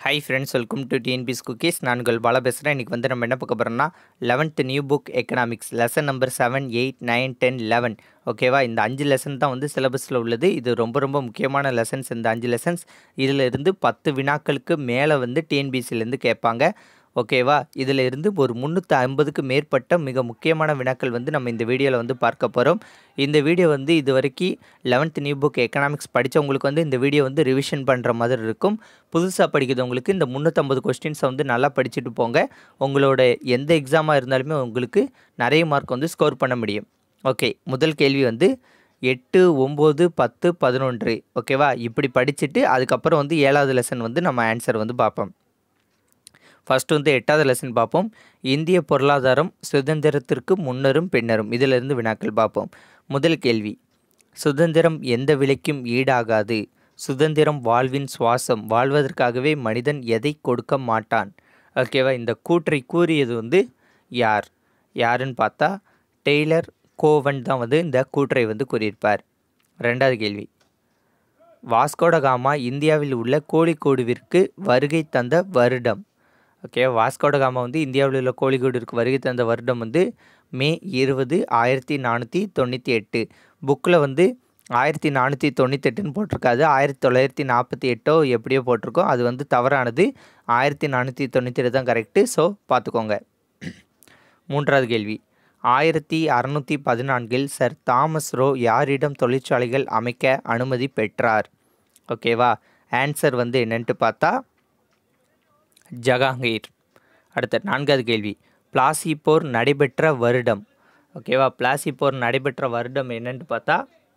high friends welcome to TNPSC cookies நான் உங்கள் பாலா பேசுகிறேன் இன்றைக்கி வந்து நம்ம என்ன பார்க்க போகிறோம்னா eleventh new book economics lesson number seven eight nine ten eleven ஓகேவா இந்த அஞ்சு லெசன் தான் வந்து சிலபஸில் உள்ளது இது ரொம்ப ரொம்ப முக்கியமான லெசன்ஸ் இந்த அஞ்சு லெசன்ஸ் இதில் இருந்து பத்து வினாக்களுக்கு மேலே வந்து டிஎன்பிசிலேருந்து கேட்பாங்க ஓகேவா இதில் இருந்து ஒரு முந்நூற்றி ஐம்பதுக்கு மேற்பட்ட மிக முக்கியமான வினாக்கள் வந்து நம்ம இந்த வீடியோவில் வந்து பார்க்க போகிறோம் இந்த வீடியோ வந்து இது வரைக்கும் லெவன்த் நியூ புக் எக்கனாமிக்ஸ் படித்தவங்களுக்கு வந்து இந்த வீடியோ வந்து ரிவிஷன் பண்ணுற மாதிரி இருக்கும் புதுசாக படிக்கிறவங்களுக்கு இந்த முந்நூற்றம்பது கொஸ்டின்ஸை வந்து நல்லா படிச்சுட்டு போங்க உங்களோட எந்த எக்ஸாமாக இருந்தாலுமே உங்களுக்கு நிறைய மார்க் வந்து ஸ்கோர் பண்ண முடியும் ஓகே முதல் கேள்வி வந்து எட்டு ஒம்பது பத்து பதினொன்று ஓகேவா இப்படி படிச்சுட்டு அதுக்கப்புறம் வந்து ஏழாவது லெசன் வந்து நம்ம ஆன்சர் வந்து பார்ப்போம் ஃபஸ்ட்டு வந்து எட்டாவது லெசன் பார்ப்போம் இந்திய பொருளாதாரம் சுதந்திரத்திற்கு முன்னரும் பின்னரும் இதிலிருந்து வினாக்கள் பார்ப்போம் முதல் கேள்வி சுதந்திரம் எந்த விலைக்கும் ஈடாகாது சுதந்திரம் வாழ்வின் சுவாசம் வாழ்வதற்காகவே மனிதன் எதை கொடுக்க மாட்டான் ஓகேவா இந்த கூற்றை கூறியது வந்து யார் யாருன்னு பார்த்தா டெய்லர் கோவன் தான் வந்து இந்த கூற்றை வந்து கூறியிருப்பார் ரெண்டாவது கேள்வி வாஸ்கோடகாமா இந்தியாவில் உள்ள கோழிக்கோடுவிற்கு வருகை தந்த வருடம் ஓகே வாஸ்கோடகாமா வந்து இந்தியாவில் உள்ள கோழிக்கோடுவிற்கு வருகை தந்த வருடம் வந்து மே இருபது ஆயிரத்தி நானூற்றி தொண்ணூற்றி எட்டு புக்கில் வந்து ஆயிரத்தி நானூற்றி தொண்ணூத்தெட்டுன்னு போட்டிருக்காது ஆயிரத்தி தொள்ளாயிரத்தி நாற்பத்தி எட்டோ எப்படியோ போட்டிருக்கோம் அது வந்து தவறானது ஆயிரத்தி நானூற்றி தொண்ணூற்றி எட்டு தான் கரெக்டு ஸோ பார்த்துக்கோங்க மூன்றாவது கேள்வி ஆயிரத்தி அறநூற்றி பதினான்கில் சர் தாமஸ் ரோ யாரிடம் தொழிற்சாலைகள் அமைக்க அனுமதி பெற்றார் ஓகேவா ஆன்சர் வந்து என்னன்ட்டு பார்த்தா ஜகாங்கீர் அடுத்த நான்காவது கேள்வி பிளாசி போர் நடைபெற்ற வருடம் ஓகேவா பிளாசி போர் நடைபெற்ற வருடம் என்னன்னு பார்த்தா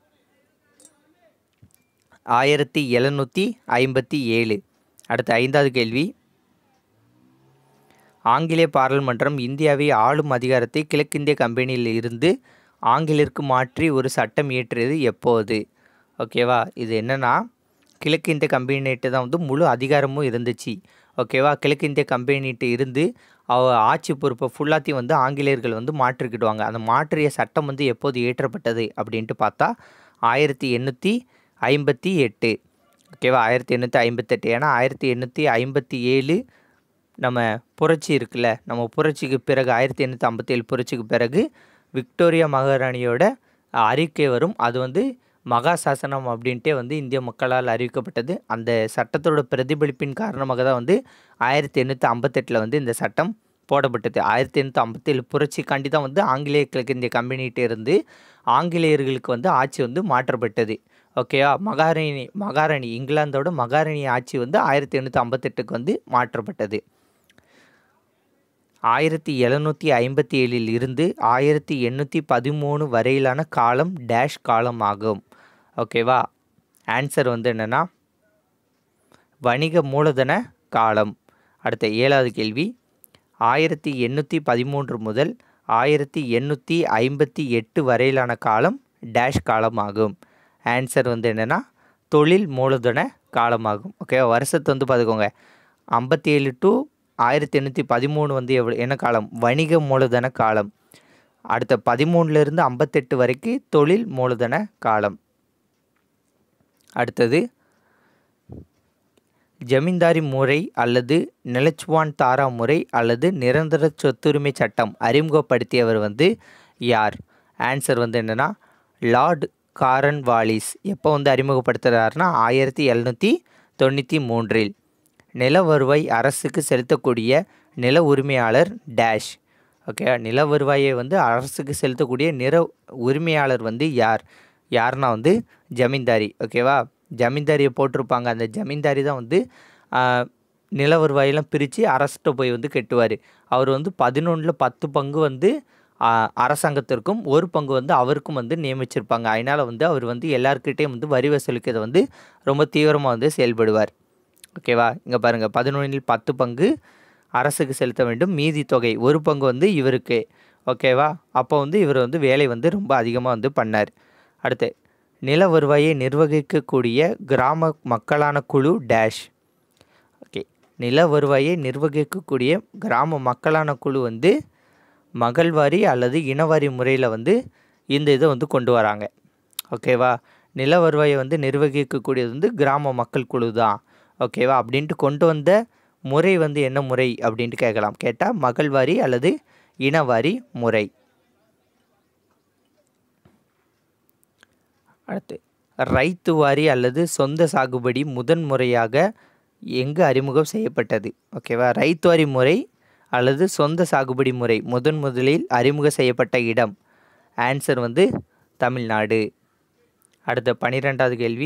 ஆயிரத்தி எழுநூற்றி ஐம்பத்தி ஏழு அடுத்த ஐந்தாவது கேள்வி ஆங்கிலேய பாராளுமன்றம் இந்தியாவை ஆளும் அதிகாரத்தை கிழக்கிந்திய கம்பெனியில் இருந்து ஆங்கிலருக்கு மாற்றி ஒரு சட்டம் இயற்றியது எப்போது ஓகேவா இது என்னென்னா கிழக்கிந்திய கம்பெனிகிட்ட தான் வந்து முழு அதிகாரமும் இருந்துச்சு ஓகேவா கிழக்கிந்திய கம்பெனிகிட்ட இருந்து அவ ஆட்சி பொறுப்பை ஃபுல்லாத்தையும் வந்து ஆங்கிலேயர்கள் வந்து மாற்றிக்கிடுவாங்க அந்த மாற்றிய சட்டம் வந்து எப்போது இயற்றப்பட்டது அப்படின்ட்டு பார்த்தா ஆயிரத்தி எண்ணூற்றி ஐம்பத்தி எட்டு ஓகேவா ஆயிரத்தி எண்ணூற்றி ஐம்பத்தெட்டு ஏன்னா ஆயிரத்தி எண்ணூற்றி ஐம்பத்தி ஏழு நம்ம புரட்சி இருக்குல்ல நம்ம புரட்சிக்கு பிறகு ஆயிரத்தி எண்ணூற்றி ஐம்பத்தேழு புரட்சிக்கு பிறகு விக்டோரியா மகாராணியோட அறிக்கை வரும் அது வந்து மகா சாசனம் அப்படின்ட்டே வந்து இந்திய மக்களால் அறிவிக்கப்பட்டது அந்த சட்டத்தோட பிரதிபலிப்பின் காரணமாக தான் வந்து ஆயிரத்தி எண்ணூற்றி ஐம்பத்தெட்டில் வந்து இந்த சட்டம் போடப்பட்டது ஆயிரத்தி எண்ணூற்றி ஐம்பத்தேழு புரட்சிக்காண்டி தான் வந்து ஆங்கிலேய கிழக்கிந்திய கம்பெனிகிட்ட இருந்து ஆங்கிலேயர்களுக்கு வந்து ஆட்சி வந்து மாற்றப்பட்டது ஓகேவா மகாராணி மகாராணி இங்கிலாந்தோட மகாராணி ஆட்சி வந்து ஆயிரத்தி எண்ணூற்றி ஐம்பத்தெட்டுக்கு வந்து மாற்றப்பட்டது ஆயிரத்தி எழுநூற்றி ஐம்பத்தி ஏழில் இருந்து ஆயிரத்தி எண்ணூற்றி பதிமூணு வரையிலான காலம் டேஷ் காலம் ஆகும் ஓகேவா ஆன்சர் வந்து என்னென்னா வணிக மூலதன காலம் அடுத்த ஏழாவது கேள்வி ஆயிரத்தி எண்ணூற்றி பதிமூன்று முதல் ஆயிரத்தி எண்ணூற்றி ஐம்பத்தி எட்டு வரையிலான காலம் டேஷ் காலம் ஆகும் ஆன்சர் வந்து என்னென்னா தொழில் மூலதன காலமாகும் ஓகே வருஷத்தை வந்து பார்த்துக்கோங்க ஐம்பத்தி ஏழு டு ஆயிரத்தி எண்ணூற்றி பதிமூணு வந்து எவ்வளோ என்ன காலம் வணிக மூலதன காலம் அடுத்த பதிமூணுலேருந்து ஐம்பத்தெட்டு வரைக்கும் தொழில் மூலதன காலம் அடுத்தது ஜமீன்தாரி முறை அல்லது நிலச்சுவான் தாரா முறை அல்லது நிரந்தர சொத்துரிமை சட்டம் அறிமுகப்படுத்தியவர் வந்து யார் ஆன்சர் வந்து என்னென்னா லார்ட் காரன் வாலிஸ் எப்போ வந்து அறிமுகப்படுத்துகிறாருன்னா ஆயிரத்தி எழுநூற்றி தொண்ணூற்றி மூன்றில் நில வருவாய் அரசுக்கு செலுத்தக்கூடிய நில உரிமையாளர் டேஷ் ஓகே நில வருவாயை வந்து அரசுக்கு செலுத்தக்கூடிய நில உரிமையாளர் வந்து யார் யாருன்னா வந்து ஜமீன்தாரி ஓகேவா ஜமீன்தாரியை போட்டிருப்பாங்க அந்த ஜமீன்தாரி தான் வந்து நில வருவாயெல்லாம் பிரித்து அரசிட்ட போய் வந்து கெட்டுவார் அவர் வந்து பதினொன்றில் பத்து பங்கு வந்து அரசாங்கத்திற்கும் ஒரு பங்கு வந்து அவருக்கும் வந்து நியமிச்சிருப்பாங்க அதனால் வந்து அவர் வந்து எல்லாருக்கிட்டேயும் வந்து வரி வசூலிக்கிறத வந்து ரொம்ப தீவிரமாக வந்து செயல்படுவார் ஓகேவா இங்கே பாருங்கள் பதினொன்றில் பத்து பங்கு அரசுக்கு செலுத்த வேண்டும் மீதி தொகை ஒரு பங்கு வந்து இவருக்கு ஓகேவா அப்போ வந்து இவர் வந்து வேலை வந்து ரொம்ப அதிகமாக வந்து பண்ணார் அடுத்து நில வருவாயை நிர்வகிக்கக்கூடிய கிராம மக்களான குழு டேஷ் ஓகே நில வருவாயை நிர்வகிக்கக்கூடிய கிராம மக்களான குழு வந்து மகள்வாரி அல்லது இனவாரி முறையில் வந்து இந்த இதை வந்து கொண்டு வராங்க ஓகேவா நில வருவாயை வந்து நிர்வகிக்கக்கூடியது வந்து கிராம மக்கள் குழு தான் ஓகேவா அப்படின்ட்டு கொண்டு வந்த முறை வந்து என்ன முறை அப்படின்ட்டு கேட்கலாம் கேட்டால் மகள்வாரி அல்லது இனவாரி முறை அடுத்து ரைத்து வாரி அல்லது சொந்த சாகுபடி முதன் முறையாக எங்கு அறிமுகம் செய்யப்பட்டது ஓகேவா ரைத்து வாரி முறை அல்லது சொந்த சாகுபடி முறை முதன் முதலில் அறிமுகம் செய்யப்பட்ட இடம் ஆன்சர் வந்து தமிழ்நாடு அடுத்த பன்னிரெண்டாவது கேள்வி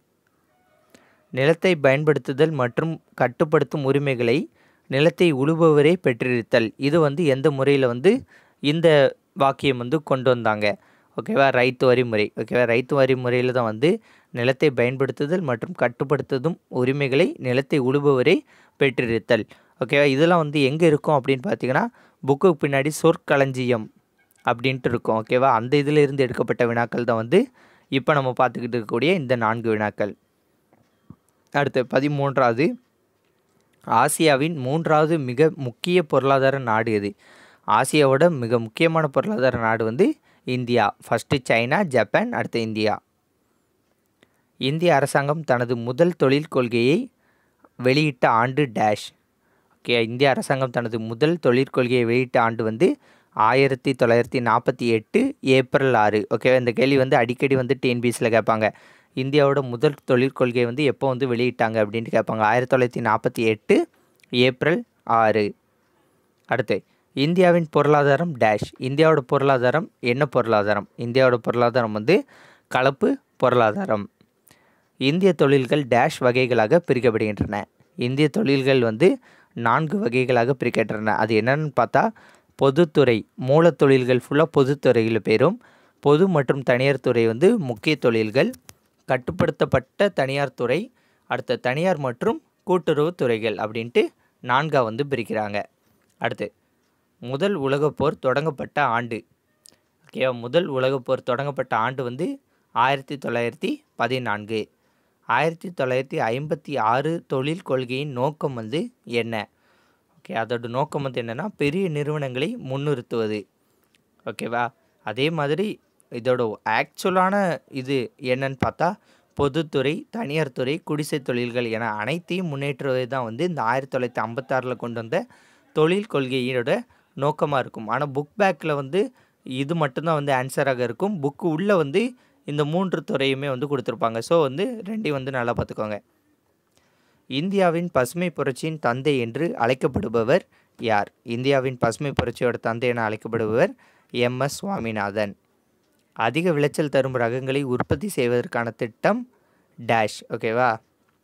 நிலத்தை பயன்படுத்துதல் மற்றும் கட்டுப்படுத்தும் உரிமைகளை நிலத்தை உழுபவரே பெற்றிருத்தல் இது வந்து எந்த முறையில் வந்து இந்த வாக்கியம் வந்து கொண்டு வந்தாங்க ஓகேவா ரைத்து வரி முறை ஓகேவா ரைத்து வரி முறையில் தான் வந்து நிலத்தை பயன்படுத்துதல் மற்றும் கட்டுப்படுத்துதும் உரிமைகளை நிலத்தை உழுபவரே பெற்றிருத்தல் ஓகேவா இதெல்லாம் வந்து எங்கே இருக்கும் அப்படின்னு பார்த்தீங்கன்னா புக்குக்கு பின்னாடி சொற்களஞ்சியம் அப்படின்ட்டு இருக்கும் ஓகேவா அந்த இதில் இருந்து எடுக்கப்பட்ட வினாக்கள் தான் வந்து இப்போ நம்ம பார்த்துக்கிட்டு இருக்கக்கூடிய இந்த நான்கு வினாக்கள் அடுத்து பதிமூன்றாவது ஆசியாவின் மூன்றாவது மிக முக்கிய பொருளாதார நாடு எது ஆசியாவோட மிக முக்கியமான பொருளாதார நாடு வந்து இந்தியா ஃபஸ்ட்டு சைனா ஜப்பான் அடுத்து இந்தியா இந்திய அரசாங்கம் தனது முதல் தொழில் கொள்கையை வெளியிட்ட ஆண்டு டேஷ் ஓகே இந்திய அரசாங்கம் தனது முதல் தொழிற்கொள்கையை வெளியிட்ட ஆண்டு வந்து ஆயிரத்தி தொள்ளாயிரத்தி நாற்பத்தி எட்டு ஏப்ரல் ஆறு ஓகே இந்த கேள்வி வந்து அடிக்கடி வந்து டிஎன்பிஎஸ்சியில் கேட்பாங்க இந்தியாவோட முதல் தொழிற்கொள்கையை வந்து எப்போ வந்து வெளியிட்டாங்க அப்படின்ட்டு கேட்பாங்க ஆயிரத்தி தொள்ளாயிரத்தி நாற்பத்தி எட்டு ஏப்ரல் ஆறு அடுத்து இந்தியாவின் பொருளாதாரம் டேஷ் இந்தியாவோட பொருளாதாரம் என்ன பொருளாதாரம் இந்தியாவோட பொருளாதாரம் வந்து கலப்பு பொருளாதாரம் இந்திய தொழில்கள் டேஷ் வகைகளாக பிரிக்கப்படுகின்றன இந்திய தொழில்கள் வந்து நான்கு வகைகளாக பிரிக்கின்றன அது என்னன்னு பார்த்தா பொதுத்துறை மூலத் தொழில்கள் ஃபுல்லாக பொதுத்துறையில் பேரும் பொது மற்றும் தனியார் துறை வந்து முக்கிய தொழில்கள் கட்டுப்படுத்தப்பட்ட தனியார் துறை அடுத்த தனியார் மற்றும் கூட்டுறவு துறைகள் அப்படின்ட்டு நான்காக வந்து பிரிக்கிறாங்க அடுத்து முதல் உலகப் போர் தொடங்கப்பட்ட ஆண்டு ஓகேவா முதல் உலகப் போர் தொடங்கப்பட்ட ஆண்டு வந்து ஆயிரத்தி தொள்ளாயிரத்தி பதினான்கு ஆயிரத்தி தொள்ளாயிரத்தி ஐம்பத்தி ஆறு தொழில் கொள்கையின் நோக்கம் வந்து என்ன ஓகே அதோட நோக்கம் வந்து என்னென்னா பெரிய நிறுவனங்களை முன்னிறுத்துவது ஓகேவா அதே மாதிரி இதோட ஆக்சுவலான இது என்னன்னு பார்த்தா பொதுத்துறை தனியார் துறை குடிசை தொழில்கள் என அனைத்தையும் முன்னேற்றுவது தான் வந்து இந்த ஆயிரத்தி தொள்ளாயிரத்தி ஐம்பத்தாறில் கொண்டு வந்த தொழில் கொள்கையோட நோக்கமாக இருக்கும் ஆனால் புக் பேக்கில் வந்து இது மட்டும்தான் வந்து ஆன்சராக இருக்கும் புக்கு உள்ளே வந்து இந்த மூன்று துறையுமே வந்து கொடுத்துருப்பாங்க ஸோ வந்து ரெண்டையும் வந்து நல்லா பார்த்துக்கோங்க இந்தியாவின் பசுமை புரட்சியின் தந்தை என்று அழைக்கப்படுபவர் யார் இந்தியாவின் பசுமை புரட்சியோட தந்தை என அழைக்கப்படுபவர் எம் எஸ் சுவாமிநாதன் அதிக விளைச்சல் தரும் ரகங்களை உற்பத்தி செய்வதற்கான திட்டம் டேஷ் ஓகேவா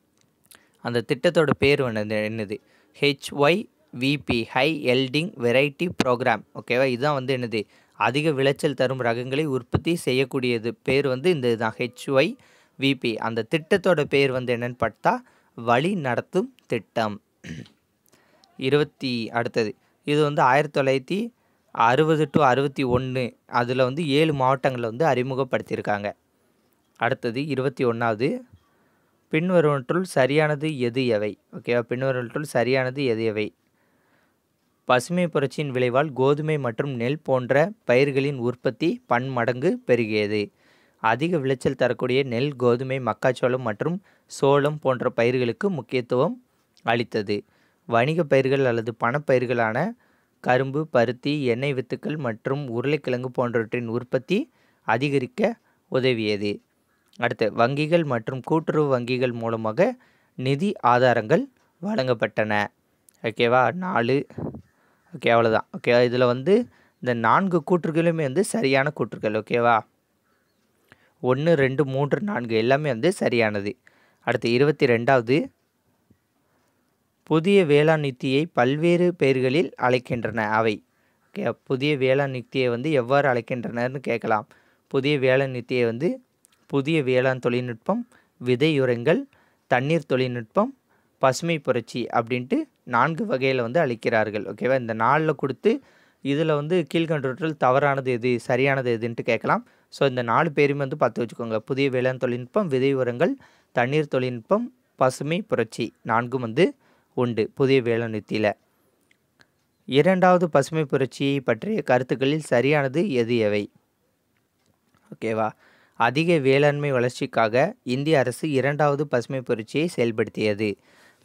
அந்த திட்டத்தோட பேர் என்னது என்னது HY VP high yielding variety programme ஓகேவா இதுதான் வந்து என்னது அதிக விளைச்சல் தரும் ரகங்களை உற்பத்தி செய்யக்கூடியது பேர் வந்து இந்த இதுதான் ஹெச்ஒய் விபி அந்த திட்டத்தோட பேர் வந்து என்னன்னு பார்த்தா வழி நடத்தும் திட்டம் இருபத்தி அடுத்தது இது வந்து ஆயிரத்தி தொள்ளாயிரத்தி அறுபது டு அறுபத்தி ஒன்று அதில் வந்து ஏழு மாவட்டங்களில் வந்து அறிமுகப்படுத்தியிருக்காங்க அடுத்தது இருபத்தி ஒன்றாவது பின்வருவற்றுள் சரியானது எது எவை ஓகேவா பின்வருவற்றுள் சரியானது எது எவை பசுமை புரட்சியின் விளைவால் கோதுமை மற்றும் நெல் போன்ற பயிர்களின் உற்பத்தி பன்மடங்கு பெருகியது அதிக விளைச்சல் தரக்கூடிய நெல் கோதுமை மக்காச்சோளம் மற்றும் சோளம் போன்ற பயிர்களுக்கு முக்கியத்துவம் அளித்தது வணிக பயிர்கள் அல்லது பணப்பயிர்களான கரும்பு பருத்தி எண்ணெய் வித்துக்கள் மற்றும் உருளைக்கிழங்கு போன்றவற்றின் உற்பத்தி அதிகரிக்க உதவியது அடுத்து வங்கிகள் மற்றும் கூட்டுறவு வங்கிகள் மூலமாக நிதி ஆதாரங்கள் வழங்கப்பட்டன ஓகேவா நாலு ஓகே அவ்வளோதான் ஓகே இதில் வந்து இந்த நான்கு கூற்றுகளுமே வந்து சரியான கூற்றுகள் ஓகேவா ஒன்று ரெண்டு மூன்று நான்கு எல்லாமே வந்து சரியானது அடுத்து இருபத்தி ரெண்டாவது புதிய வேளாண் யுக்தியை பல்வேறு பெயர்களில் அழைக்கின்றன அவை ஓகே புதிய வேளாண் யுக்தியை வந்து எவ்வாறு அழைக்கின்றனர்னு கேட்கலாம் புதிய வேளாண் யுக்தியை வந்து புதிய வேளாண் தொழில்நுட்பம் விதையுரங்கள் தண்ணீர் தொழில்நுட்பம் பசுமை புரட்சி அப்படின்ட்டு நான்கு வகையில் வந்து அளிக்கிறார்கள் ஓகேவா இந்த நாளில் கொடுத்து இதில் வந்து கீழ்கண்டவற்றில் தவறானது எது சரியானது எதுன்ட்டு கேட்கலாம் ஸோ இந்த நாலு பேருமே வந்து பார்த்து வச்சுக்கோங்க புதிய வேளாண் தொழில்நுட்பம் விதை உரங்கள் தண்ணீர் தொழில்நுட்பம் பசுமை புரட்சி நான்கும் வந்து உண்டு புதிய வேளாண் யுத்தியில் இரண்டாவது பசுமை புரட்சியை பற்றிய கருத்துக்களில் சரியானது எது எவை ஓகேவா அதிக வேளாண்மை வளர்ச்சிக்காக இந்திய அரசு இரண்டாவது பசுமை புரட்சியை செயல்படுத்தியது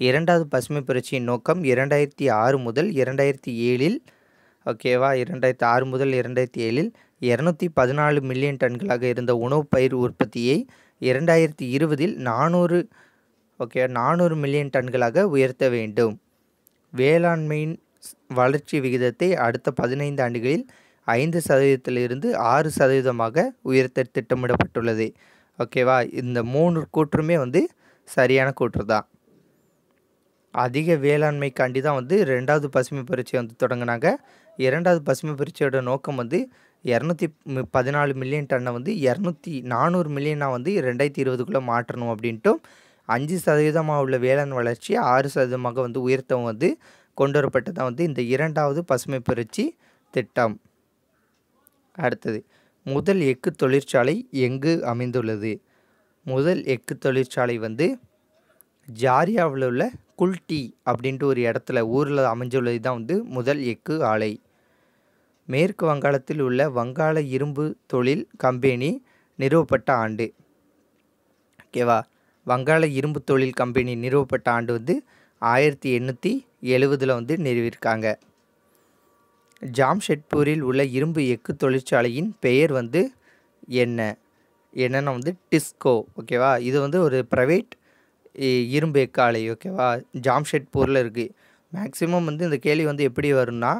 இரண்டாவது பசுமை புரட்சியின் நோக்கம் இரண்டாயிரத்தி ஆறு முதல் இரண்டாயிரத்தி ஏழில் ஓகேவா இரண்டாயிரத்தி ஆறு முதல் இரண்டாயிரத்தி ஏழில் இரநூத்தி பதினாலு மில்லியன் டன்களாக இருந்த உணவுப் பயிர் உற்பத்தியை இரண்டாயிரத்தி இருபதில் நானூறு ஓகே நானூறு மில்லியன் டன்களாக உயர்த்த வேண்டும் வேளாண்மையின் ஸ்- வளர்ச்சி விகிதத்தை அடுத்த பதினைந்து ஆண்டுகளில் ஐந்து சதவீதத்திலிருந்து ஆறு சதவீதமாக உயர்த்த திட்டமிடப்பட்டுள்ளது ஓகேவா இந்த மூணு கூற்றுமே வந்து சரியான கூற்று தான் அதிக வேளாண்மைக்காண்டி தான் வந்து ரெண்டாவது பசுமை புரட்சி வந்து தொடங்கினாங்க இரண்டாவது பசுமை புரட்சியோட நோக்கம் வந்து இரநூத்தி பதினாலு மில்லியன் டன்னை வந்து இரநூத்தி நானூறு மில்லியனாக வந்து ரெண்டாயிரத்தி இருபதுக்குள்ளே மாற்றணும் அப்படின்ட்டும் அஞ்சு சதவீதமாக உள்ள வேளாண் வளர்ச்சி ஆறு சதவீதமாக வந்து உயர்த்தவும் வந்து கொண்டு வரப்பட்டதான் வந்து இந்த இரண்டாவது பசுமை புரட்சி திட்டம் அடுத்தது முதல் எஃகு தொழிற்சாலை எங்கு அமைந்துள்ளது முதல் எஃகு தொழிற்சாலை வந்து ஜாரியாவில் உள்ள குல்டி அப்படின்ட்டு ஒரு இடத்துல ஊரில் அமைஞ்சுள்ளது தான் வந்து முதல் எஃகு ஆலை மேற்கு வங்காளத்தில் உள்ள வங்காள இரும்பு தொழில் கம்பெனி நிறுவப்பட்ட ஆண்டு ஓகேவா வங்காள இரும்பு தொழில் கம்பெனி நிறுவப்பட்ட ஆண்டு வந்து ஆயிரத்தி எண்ணூற்றி எழுவதில் வந்து நிறுவியிருக்காங்க ஜாம்ஷெட்பூரில் உள்ள இரும்பு எஃகு தொழிற்சாலையின் பெயர் வந்து என்ன என்னென்னா வந்து டிஸ்கோ ஓகேவா இது வந்து ஒரு ப்ரைவேட் இரும்பு எஃகு ஆலை ஓகேவா ஜாம்ஷெட்பூரில் இருக்குது மேக்ஸிமம் வந்து இந்த கேள்வி வந்து எப்படி வரும்னா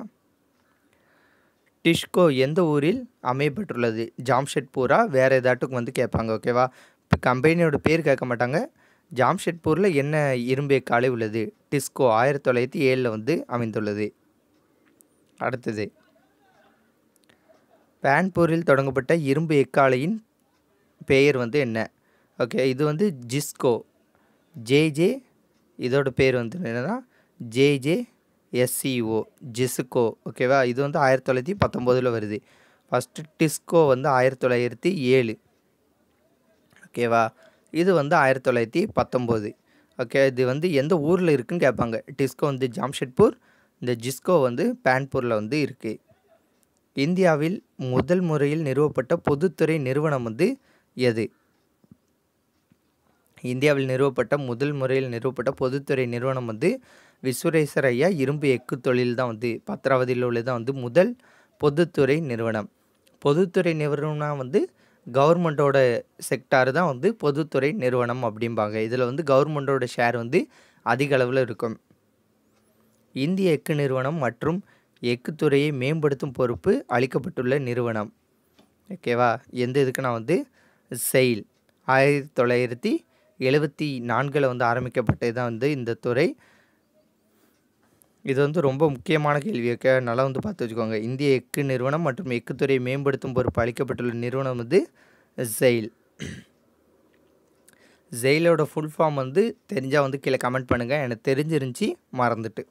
டிஷ்கோ எந்த ஊரில் அமையப்பட்டுள்ளது ஜாம்ஷெட்பூரா வேறு ஏதாட்டுக்கு வந்து கேட்பாங்க ஓகேவா இப்போ கம்பெனியோட பேர் கேட்க மாட்டாங்க ஜாம்ஷெட்பூரில் என்ன இரும்பு எஃகு ஆலை உள்ளது டிஸ்கோ ஆயிரத்தி தொள்ளாயிரத்தி ஏழில் வந்து அமைந்துள்ளது அடுத்தது பான்பூரில் தொடங்கப்பட்ட இரும்பு எக்காலையின் பெயர் வந்து என்ன ஓகே இது வந்து ஜிஸ்கோ ஜேஜே இதோட பேர் வந்து என்னன்னா ஜேஜே எஸ்சிஓ ஜிஸ்கோ ஓகேவா இது வந்து ஆயிரத்தி தொள்ளாயிரத்தி பத்தொம்போதில் வருது ஃபஸ்ட்டு டிஸ்கோ வந்து ஆயிரத்தி தொள்ளாயிரத்தி ஏழு ஓகேவா இது வந்து ஆயிரத்தி தொள்ளாயிரத்தி பத்தொம்போது ஓகே இது வந்து எந்த ஊரில் இருக்குன்னு கேட்பாங்க டிஸ்கோ வந்து ஜாம்ஷெட்பூர் இந்த ஜிஸ்கோ வந்து பான்பூரில் வந்து இருக்குது இந்தியாவில் முதல் முறையில் நிறுவப்பட்ட பொதுத்துறை நிறுவனம் வந்து எது இந்தியாவில் நிறுவப்பட்ட முதல் முறையில் நிறுவப்பட்ட பொதுத்துறை நிறுவனம் வந்து விஸ்வரேசர் ஐயா இரும்பு எஃகு தொழில் தான் வந்து பத்திராவதியில் உள்ளது தான் வந்து முதல் பொதுத்துறை நிறுவனம் பொதுத்துறை நிறுவனம் வந்து கவர்மெண்ட்டோட செக்டார் தான் வந்து பொதுத்துறை நிறுவனம் அப்படிம்பாங்க இதில் வந்து கவர்மெண்ட்டோட ஷேர் வந்து அதிக அளவில் இருக்கும் இந்திய எஃகு நிறுவனம் மற்றும் எஃகு துறையை மேம்படுத்தும் பொறுப்பு அளிக்கப்பட்டுள்ள நிறுவனம் ஓகேவா எந்த இதுக்குன்னா வந்து செயில் ஆயிரத்தி தொள்ளாயிரத்தி எழுபத்தி நான்கில் வந்து ஆரம்பிக்கப்பட்டது தான் வந்து இந்த துறை இது வந்து ரொம்ப முக்கியமான கேள்வி ஓகே நல்லா வந்து பார்த்து வச்சுக்கோங்க இந்திய எஃகு நிறுவனம் மற்றும் எஃகு துறையை மேம்படுத்தும் பொறுப்பு அளிக்கப்பட்டுள்ள நிறுவனம் வந்து செயில் ஜெயிலோட ஃபுல் ஃபார்ம் வந்து தெரிஞ்சால் வந்து கீழே கமெண்ட் பண்ணுங்கள் எனக்கு தெரிஞ்சிருந்துச்சி மறந்துட்டு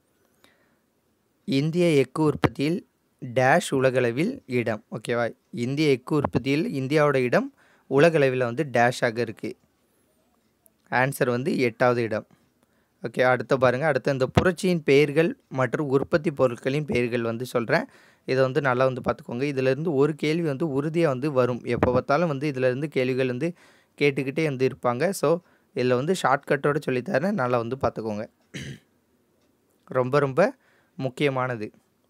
இந்திய எஃகு உற்பத்தியில் டேஷ் உலகளவில் இடம் ஓகேவா இந்திய எஃகு உற்பத்தியில் இந்தியாவோட இடம் உலகளவில் வந்து டேஷாக இருக்குது ஆன்சர் வந்து எட்டாவது இடம் ஓகே அடுத்து பாருங்கள் அடுத்து இந்த புரட்சியின் பெயர்கள் மற்றும் உற்பத்தி பொருட்களின் பெயர்கள் வந்து சொல்கிறேன் இதை வந்து நல்லா வந்து பார்த்துக்கோங்க இதிலேருந்து ஒரு கேள்வி வந்து உறுதியாக வந்து வரும் எப்போ பார்த்தாலும் வந்து இதிலேருந்து கேள்விகள் வந்து கேட்டுக்கிட்டே வந்து இருப்பாங்க ஸோ இதில் வந்து ஷார்ட்கட்டோடு சொல்லித்தரேன் நல்லா வந்து பார்த்துக்கோங்க ரொம்ப ரொம்ப முக்கியமானது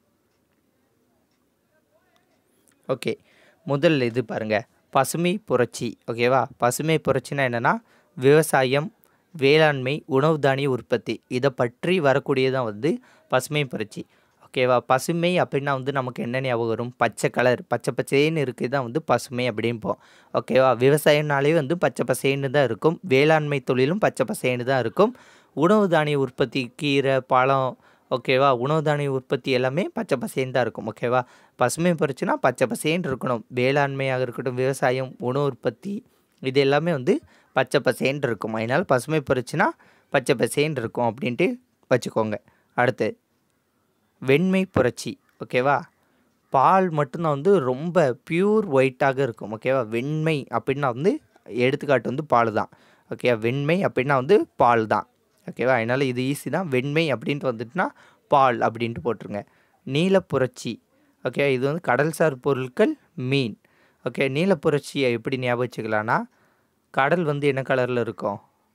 ஓகே முதல் இது பாருங்கள் பசுமை புரட்சி ஓகேவா பசுமை புரட்சினா என்னென்னா விவசாயம் வேளாண்மை உணவு தானிய உற்பத்தி இதை பற்றி வரக்கூடியதான் வந்து பசுமை புரட்சி ஓகேவா பசுமை அப்படின்னா வந்து நமக்கு என்ன ஞாபகம் வரும் பச்சை கலர் பச்சை பச்சைன்னு இருக்குது தான் வந்து பசுமை அப்படிம்போம் ஓகேவா விவசாயம்னாலே வந்து பச்சை பசேன்னு தான் இருக்கும் வேளாண்மை தொழிலும் பச்சை பசேன்னு தான் இருக்கும் உணவு தானிய உற்பத்தி கீரை பழம் ஓகேவா உணவு தானிய உற்பத்தி எல்லாமே பச்சை பசேன்னு தான் இருக்கும் ஓகேவா பசுமை புரட்சினா பச்சை பசேன்னு இருக்கணும் வேளாண்மையாக இருக்கட்டும் விவசாயம் உணவு உற்பத்தி இது எல்லாமே வந்து பச்சை பசேன்னு இருக்கும் அதனால் பசுமை புரட்சினா பச்சை பசேன்னு இருக்கும் அப்படின்ட்டு வச்சுக்கோங்க அடுத்து வெண்மை புரட்சி ஓகேவா பால் மட்டும்தான் வந்து ரொம்ப பியூர் ஒயிட்டாக இருக்கும் ஓகேவா வெண்மை அப்படின்னா வந்து எடுத்துக்காட்டு வந்து பால் தான் ஓகே வெண்மை அப்படின்னா வந்து பால் தான் ஓகேவா அதனால் இது ஈஸி தான் வெண்மை அப்படின்ட்டு வந்துட்டுனா பால் அப்படின்ட்டு போட்டுருங்க நீலப்புரட்சி ஓகே இது வந்து கடல்சார் பொருட்கள் மீன் ஓகே நீலப்புரட்சியை எப்படி ஞாபகம் வச்சுக்கலான்னா கடல் வந்து என்ன கலரில் இருக்கும்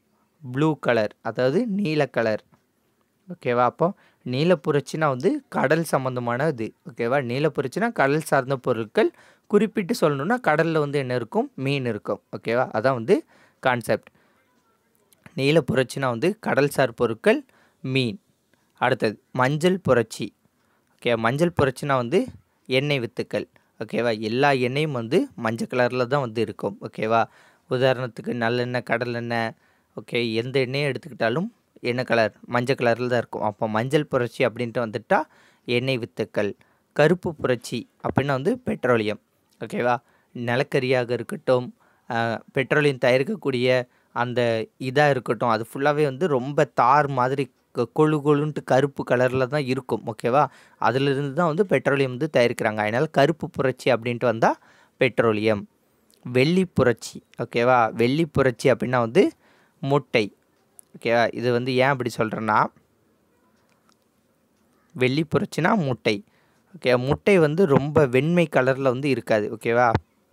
ப்ளூ கலர் அதாவது நீல கலர் ஓகேவா அப்போ நீலப்புரட்சினா வந்து கடல் சம்மந்தமான இது ஓகேவா நீலப்புரட்சினா கடல் சார்ந்த பொருட்கள் குறிப்பிட்டு சொல்லணும்னா கடலில் வந்து என்ன இருக்கும் மீன் இருக்கும் ஓகேவா அதான் வந்து கான்செப்ட் நீலப்புரட்சினா வந்து கடல்சார் பொருட்கள் மீன் அடுத்தது மஞ்சள் புரட்சி ஓகே மஞ்சள் புரட்சினா வந்து எண்ணெய் வித்துக்கள் ஓகேவா எல்லா எண்ணெயும் வந்து மஞ்சள் கலரில் தான் வந்து இருக்கும் ஓகேவா உதாரணத்துக்கு நல்லெண்ணெய் கடலெண்ணெய் ஓகே எந்த எண்ணெயை எடுத்துக்கிட்டாலும் எண்ணெய் கலர் மஞ்சள் கலரில் தான் இருக்கும் அப்போ மஞ்சள் புரட்சி அப்படின்ட்டு வந்துட்டா எண்ணெய் வித்துக்கள் கருப்பு புரட்சி அப்படின்னா வந்து பெட்ரோலியம் ஓகேவா நிலக்கரியாக இருக்கட்டும் பெட்ரோலியம் தயாரிக்கக்கூடிய அந்த இதாக இருக்கட்டும் அது ஃபுல்லாகவே வந்து ரொம்ப தார் மாதிரி கொ- கொழு கொழுன்ட்டு கருப்பு கலரில் தான் இருக்கும் ஓகேவா அதிலிருந்து தான் வந்து பெட்ரோலியம் வந்து தயாரிக்கிறாங்க அதனால் கருப்பு புரட்சி அப்படின்ட்டு வந்தால் பெட்ரோலியம் வெள்ளி புரட்சி ஓகேவா வெள்ளி புரட்சி அப்படின்னா வந்து முட்டை ஓகேவா இது வந்து ஏன் அப்படி சொல்கிறேன்னா வெள்ளி புரட்சினா முட்டை ஓகே முட்டை வந்து ரொம்ப வெண்மை கலரில் வந்து இருக்காது ஓகேவா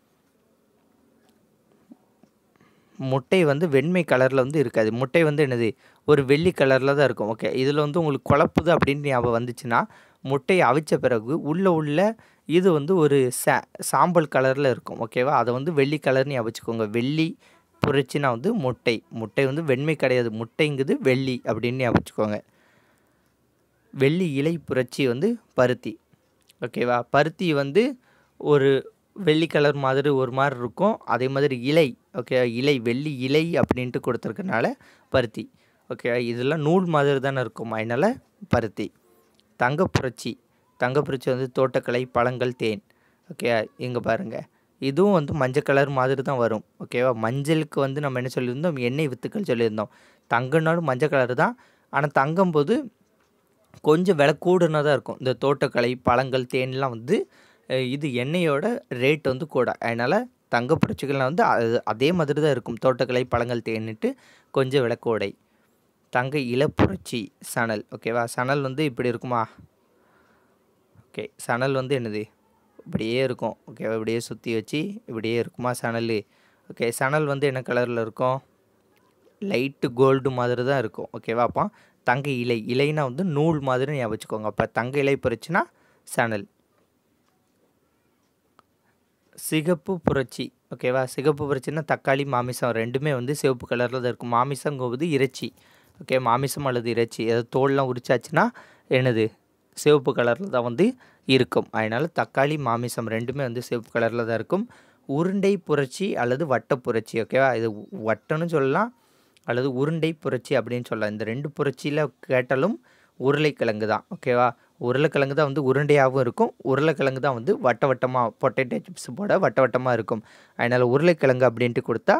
முட்டை வந்து வெண்மை கலரில் வந்து இருக்காது முட்டை வந்து என்னது ஒரு வெள்ளி கலரில் தான் இருக்கும் ஓகே இதில் வந்து உங்களுக்கு குழப்புது அப்படின்னு ஞாபகம் வந்துச்சுன்னா முட்டையை அவிச்ச பிறகு உள்ளே உள்ள இது வந்து ஒரு சா சாம்பல் கலரில் இருக்கும் ஓகேவா அதை வந்து வெள்ளி கலர்னு ஞாபகம் வெள்ளி புரட்சினா வந்து முட்டை முட்டை வந்து வெண்மை கிடையாது முட்டைங்குது வெள்ளி அப்படின்னு ஞாபகம் வெள்ளி இலை புரட்சி வந்து பருத்தி ஓகேவா பருத்தி வந்து ஒரு வெள்ளி கலர் மாதிரி ஒரு மாதிரி இருக்கும் அதே மாதிரி இலை ஓகே இலை வெள்ளி இலை அப்படின்ட்டு கொடுத்துருக்கனால பருத்தி ஓகே இதெல்லாம் நூல் மாதிரி தானே இருக்கும் அதனால் பருத்தி தங்கப்புரட்சி தங்கப்புரட்சி வந்து தோட்டக்கலை பழங்கள் தேன் ஓகே இங்கே பாருங்கள் இதுவும் வந்து மஞ்சள் கலர் மாதிரி தான் வரும் ஓகேவா மஞ்சளுக்கு வந்து நம்ம என்ன சொல்லியிருந்தோம் எண்ணெய் வித்துக்கள் சொல்லியிருந்தோம் தங்கம்னாலும் மஞ்சள் கலர் தான் ஆனால் தங்கம் போது கொஞ்சம் விலை கூடுனதாக இருக்கும் இந்த தோட்டக்கலை பழங்கள் தேன்லாம் வந்து அஹ், இது எண்ணெயோட ரேட் வந்து கூட அதனால் தங்க புரட்சிகள்லாம் வந்து அது அதே மாதிரி தான் இருக்கும் தோட்டக்கலை பழங்கள் தேன்னுட்டு கொஞ்சம் விலை கூடை தங்க இளப்புரட்சி சணல் ஓகேவா சணல் வந்து இப்படி இருக்குமா ஓகே சணல் வந்து என்னது இப்படியே இருக்கும் ஓகேவா இப்படியே சுற்றி வச்சு இப்படியே இருக்குமா சணல் ஓகே சணல் வந்து என்ன கலரில் இருக்கும் லைட்டு கோல்டு மாதிரி தான் இருக்கும் ஓகேவா அப்போ தங்க இலை இலைனா வந்து நூல் மாதிரி ஞாபகம் வச்சுக்கோங்க அப்போ தங்க இலை புரட்சினா சணல் சிகப்பு புரட்சி ஓகேவா சிகப்பு புரட்சினா தக்காளி மாமிசம் ரெண்டுமே வந்து சிவப்பு கலரில் தான் இருக்கும் மாமிசங்கிறது இறைச்சி ஓகே மாமிசம் அல்லது இறைச்சி ஏதாவது தோல்லாம் உரிச்சாச்சுன்னா என்னது சிவப்பு கலரில் தான் வந்து இருக்கும் அதனால் தக்காளி மாமிசம் ரெண்டுமே வந்து சிவப்பு கலரில் தான் இருக்கும் உருண்டை புரட்சி அல்லது வட்ட புரட்சி ஓகேவா இது வட்டம்னு சொல்லலாம் அல்லது உருண்டை புரட்சி அப்படின்னு சொல்லலாம் இந்த ரெண்டு புரட்சியில் கேட்டாலும் உருளைக்கிழங்கு தான் ஓகேவா உருளைக்கிழங்கு தான் வந்து உருண்டையாகவும் இருக்கும் உருளைக்கிழங்கு தான் வந்து வட்ட வட்டமாக பொட்டேட்டோ சிப்ஸ் போட வட்ட வட்டமாக இருக்கும் அதனால் உருளைக்கிழங்கு அப்படின்ட்டு கொடுத்தா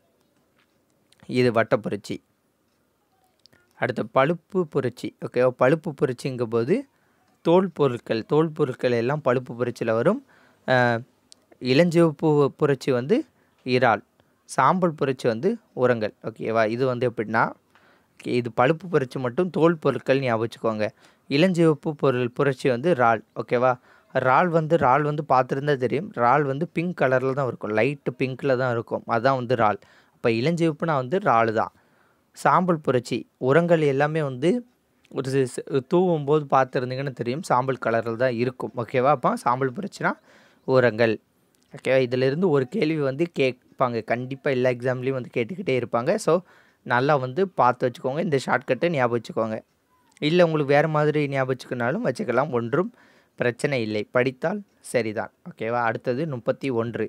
இது வட்ட புரட்சி அடுத்து பழுப்பு புரட்சி ஓகேவா பழுப்பு புரட்சிங்கும் போது தோல் பொருட்கள் தோல் பொருட்கள் எல்லாம் பழுப்பு புரட்சியில் வரும் அஹ், இளஞ்சிவப்பு புரட்சி வந்து இறால் சாம்பல் புரட்சி வந்து உரங்கள் ஓகேவா இது வந்து எப்படின்னா okay, இது பழுப்பு புரட்சி மட்டும் தோல் பொருட்கள் ஞாபகம் வச்சுக்கோங்க இளஞ்சிவப்பு பொருள் புரட்சி வந்து இறால் ஓகேவா இறால் வந்து இறால் வந்து பார்த்துருந்தா தெரியும் இறால் வந்து பிங்க் கலரில் தான் இருக்கும் லைட்டு பிங்க்கில் தான் இருக்கும் அதான் வந்து இறால் அப்போ இளஞ்சிவப்புனா வந்து இறால் தான் சாம்பல் புரட்சி உரங்கள் எல்லாமே வந்து ஒரு சி- சி- தூவும் போது பார்த்துருந்தீங்கன்னு தெரியும் சாம்பல் கலரில் தான் இருக்கும் ஓகேவா அப்போ சாம்பல் புரட்சினா உரங்கள் ஓகேவா இதிலிருந்து ஒரு கேள்வி வந்து கேட்பாங்க கண்டிப்பாக எல்லா எக்ஸாம்லேயும் வந்து கேட்டுக்கிட்டே இருப்பாங்க ஸோ நல்லா வந்து பார்த்து வச்சுக்கோங்க இந்த ஷார்ட்கட்டை ஞாபகம் வச்சுக்கோங்க இல்லை உங்களுக்கு வேறு மாதிரி ஞாபகம் வச்சுக்கனாலும் வச்சுக்கலாம் ஒன்றும் பிரச்சனை இல்லை படித்தால் சரிதான் ஓகேவா அடுத்தது முப்பத்தி ஒன்று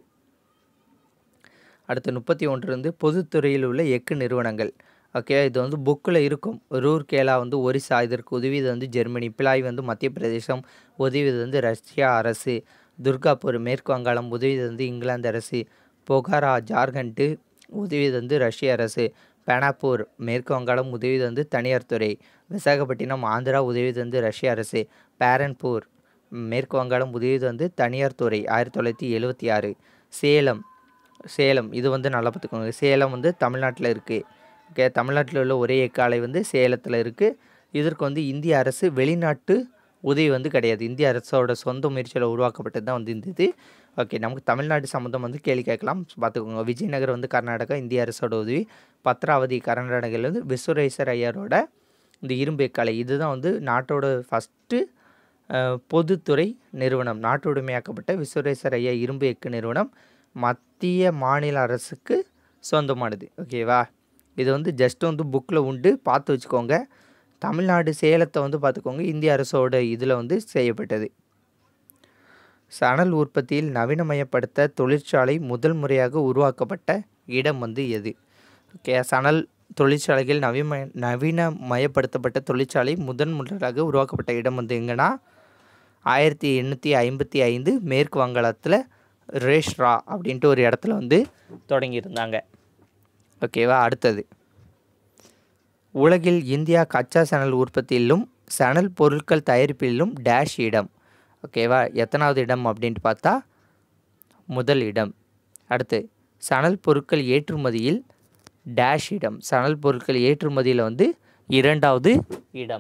அடுத்து முப்பத்தி ஒன்று வந்து பொதுத்துறையில் உள்ள எக்கு நிறுவனங்கள் ஓகே இது வந்து புக்கில் இருக்கும் ரூர்கேலா வந்து ஒரிசா இதற்கு உதவியது வந்து ஜெர்மனி பிலாய் வந்து மத்திய பிரதேசம் உதவியது வந்து ரஷ்யா அரசு துர்காப்பூர் மேற்கு வங்காளம் உதவியது வந்து இங்கிலாந்து அரசு பொகாரா ஜார்க்கண்டு உதவியது வந்து ரஷ்ய அரசு பெனாப்பூர் மேற்கு வங்காளம் உதவியது வந்து தனியார் துறை விசாகப்பட்டினம் ஆந்திரா உதவியது வந்து ரஷ்ய அரசு பேரன்பூர் மேற்கு வங்காளம் உதவியது வந்து தனியார் துறை ஆயிரத்தி தொள்ளாயிரத்தி எழுவத்தி ஆறு சேலம் சேலம் இது வந்து நல்லா பார்த்துக்கோங்க சேலம் வந்து தமிழ்நாட்டில் இருக்குது ஓகே தமிழ்நாட்டில் உள்ள ஒரே எக்காலை வந்து சேலத்தில் இருக்குது இதற்கு வந்து இந்திய அரசு வெளிநாட்டு உதவி வந்து கிடையாது இந்திய அரசோட சொந்த முயற்சியில் உருவாக்கப்பட்டது தான் வந்து இந்த இது ஓகே நமக்கு தமிழ்நாடு சம்மந்தம் வந்து கேள்வி கேட்கலாம் பார்த்துக்கோங்க விஜயநகர் வந்து கர்நாடகா இந்திய அரசோட உதவி பத்ராவதி கர்நாடகாவில் வந்து விஸ்வரேசர் ஐயரோட இந்த இரும்பு கலை இதுதான் வந்து நாட்டோட ஃபஸ்ட்டு பொதுத்துறை நிறுவனம் நாட்டுடைமையாக்கப்பட்ட விஸ்வரேசர் ஐயா இரும்பு எக்கு நிறுவனம் மத்திய மாநில அரசுக்கு சொந்தமானது ஓகேவா இது வந்து ஜஸ்ட் வந்து புக்கில் உண்டு பார்த்து வச்சுக்கோங்க தமிழ்நாடு சேலத்தை வந்து பார்த்துக்கோங்க இந்திய அரசோட இதில் வந்து செய்யப்பட்டது சணல் உற்பத்தியில் நவீனமயப்படுத்த தொழிற்சாலை முதல் முறையாக உருவாக்கப்பட்ட இடம் வந்து எது ஓகே சணல் தொழிற்சாலைகள் நவீன நவீனமயப்படுத்தப்பட்ட தொழிற்சாலை முதன் முதலாக உருவாக்கப்பட்ட இடம் வந்து எங்கன்னா ஆயிரத்தி எண்ணூற்றி ஐம்பத்தி ஐந்து மேற்கு வங்காளத்தில் ரேஷ்ரா அப்படின்ட்டு ஒரு இடத்துல வந்து தொடங்கியிருந்தாங்க ஓகேவா அடுத்தது உலகில் இந்தியா கச்சா சணல் உற்பத்தியிலும் சணல் பொருட்கள் தயாரிப்பிலும் டேஷ் இடம் ஓகேவா எத்தனாவது இடம் அப்படின்ட்டு பார்த்தா முதல் இடம் அடுத்து சணல் பொருட்கள் ஏற்றுமதியில் டேஷ் இடம் சணல் பொருட்கள் ஏற்றுமதியில் வந்து இரண்டாவது இடம்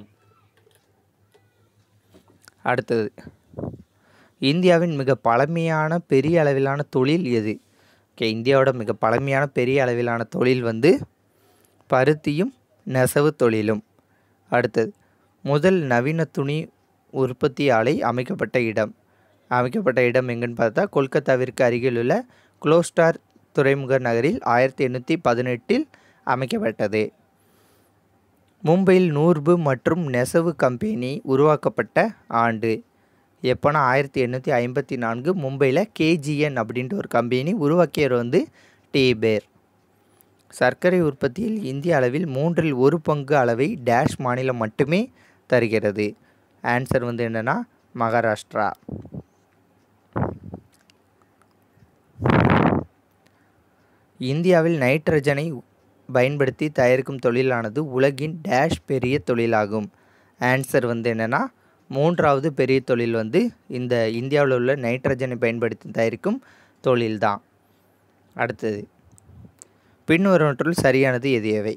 அடுத்தது இந்தியாவின் மிக பழமையான பெரிய அளவிலான தொழில் எது ஓகே இந்தியாவோட மிக பழமையான பெரிய அளவிலான தொழில் வந்து பருத்தியும் நெசவு தொழிலும் அடுத்தது முதல் நவீன துணி உற்பத்தி ஆலை அமைக்கப்பட்ட இடம் அமைக்கப்பட்ட இடம் எங்கன்னு பார்த்தா கொல்கத்தாவிற்கு அருகிலுள்ள குளோஸ்டார் துறைமுக நகரில் ஆயிரத்தி எண்ணூற்றி பதினெட்டில் அமைக்கப்பட்டது மும்பையில் நூர்பு மற்றும் நெசவு கம்பெனி உருவாக்கப்பட்ட ஆண்டு எப்போனா ஆயிரத்தி எண்ணூற்றி ஐம்பத்தி நான்கு மும்பையில் கேஜிஎன் அப்படின்ட்டு ஒரு கம்பெனி உருவாக்கியவர் வந்து டீபேர் சர்க்கரை உற்பத்தியில் இந்திய அளவில் மூன்றில் ஒரு பங்கு அளவை டேஷ் மாநிலம் மட்டுமே தருகிறது ஆன்சர் வந்து என்னென்னா மகாராஷ்டிரா இந்தியாவில் நைட்ரஜனை பயன்படுத்தி தயாரிக்கும் தொழிலானது உலகின் டேஷ் பெரிய தொழிலாகும் ஆன்சர் வந்து என்னென்னா மூன்றாவது பெரிய தொழில் வந்து இந்த இந்தியாவில் உள்ள நைட்ரஜனை பயன்படுத்தி தயாரிக்கும் தொழில் தான் அடுத்தது பின்வருவற்றுள் சரியானது எது எவை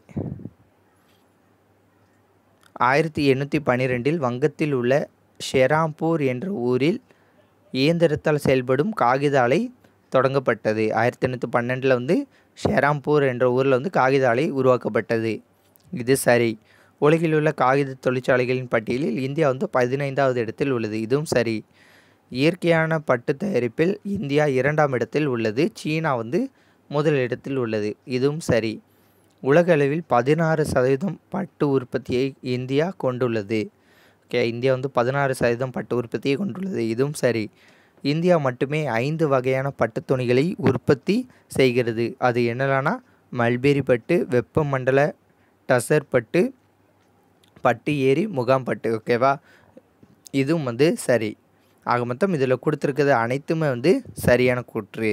ஆயிரத்தி எண்ணூற்றி பன்னிரெண்டில் வங்கத்தில் உள்ள ஷெராம்பூர் என்ற ஊரில் இயந்திரத்தால் செயல்படும் காகித ஆலை தொடங்கப்பட்டது ஆயிரத்தி எண்ணூற்றி பன்னெண்டில் வந்து ஷெராம்பூர் என்ற ஊரில் வந்து காகித ஆலை உருவாக்கப்பட்டது இது சரி உலகில் உள்ள காகித தொழிற்சாலைகளின் பட்டியலில் இந்தியா வந்து பதினைந்தாவது இடத்தில் உள்ளது இதுவும் சரி இயற்கையான பட்டு தயாரிப்பில் இந்தியா இரண்டாம் இடத்தில் உள்ளது சீனா வந்து முதல் இடத்தில் உள்ளது இதுவும் சரி உலக அளவில் பதினாறு சதவீதம் பட்டு உற்பத்தியை இந்தியா கொண்டுள்ளது ஓகே இந்தியா வந்து பதினாறு சதவீதம் பட்டு உற்பத்தியை கொண்டுள்ளது இதுவும் சரி இந்தியா மட்டுமே ஐந்து வகையான பட்டு துணிகளை உற்பத்தி செய்கிறது அது என்னலான்னா மல்பெரி பட்டு வெப்பமண்டல டசர் பட்டு பட்டு ஏரி முகாம் பட்டு ஓகேவா இதுவும் வந்து சரி ஆக மொத்தம் இதில் கொடுத்துருக்கிறது அனைத்துமே வந்து சரியான கூற்று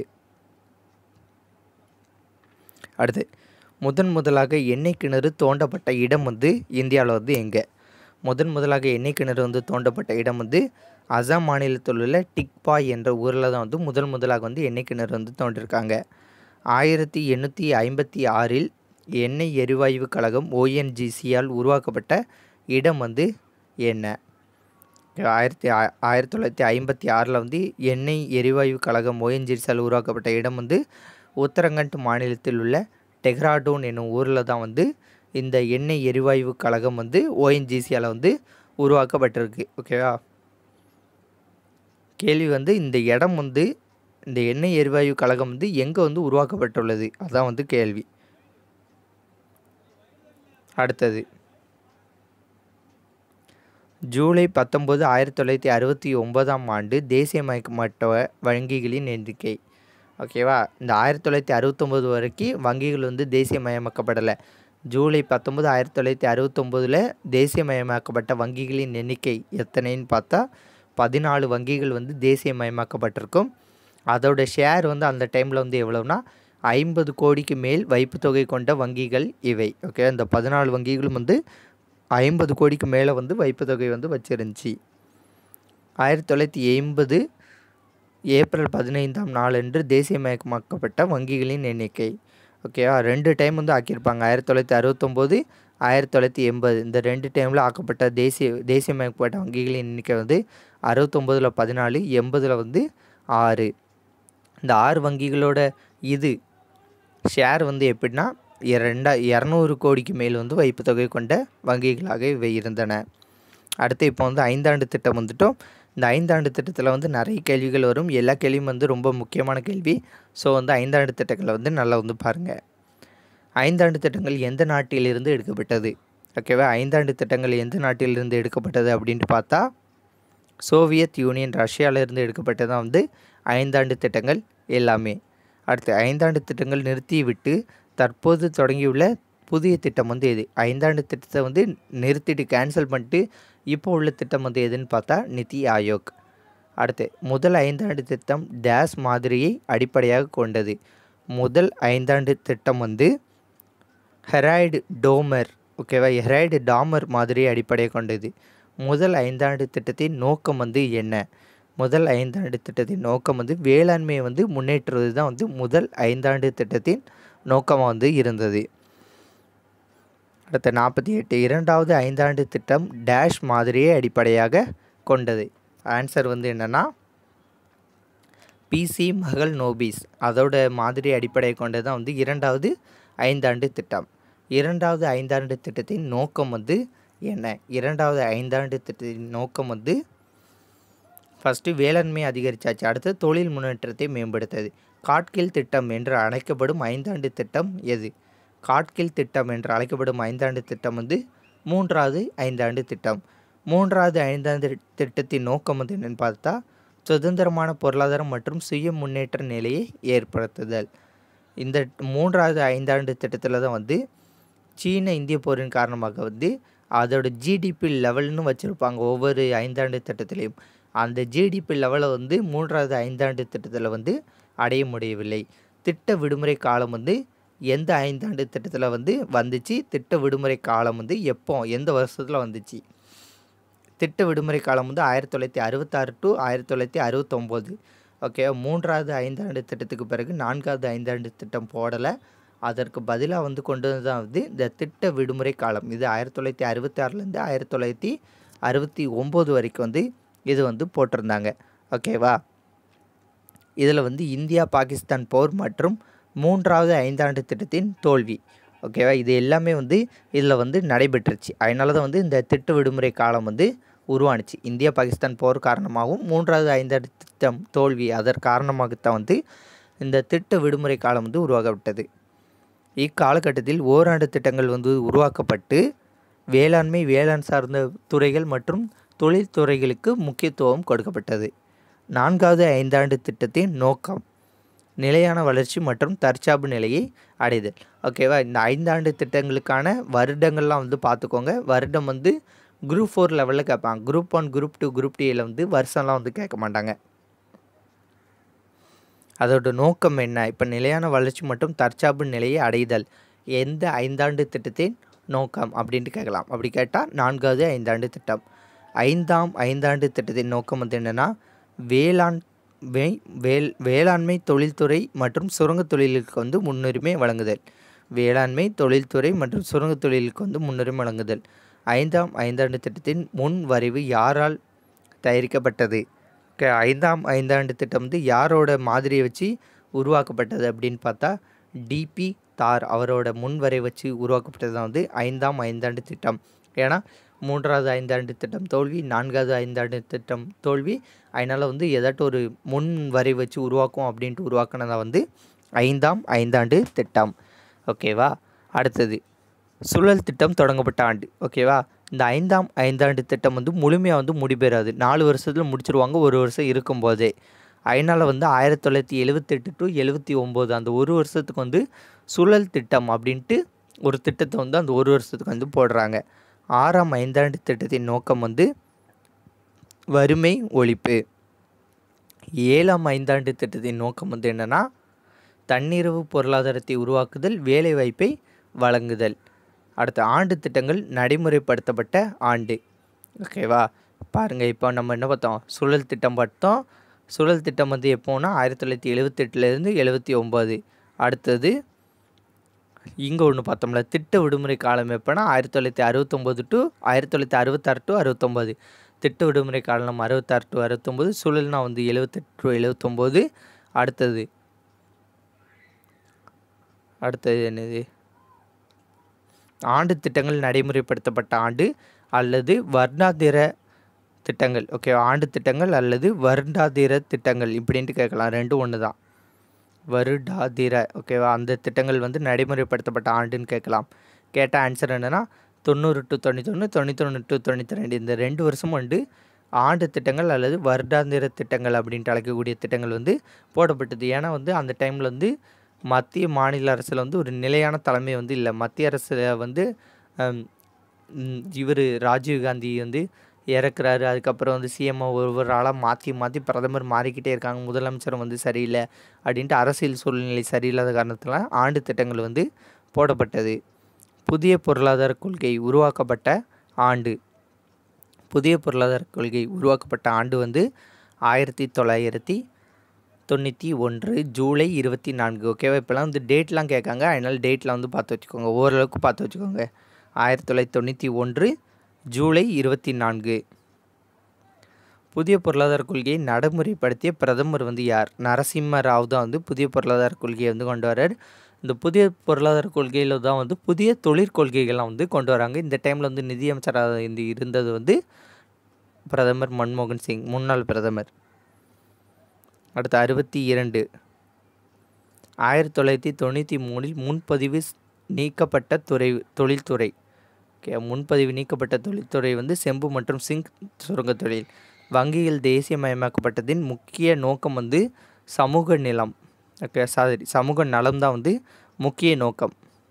அடுத்து முதன் முதலாக எண்ணெய் கிணறு தோண்டப்பட்ட இடம் வந்து இந்தியாவில் வந்து எங்கே முதன் முதலாக எண்ணெய் கிணறு வந்து தோண்டப்பட்ட இடம் வந்து அசாம் மாநிலத்தில் உள்ள டிக்பாய் என்ற ஊரில் தான் வந்து முதல் முதலாக வந்து எண்ணெய் கிணறு வந்து தோண்டிருக்காங்க ஆயிரத்தி எண்ணூற்றி ஐம்பத்தி ஆறில் எண்ணெய் எரிவாயு கழகம் ஓஎன்ஜிசியால் உருவாக்கப்பட்ட இடம் வந்து என்ன ஆயிரத்தி ஆயிரத்தி தொள்ளாயிரத்தி ஐம்பத்தி ஆறில் வந்து எண்ணெய் எரிவாயு கழகம் ஓஎன்ஜிசியால் உருவாக்கப்பட்ட இடம் வந்து உத்தரகண்ட் மாநிலத்தில் உள்ள டெஹ்ராடூன் என்னும் ஊரில் தான் வந்து இந்த எண்ணெய் எரிவாயு கழகம் வந்து ஓஎன்ஜிசியால் வந்து உருவாக்கப்பட்டிருக்கு ஓகேவா கேள்வி வந்து இந்த இடம் வந்து இந்த எண்ணெய் எரிவாயு கழகம் வந்து எங்கே வந்து உருவாக்கப்பட்டுள்ளது அதான் வந்து கேள்வி அடுத்தது ஜூலை பத்தொம்போது ஆயிரத்தி தொள்ளாயிரத்தி அறுபத்தி ஒன்பதாம் ஆண்டு தேசியமயமாட்ட வங்கிகளின் எண்ணிக்கை ஓகேவா இந்த ஆயிரத்தி தொள்ளாயிரத்தி அறுபத்தொம்போது வரைக்கும் வங்கிகள் வந்து தேசியமயமாக்கப்படலை ஜூலை பத்தொம்போது ஆயிரத்தி தொள்ளாயிரத்தி அறுபத்தொம்போதில் தேசியமயமாக்கப்பட்ட வங்கிகளின் எண்ணிக்கை எத்தனைன்னு பார்த்தா பதினாலு வங்கிகள் வந்து தேசியமயமாக்கப்பட்டிருக்கும் அதோட ஷேர் வந்து அந்த டைமில் வந்து எவ்வளோனா ஐம்பது கோடிக்கு மேல் வைப்பு தொகை கொண்ட வங்கிகள் இவை ஓகே இந்த பதினாலு வங்கிகளும் வந்து ஐம்பது கோடிக்கு மேலே வந்து வைப்பு தொகை வந்து வச்சிருந்துச்சி ஆயிரத்தி தொள்ளாயிரத்தி எண்பது ஏப்ரல் பதினைந்தாம் நாளன்று தேசியமயமாக்கப்பட்ட வங்கிகளின் எண்ணிக்கை ஓகேவா ரெண்டு டைம் வந்து ஆக்கியிருப்பாங்க ஆயிரத்தி தொள்ளாயிரத்தி அறுபத்தொம்போது ஆயிரத்தி தொள்ளாயிரத்தி எண்பது இந்த ரெண்டு டைமில் ஆக்கப்பட்ட தேசிய தேசியமயக்கப்பட்ட வங்கிகளின் எண்ணிக்கை வந்து அறுபத்தொம்போதில் பதினாலு எண்பதில் வந்து ஆறு இந்த ஆறு வங்கிகளோட இது ஷேர் வந்து எப்படின்னா ரெண்டா இரநூறு கோடிக்கு மேல் வந்து வைப்பு தொகை கொண்ட வங்கிகளாக இவை இருந்தன அடுத்து இப்போ வந்து ஐந்தாண்டு திட்டம் வந்துட்டோம் இந்த ஐந்தாண்டு திட்டத்தில் வந்து நிறைய கேள்விகள் வரும் எல்லா கேள்வியும் வந்து ரொம்ப முக்கியமான கேள்வி ஸோ வந்து ஐந்தாண்டு திட்டங்களை வந்து நல்லா வந்து பாருங்கள் ஐந்தாண்டு திட்டங்கள் எந்த நாட்டிலிருந்து எடுக்கப்பட்டது ஓகேவா ஐந்தாண்டு திட்டங்கள் எந்த நாட்டிலிருந்து எடுக்கப்பட்டது அப்படின்ட்டு பார்த்தா சோவியத் யூனியன் ரஷ்யாவிலிருந்து எடுக்கப்பட்டது தான் வந்து ஐந்தாண்டு திட்டங்கள் எல்லாமே அடுத்து ஐந்தாண்டு திட்டங்கள் நிறுத்திவிட்டு தற்போது தொடங்கியுள்ள புதிய திட்டம் வந்து எது ஐந்தாண்டு திட்டத்தை வந்து நிறுத்திட்டு கேன்சல் பண்ணிட்டு இப்போ உள்ள திட்டம் வந்து எதுன்னு பார்த்தா நிதி ஆயோக் அடுத்து முதல் ஐந்தாண்டு திட்டம் டேஸ் மாதிரியை அடிப்படையாக கொண்டது முதல் ஐந்தாண்டு திட்டம் வந்து ஹெராய்டு டோமர் ஓகேவா ஹெராய்டு டாமர் மாதிரியை அடிப்படையாக கொண்டது முதல் ஐந்தாண்டு திட்டத்தின் நோக்கம் வந்து என்ன முதல் ஐந்தாண்டு திட்டத்தின் நோக்கம் வந்து வேளாண்மையை வந்து முன்னேற்றுவது தான் வந்து முதல் ஐந்தாண்டு திட்டத்தின் நோக்கமாக வந்து இருந்தது அடுத்த நாற்பத்தி எட்டு இரண்டாவது ஐந்தாண்டு திட்டம் டேஷ் மாதிரியை அடிப்படையாக கொண்டது ஆன்சர் வந்து என்னென்னா பிசி மகள் நோபீஸ் அதோட மாதிரி அடிப்படை கொண்டது தான் வந்து இரண்டாவது ஐந்தாண்டு திட்டம் இரண்டாவது ஐந்தாண்டு திட்டத்தின் நோக்கம் வந்து என்ன இரண்டாவது ஐந்தாண்டு திட்டத்தின் நோக்கம் வந்து ஃபஸ்ட்டு வேளாண்மை அதிகரித்தாச்சு அடுத்து தொழில் முன்னேற்றத்தை மேம்படுத்தது காட்கில் திட்டம் என்று அழைக்கப்படும் ஐந்தாண்டு திட்டம் எது காட்கில் திட்டம் என்று அழைக்கப்படும் ஐந்தாண்டு திட்டம் வந்து மூன்றாவது ஐந்தாண்டு திட்டம் மூன்றாவது ஐந்தாண்டு திட்டத்தின் நோக்கம் வந்து என்னென்னு பார்த்தா சுதந்திரமான பொருளாதாரம் மற்றும் சுய முன்னேற்ற நிலையை ஏற்படுத்துதல் இந்த மூன்றாவது ஐந்தாண்டு திட்டத்தில் தான் வந்து சீன இந்திய போரின் காரணமாக வந்து அதோட ஜிடிபி லெவல்னு வச்சுருப்பாங்க ஒவ்வொரு ஐந்தாண்டு திட்டத்திலையும் அந்த ஜிடிபி லெவலை வந்து மூன்றாவது ஐந்தாண்டு திட்டத்தில் வந்து அடைய முடியவில்லை திட்ட விடுமுறை காலம் வந்து எந்த ஐந்தாண்டு திட்டத்தில் வந்து வந்துச்சு திட்ட விடுமுறை காலம் வந்து எப்போ எந்த வருஷத்தில் வந்துச்சு திட்ட விடுமுறை காலம் வந்து ஆயிரத்தி தொள்ளாயிரத்தி அறுபத்தாறு டு ஆயிரத்தி தொள்ளாயிரத்தி அறுபத்தொம்போது ஓகே மூன்றாவது ஐந்தாண்டு திட்டத்துக்கு பிறகு நான்காவது ஐந்தாண்டு திட்டம் போடலை அதற்கு பதிலாக வந்து கொண்டு வந்து தான் வந்து இந்த திட்ட விடுமுறை காலம் இது ஆயிரத்தி தொள்ளாயிரத்தி அறுபத்தி ஆறுலேருந்து ஆயிரத்தி தொள்ளாயிரத்தி அறுபத்தி ஒம்பது வரைக்கும் வந்து இது வந்து போட்டிருந்தாங்க ஓகேவா இதில் வந்து இந்தியா பாகிஸ்தான் போர் மற்றும் மூன்றாவது ஐந்தாண்டு திட்டத்தின் தோல்வி ஓகேவா இது எல்லாமே வந்து இதில் வந்து நடைபெற்றுச்சு அதனால தான் வந்து இந்த திட்ட விடுமுறை காலம் வந்து உருவானுச்சு இந்தியா பாகிஸ்தான் போர் காரணமாகவும் மூன்றாவது ஐந்தாண்டு திட்டம் தோல்வி அதன் காரணமாகத்தான் வந்து இந்த திட்ட விடுமுறை காலம் வந்து உருவாக்கப்பட்டது இக்காலகட்டத்தில் ஓராண்டு திட்டங்கள் வந்து உருவாக்கப்பட்டு வேளாண்மை வேளாண் சார்ந்த துறைகள் மற்றும் தொழில்துறைகளுக்கு முக்கியத்துவம் கொடுக்கப்பட்டது நான்காவது ஐந்தாண்டு திட்டத்தின் நோக்கம் நிலையான வளர்ச்சி மற்றும் தற்சார்பு நிலையை அடைதல் ஓகேவா இந்த ஐந்தாண்டு திட்டங்களுக்கான வருடங்கள்லாம் வந்து பார்த்துக்கோங்க வருடம் வந்து குரூப் ஃபோர் லெவலில் கேட்பாங்க group one group two group டியில் வந்து வருஷம்லாம் வந்து கேட்க மாட்டாங்க அதோட நோக்கம் என்ன இப்போ நிலையான வளர்ச்சி மற்றும் தற்சார்பு நிலையை அடைதல் எந்த ஐந்தாண்டு திட்டத்தின் நோக்கம் அப்படின்ட்டு கேட்கலாம் அப்படி கேட்டால் நான்காவது ஐந்தாண்டு திட்டம் ஐந்தாம் ஐந்தாண்டு திட்டத்தின் நோக்கம் வந்து என்னென்னா வேளாண் வே வேல் வேளாண்மை தொழில்துறை மற்றும் சுரங்கத் தொழிலுக்கு வந்து முன்னுரிமை வழங்குதல் வேளாண்மை தொழில்துறை மற்றும் சுரங்கத் தொழிலுக்கு வந்து முன்னுரிமை வழங்குதல் ஐந்தாம் ஐந்தாண்டு திட்டத்தின் முன் வரைவு யாரால் தயாரிக்கப்பட்டது ஓகே ஐந்தாம் ஐந்தாண்டு திட்டம் வந்து யாரோட மாதிரியை வச்சு உருவாக்கப்பட்டது அப்படின்னு பார்த்தா டிபி தார் அவரோட முன்வரை வச்சு உருவாக்கப்பட்டது தான் வந்து ஐந்தாம் ஐந்தாண்டு திட்டம் ஏன்னா மூன்றாவது ஐந்தாண்டு திட்டம் தோல்வி நான்காவது ஐந்தாண்டு திட்டம் தோல்வி அதனால் வந்து ஏதாட்டும் ஒரு முன் வரை வச்சு உருவாக்கும் அப்படின்ட்டு உருவாக்குனதா வந்து ஐந்தாம் ஐந்தாண்டு திட்டம் ஓகேவா அடுத்தது சுழல் திட்டம் தொடங்கப்பட்ட ஆண்டு ஓகேவா இந்த ஐந்தாம் ஐந்தாண்டு திட்டம் வந்து முழுமையாக வந்து முடிபெறாது நாலு வருஷத்தில் முடிச்சிருவாங்க ஒரு வருஷம் இருக்கும்போதே அதனால் வந்து ஆயிரத்தி தொள்ளாயிரத்தி எழுவத்தெட்டு டு எழுபத்தி ஒம்பது அந்த ஒரு வருஷத்துக்கு வந்து சுழல் திட்டம் அப்படின்ட்டு ஒரு திட்டத்தை வந்து அந்த ஒரு வருஷத்துக்கு வந்து போடுறாங்க ஆறாம் ஐந்தாண்டு திட்டத்தின் நோக்கம் வந்து வறுமை ஒழிப்பு ஏழாம் ஐந்தாண்டு திட்டத்தின் நோக்கம் வந்து என்னென்னா தன்னிறைவு பொருளாதாரத்தை உருவாக்குதல் வேலைவாய்ப்பை வழங்குதல் அடுத்த ஆண்டு திட்டங்கள் நடைமுறைப்படுத்தப்பட்ட ஆண்டு ஓகேவா பாருங்கள் இப்போ நம்ம என்ன பார்த்தோம் சுழல் திட்டம் பார்த்தோம் சுழல் திட்டம் வந்து எப்போனா ஆயிரத்தி தொள்ளாயிரத்தி எழுவத்தெட்டுலேருந்து எழுபத்தி ஒம்பது அடுத்தது இங்கே ஒன்று பார்த்தோம்ல திட்ட விடுமுறை காலம் எப்போனா ஆயிரத்தி தொள்ளாயிரத்தி அறுபத்தொம்போது டு ஆயிரத்தி தொள்ளாயிரத்தி அறுபத்தாறு டு அறுபத்தொம்போது திட்ட விடுமுறை காலம் அறுபத்தாறு டு அறுபத்தொம்போது சுழல்னா வந்து எழுபத்தெட்டு டு எழுபத்தொம்போது அடுத்தது அடுத்தது என்னது ஆண்டு திட்டங்கள் நடைமுறைப்படுத்தப்பட்ட ஆண்டு அல்லது வர்ணாந்திர திட்டங்கள் ஓகே ஆண்டு திட்டங்கள் அல்லது வருடாந்திர திட்டங்கள் இப்படின்ட்டு கேட்கலாம் ரெண்டும் ஒன்று தான் வருடாந்திர ஓகேவா அந்த திட்டங்கள் வந்து நடைமுறைப்படுத்தப்பட்ட ஆண்டுன்னு கேட்கலாம் கேட்ட ஆன்சர் என்னென்னா தொண்ணூறு டு தொண்ணூத்தொன்று தொண்ணூத்தொன்று டு தொண்ணூற்றி ரெண்டு இந்த ரெண்டு வருஷம் வந்து ஆண்டு திட்டங்கள் அல்லது வருடாந்திர திட்டங்கள் அப்படின்ட்டு அழைக்கக்கூடிய திட்டங்கள் வந்து போடப்பட்டது ஏன்னா வந்து அந்த டைமில் வந்து மத்திய மாநில அரசில் வந்து ஒரு நிலையான தலைமை வந்து இல்லை மத்திய அரசில் வந்து இவர் ராஜீவ்காந்தி வந்து இறக்குறாரு அதுக்கப்புறம் வந்து சிஎம்ஓ ஒவ்வொரு ஆளாக மாற்றி மாற்றி பிரதமர் மாறிக்கிட்டே இருக்காங்க முதலமைச்சர் வந்து சரியில்லை அப்படின்ட்டு அரசியல் சூழ்நிலை சரியில்லாத காரணத்தில் ஆண்டு திட்டங்கள் வந்து போடப்பட்டது புதிய பொருளாதார கொள்கை உருவாக்கப்பட்ட ஆண்டு புதிய பொருளாதார கொள்கை உருவாக்கப்பட்ட ஆண்டு வந்து ஆயிரத்தி தொள்ளாயிரத்தி தொண்ணூற்றி ஒன்று ஜூலை இருபத்தி நான்கு ஓகேவா இப்போலாம் வந்து டேட்லாம் கேட்காங்க அதனால் டேட்டில் வந்து பார்த்து வச்சுக்கோங்க ஓரளவுக்கு பார்த்து வச்சுக்கோங்க ஆயிரத்தி தொள்ளாயிரத்தி தொண்ணூற்றி ஒன்று ஜூலை இருபத்தி நான்கு புதிய பொருளாதார கொள்கையை நடைமுறைப்படுத்திய பிரதமர் வந்து யார் நரசிம்ம ராவ் தான் வந்து புதிய பொருளாதார கொள்கையை வந்து கொண்டு வரார் இந்த புதிய பொருளாதார கொள்கையில் தான் வந்து புதிய தொழிற்கொள்கைகள்லாம் வந்து கொண்டு வராங்க இந்த டைமில் வந்து நிதியமைச்சராக இருந்து இருந்தது வந்து பிரதமர் மன்மோகன் சிங் முன்னாள் பிரதமர் அடுத்து அறுபத்தி இரண்டு ஆயிரத்தி தொள்ளாயிரத்தி தொண்ணூற்றி மூணில் முன்பதிவு நீக்கப்பட்ட துறை தொழில்துறை ஓகே முன்பதிவு நீக்கப்பட்ட தொழில்துறை வந்து செம்பு மற்றும் சிங்க் சுரங்க தொழில் வங்கிகள் தேசியமயமாக்கப்பட்டதின் முக்கிய நோக்கம் வந்து சமூக நிலம் ஓகே சாரி சமூக நலம் தான் வந்து முக்கிய நோக்கம்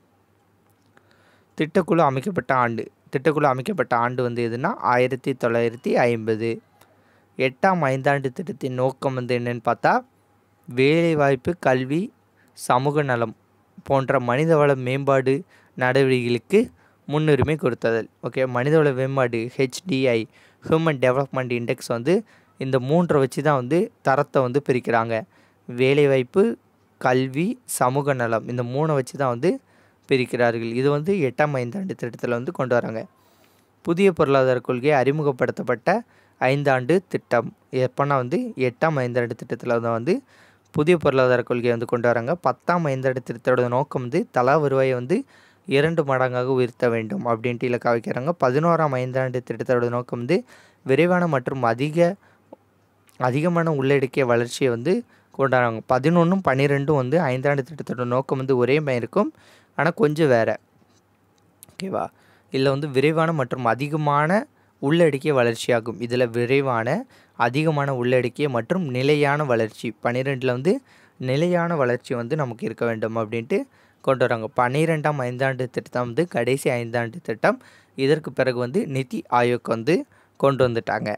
திட்டக்குழு அமைக்கப்பட்ட ஆண்டு திட்டக்குழு அமைக்கப்பட்ட ஆண்டு வந்து எதுனா ஆயிரத்தி தொள்ளாயிரத்தி ஐம்பது எட்டாம் ஐந்தாண்டு திட்டத்தின் நோக்கம் வந்து என்னென்னு பார்த்தா வேலைவாய்ப்பு கல்வி சமூக நலம் போன்ற மனிதவள மேம்பாடு நடவடிக்கைகளுக்கு முன்னுரிமை கொடுத்ததல் ஓகே மனிதவள மேம்பாடு ஹெச்டிஐ ஹியூமன் டெவலப்மெண்ட் இண்டெக்ஸ் வந்து இந்த மூன்றை வச்சு தான் வந்து தரத்தை வந்து பிரிக்கிறாங்க வேலைவாய்ப்பு கல்வி சமூக நலம் இந்த மூணை வச்சு தான் வந்து பிரிக்கிறார்கள் இது வந்து எட்டாம் ஐந்தாண்டு திட்டத்தில் வந்து கொண்டு வராங்க புதிய பொருளாதார கொள்கை அறிமுகப்படுத்தப்பட்ட ஐந்தாண்டு திட்டம் எப்போனா வந்து எட்டாம் ஐந்தாண்டு திட்டத்தில் தான் வந்து புதிய பொருளாதார கொள்கையை வந்து கொண்டு வராங்க பத்தாம் ஐந்தாண்டு திட்டத்தோட நோக்கம் வந்து தலா வருவாயை வந்து இரண்டு மடங்காக உயர்த்த வேண்டும் அப்படின்ட்டு இலக்கா வைக்கிறாங்க பதினோராம் ஐந்தாண்டு திட்டத்தோட நோக்கம் வந்து விரைவான மற்றும் அதிக அதிகமான உள்ளடக்கிய வளர்ச்சியை வந்து கொண்டாடுறாங்க பதினொன்றும் பன்னிரெண்டும் வந்து ஐந்தாண்டு திட்டத்தோட நோக்கம் வந்து ஒரே மாதிரி இருக்கும் ஆனால் கொஞ்சம் வேறு ஓகேவா இதில் வந்து விரைவான மற்றும் அதிகமான உள்ளடக்கிய வளர்ச்சியாகும் இதில் விரைவான அதிகமான உள்ளடக்கிய மற்றும் நிலையான வளர்ச்சி பன்னிரெண்டில் வந்து நிலையான வளர்ச்சி வந்து நமக்கு இருக்க வேண்டும் அப்படின்ட்டு கொண்டு வராங்க பன்னிரெண்டாம் ஐந்தாண்டு திட்டம் வந்து கடைசி ஐந்தாண்டு திட்டம் இதற்கு பிறகு வந்து நிதி ஆயோக் வந்து கொண்டு வந்துட்டாங்க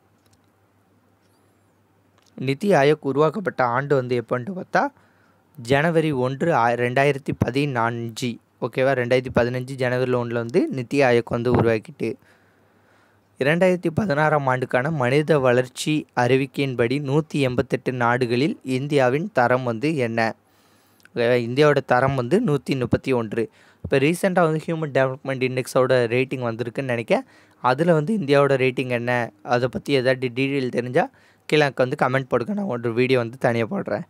நிதி ஆயோக் உருவாக்கப்பட்ட ஆண்டு வந்து எப்போன்ட்டு பார்த்தா ஜனவரி ஒன்று ஆ ரெண்டாயிரத்தி பதினான்கு ஓகேவா ரெண்டாயிரத்தி பதினஞ்சு ஜனவரி ஒன்றில் வந்து நிதி ஆயோக் வந்து உருவாக்கிட்டு இரண்டாயிரத்தி பதினாறாம் ஆண்டுக்கான மனித வளர்ச்சி அறிவிக்கையின்படி நூற்றி எண்பத்தெட்டு நாடுகளில் இந்தியாவின் தரம் வந்து என்ன ஓகேவா இந்தியாவோட தரம் வந்து நூற்றி முப்பத்தி ஒன்று இப்போ ரீசெண்டாக வந்து ஹியூமன் டெவலப்மெண்ட் இண்டெக்ஸோட ரேட்டிங் வந்திருக்குன்னு நினைக்க அதில் வந்து இந்தியாவோட ரேட்டிங் என்ன அதை பற்றி ஏதாவது டீட்டெயில் தெரிஞ்சால் கீழே எனக்கு வந்து கமெண்ட் போடுங்க நான் ஒரு வீடியோ வந்து தனியாக போடுறேன்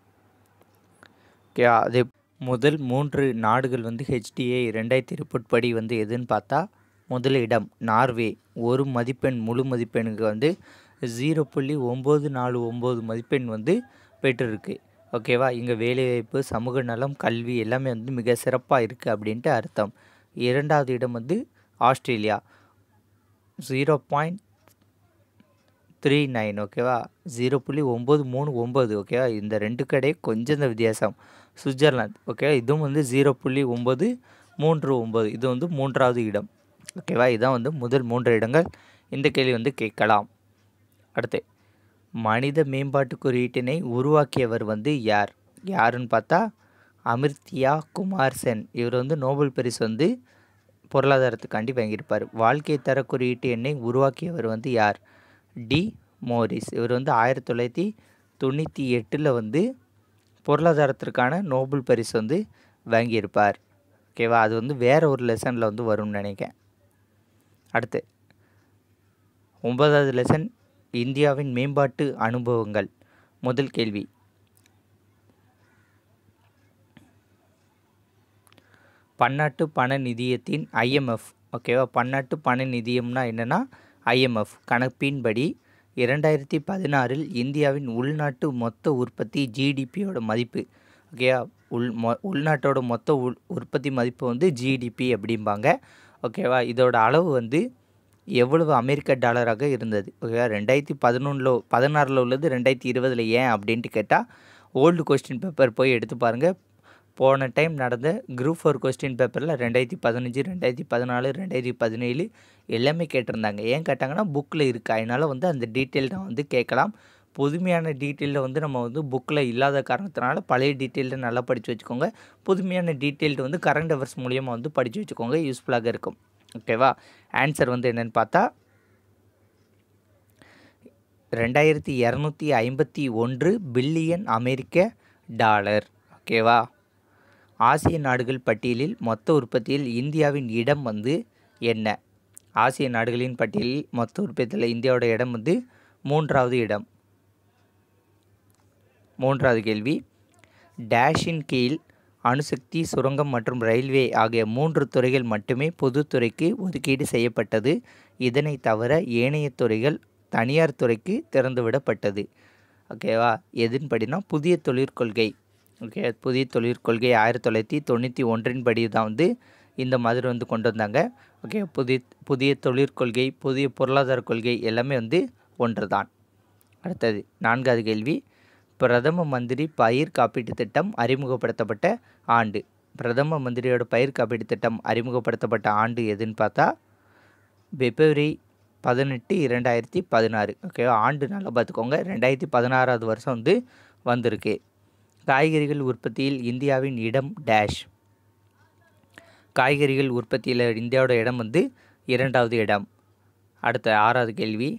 ஓகே அது முதல் மூன்று நாடுகள் வந்து ஹெச்டிஏ ரெண்டாயிரத்தி ரிப்போர்ட் படி வந்து எதுன்னு பார்த்தா முதலிடம் நார்வே ஒரு மதிப்பெண் முழு மதிப்பெண்ணுக்கு வந்து ஜீரோ புள்ளி ஒம்பது நாலு ஒம்பது மதிப்பெண் வந்து பெற்றிருக்கு ஓகேவா இங்கே வேலைவாய்ப்பு சமூக நலம் கல்வி எல்லாமே வந்து மிக சிறப்பாக இருக்குது அப்படின்ட்டு அர்த்தம் இரண்டாவது இடம் வந்து Australia zero point three nine ஓகேவா ஜீரோ புள்ளி ஒம்பது மூணு ஒம்பது ஓகேவா இந்த ரெண்டு கடை கொஞ்சம் தான் வித்தியாசம் சுவிட்சர்லாந்து ஓகேவா இதுவும் வந்து ஜீரோ புள்ளி ஒம்பது மூன்று ஒம்பது இது வந்து மூன்றாவது இடம் ஓகேவா இதான் வந்து முதல் மூன்று இடங்கள் இந்த கேள்வி வந்து கேட்கலாம் அடுத்து மனித மேம்பாட்டு குறியீட்டினை உருவாக்கியவர் வந்து யார் யாருன்னு பார்த்தா அமிர்தியா குமார் சென் இவர் வந்து நோபல் பரிசு வந்து பொருளாதாரத்துக்காண்டி வாங்கியிருப்பார் வாழ்க்கை தர குறியீட்டு எண்ணை உருவாக்கியவர் வந்து யார் டி மோரிஸ் இவர் வந்து ஆயிரத்தி தொள்ளாயிரத்தி தொண்ணூற்றி எட்டில் வந்து பொருளாதாரத்திற்கான நோபல் பரிசு வந்து வாங்கியிருப்பார் ஓகேவா அது வந்து வேற ஒரு லெசனில் வந்து வரும்னு நினைக்கிறேன் அடுத்து ஒன்பதாவது லெசன் இந்தியாவின் மேம்பாட்டு அனுபவங்கள் முதல் கேள்வி பன்னாட்டு பண நிதியத்தின் ஐஎம்எஃப் ஓகேவா பன்னாட்டு பண நிதியம்னா என்னென்னா ஐஎம்எஃப் கணக்கின்படி இரண்டாயிரத்தி பதினாறில் இந்தியாவின் உள்நாட்டு மொத்த உற்பத்தி ஜிடிபியோட மதிப்பு ஓகேவா உள் மொ உள்நாட்டோட மொத்த உள் உற்பத்தி மதிப்பு வந்து ஜிடிபி அப்படிம்பாங்க ஓகேவா இதோட அளவு வந்து எவ்வளவு அமெரிக்க டாலராக இருந்தது ஓகேவா ரெண்டாயிரத்தி பதினொன்றில் பதினாறில் உள்ளது ரெண்டாயிரத்தி இருபதில் ஏன் அப்படின்ட்டு கேட்டால் ஓல்டு கொஸ்டின் பேப்பர் போய் எடுத்து பாருங்கள் போன டைம் நடந்த குரூப் ஃபோர் கொஸ்டின் பேப்பரில் ரெண்டாயிரத்தி பதினஞ்சு ரெண்டாயிரத்தி பதினாலு ரெண்டாயிரத்தி பதினேழு எல்லாமே கேட்டிருந்தாங்க ஏன் கேட்டாங்கன்னா புக்கில் இருக்குது அதனால் வந்து அந்த டீட்டெயில் நான் வந்து கேட்கலாம் புதுமையான டீட்டெயிலில் வந்து நம்ம வந்து புக்கில் இல்லாத காரணத்தினால பழைய டீட்டெயிலில் நல்லா படித்து வச்சுக்கோங்க புதுமையான டீட்டெயில்டு வந்து கரண்ட் அவர்ஸ் மூலியமாக வந்து படித்து வச்சுக்கோங்க யூஸ்ஃபுல்லாக இருக்கும் ஓகேவா ஆன்சர் வந்து என்னென்னு பார்த்தா ரெண்டாயிரத்தி இரநூத்தி ஐம்பத்தி ஒன்று பில்லியன் அமெரிக்க டாலர் ஓகேவா ஆசிய நாடுகள் பட்டியலில் மொத்த உற்பத்தியில் இந்தியாவின் இடம் வந்து என்ன ஆசிய நாடுகளின் பட்டியலில் மொத்த உற்பத்தியில் இந்தியாவோட இடம் வந்து மூன்றாவது இடம் மூன்றாவது கேள்வி டேஷின் கீழ் அணுசக்தி சுரங்கம் மற்றும் ரயில்வே ஆகிய மூன்று துறைகள் மட்டுமே பொதுத்துறைக்கு ஒதுக்கீடு செய்யப்பட்டது இதனை தவிர ஏனைய துறைகள் தனியார் துறைக்கு திறந்துவிடப்பட்டது ஓகேவா எதுன்படினா புதிய தொழிற்கொள்கை ஓகே புதிய தொழிற்கொள்கை ஆயிரத்தி தொள்ளாயிரத்தி தொண்ணூற்றி ஒன்றின் படி தான் வந்து இந்த மாதிரி வந்து கொண்டு வந்தாங்க ஓகே புதிய புதிய தொழிற்கொள்கை புதிய பொருளாதார கொள்கை எல்லாமே வந்து ஒன்று தான் அடுத்தது நான்காவது கேள்வி பிரதம மந்திரி பயிர் காப்பீட்டு திட்டம் அறிமுகப்படுத்தப்பட்ட ஆண்டு பிரதம மந்திரியோட பயிர் காப்பீட்டு திட்டம் அறிமுகப்படுத்தப்பட்ட ஆண்டு எதுன்னு பார்த்தா பிப்ரவரி பதினெட்டு இரண்டாயிரத்தி பதினாறு ஓகேவா ஆண்டு நல்லா பார்த்துக்கோங்க ரெண்டாயிரத்தி பதினாறாவது வருஷம் வந்து வந்திருக்கு காய்கறிகள் உற்பத்தியில் இந்தியாவின் இடம் டேஷ் காய்கறிகள் உற்பத்தியில் இந்தியாவோட இடம் வந்து இரண்டாவது இடம் அடுத்த ஆறாவது கேள்வி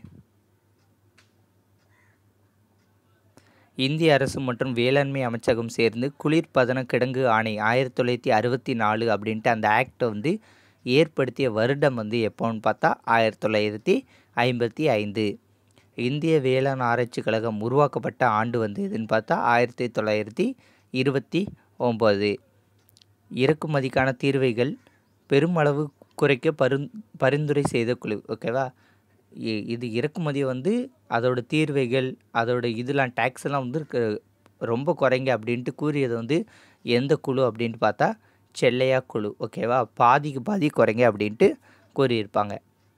இந்திய அரசு மற்றும் வேளாண்மை அமைச்சகம் சேர்ந்து குளிர்பதன கிடங்கு ஆணை ஆயிரத்தி தொள்ளாயிரத்தி அறுபத்தி நாலு அப்படின்ட்டு அந்த ஆக்டை வந்து ஏற்படுத்திய வருடம் வந்து எப்போன்னு பார்த்தா ஆயிரத்தி தொள்ளாயிரத்தி ஐம்பத்தி ஐந்து இந்திய வேளாண் ஆராய்ச்சி கழகம் உருவாக்கப்பட்ட ஆண்டு வந்து எதுன்னு பார்த்தா ஆயிரத்தி தொள்ளாயிரத்தி இருபத்தி ஒம்பது இறக்குமதிக்கான தீர்வைகள் பெருமளவு குறைக்க பரிந் பரிந்துரை செய்த குழு ஓகேவா இ- இது இறக்குமதியை வந்து அதோட தீர்வைகள் அதோட இதெல்லாம் டேக்ஸ் எல்லாம் வந்து இருக்க- ரொம்ப குறைங்க அப்படின்ட்டு கூறியது வந்து எந்த குழு அப்படின்ட்டு பார்த்தா செல்லையா குழு ஓகேவா பாதிக்கு பாதி குறைங்க அப்படின்ட்டு கூறியிருப்பாங்க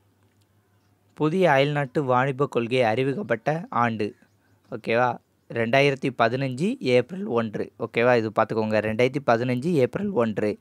புதிய அயல்நாட்டு வாணிப கொள்கை அறிவிக்கப்பட்ட ஆண்டு ஓகேவா ரெண்டாயிரத்தி பதினஞ்சு ஏப்ரல் ஒன்று ஓகேவா இது பார்த்துக்கோங்க ரெண்டாயிரத்தி பதினஞ்சு ஏப்ரல் ஒன்று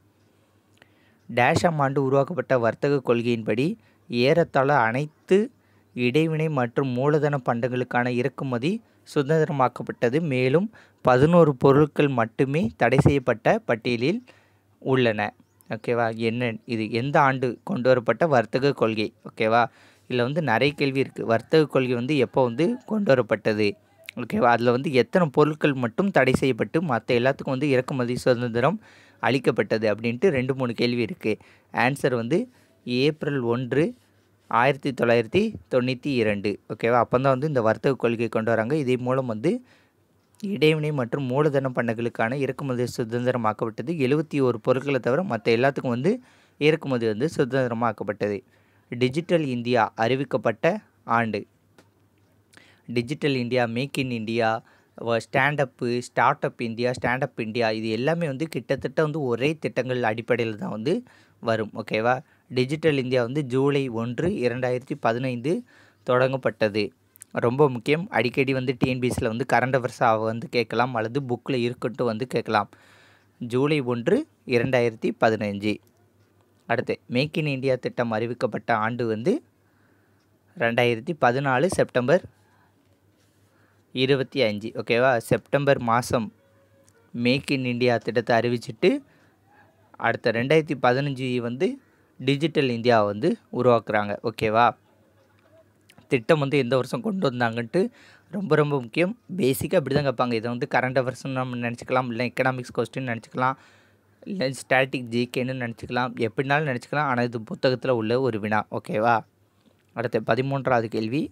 டேஷாம் ஆண்டு உருவாக்கப்பட்ட வர்த்தக கொள்கையின்படி ஏறத்தாழ அனைத்து இடைவினை மற்றும் மூலதன பண்டங்களுக்கான இறக்குமதி சுதந்திரமாக்கப்பட்டது மேலும் பதினோரு பொருட்கள் மட்டுமே தடை செய்யப்பட்ட பட்டியலில் உள்ளன ஓகேவா என்ன இது எந்த ஆண்டு கொண்டு வரப்பட்ட வர்த்தக கொள்கை ஓகேவா இதில் வந்து நிறைய கேள்வி இருக்குது வர்த்தக கொள்கை வந்து எப்போ வந்து கொண்டு வரப்பட்டது ஓகேவா அதில் வந்து எத்தனை பொருட்கள் மட்டும் தடை செய்யப்பட்டு மற்ற எல்லாத்துக்கும் வந்து இறக்குமதி சுதந்திரம் அளிக்கப்பட்டது அப்படின்ட்டு ரெண்டு மூணு கேள்வி இருக்குது ஆன்சர் வந்து ஏப்ரல் ஒன்று ஆயிரத்தி தொள்ளாயிரத்தி தொண்ணூற்றி இரண்டு ஓகேவா அப்போ தான் வந்து இந்த வர்த்தக கொள்கை கொண்டு வராங்க இதே மூலம் வந்து இடைவினை மற்றும் மூலதன பண்டங்களுக்கான இறக்குமதி சுதந்திரமாக்கப்பட்டது எழுபத்தி ஒரு பொருட்களை தவிர மற்ற எல்லாத்துக்கும் வந்து இறக்குமதி வந்து சுதந்திரமாக்கப்பட்டது டிஜிட்டல் இந்தியா அறிவிக்கப்பட்ட ஆண்டு digital India make in India stand up start up India stand up India இது எல்லாமே வந்து கிட்டத்தட்ட வந்து ஒரே திட்டங்கள் அடிப்படையில் தான் வந்து வரும் ஓகேவா டிஜிட்டல் இந்தியா வந்து ஜூலை ஒன்று இரண்டாயிரத்தி பதினைந்து தொடங்கப்பட்டது ரொம்ப முக்கியம் அடிக்கடி வந்து டிஎன்பிஎஸ்சியில் வந்து கரண்ட் அஃபேர்ஸாக வந்து கேட்கலாம் அல்லது புக்கில் இருக்கட்டும் வந்து கேட்கலாம் ஜூலை ஒன்று இரண்டாயிரத்தி பதினஞ்சு அடுத்து மேக் இன் இந்தியா திட்டம் அறிவிக்கப்பட்ட ஆண்டு வந்து ரெண்டாயிரத்தி பதினாலு செப்டம்பர் இருபத்தி அஞ்சு ஓகேவா செப்டம்பர் மாதம் மேக் இன் இந்தியா திட்டத்தை அறிவிச்சிட்டு அடுத்த ரெண்டாயிரத்தி பதினஞ்சு வந்து டிஜிட்டல் இந்தியா வந்து உருவாக்குறாங்க ஓகேவா திட்டம் வந்து எந்த வருஷம் கொண்டு வந்தாங்கன்ட்டு ரொம்ப ரொம்ப முக்கியம் பேசிக்காக அப்படி தான் கேட்பாங்க இதை வந்து கரண்ட் அஃபேர்ஸ்னு நம்ம நினச்சிக்கலாம் இல்லை எக்கனாமிக்ஸ் கொஸ்டின் நினச்சிக்கலாம் இல்லை ஸ்டாட்டிக் ஜிகேன்னு நினச்சிக்கலாம் எப்படினாலும் நினச்சிக்கலாம் ஆனால் இது புத்தகத்தில் உள்ள ஒரு வினா ஓகேவா அடுத்து பதிமூன்றாவது கேள்வி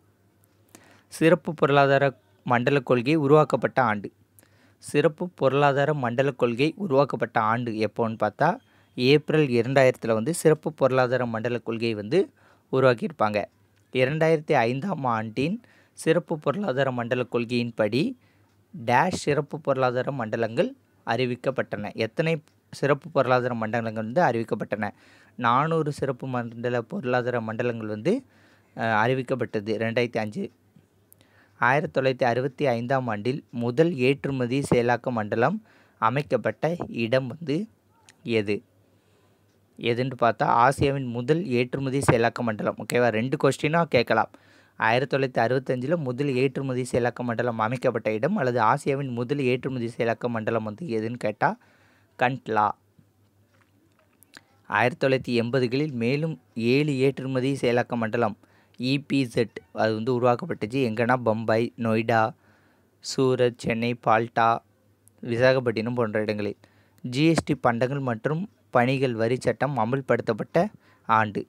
சிறப்பு பொருளாதார மண்டல கொள்கை உருவாக்கப்பட்ட ஆண்டு சிறப்பு பொருளாதார மண்டல கொள்கை உருவாக்கப்பட்ட ஆண்டு எப்போன்னு பார்த்தா ஏப்ரல் இரண்டாயிரத்தில் வந்து சிறப்பு பொருளாதார மண்டல கொள்கை வந்து உருவாக்கியிருப்பாங்க இரண்டாயிரத்தி ஐந்தாம் ஆண்டின் சிறப்பு பொருளாதார மண்டல கொள்கையின்படி டேஷ் சிறப்பு பொருளாதார மண்டலங்கள் அறிவிக்கப்பட்டன எத்தனை சிறப்பு பொருளாதார மண்டலங்கள் வந்து அறிவிக்கப்பட்டன நானூறு சிறப்பு மண்டல பொருளாதார மண்டலங்கள் வந்து அஹ், அறிவிக்கப்பட்டது ரெண்டாயிரத்தி அஞ்சு ஆயிரத்தி தொள்ளாயிரத்தி அறுபத்தி ஐந்தாம் ஆண்டில் முதல் ஏற்றுமதி செயலாக்க மண்டலம் அமைக்கப்பட்ட இடம் வந்து எது எதுன்னு பார்த்தா ஆசியாவின் முதல் ஏற்றுமதி செயலாக்க மண்டலம் ஓகேவா ரெண்டு கொஸ்டினாக கேட்கலாம் ஆயிரத்தி தொள்ளாயிரத்தி அறுபத்தஞ்சில் முதல் ஏற்றுமதி செயலாக்க மண்டலம் அமைக்கப்பட்ட இடம் அல்லது ஆசியாவின் முதல் ஏற்றுமதி செயலாக்க மண்டலம் வந்து எதுன்னு கேட்டால் கண்ட்லா ஆயிரத்தி தொள்ளாயிரத்தி எண்பதுகளில் மேலும் ஏழு ஏற்றுமதி செயலாக்க மண்டலம் இபிசெட் அது வந்து உருவாக்கப்பட்டுச்சு எங்கன்னா பம்பாய் நொய்டா சூரத் சென்னை பால்டா விசாகப்பட்டினம் போன்ற இடங்களில் ஜிஎஸ்டி பண்டங்கள் மற்றும் பணிகள் வரி சட்டம் அமல்படுத்தப்பட்ட ஆண்டு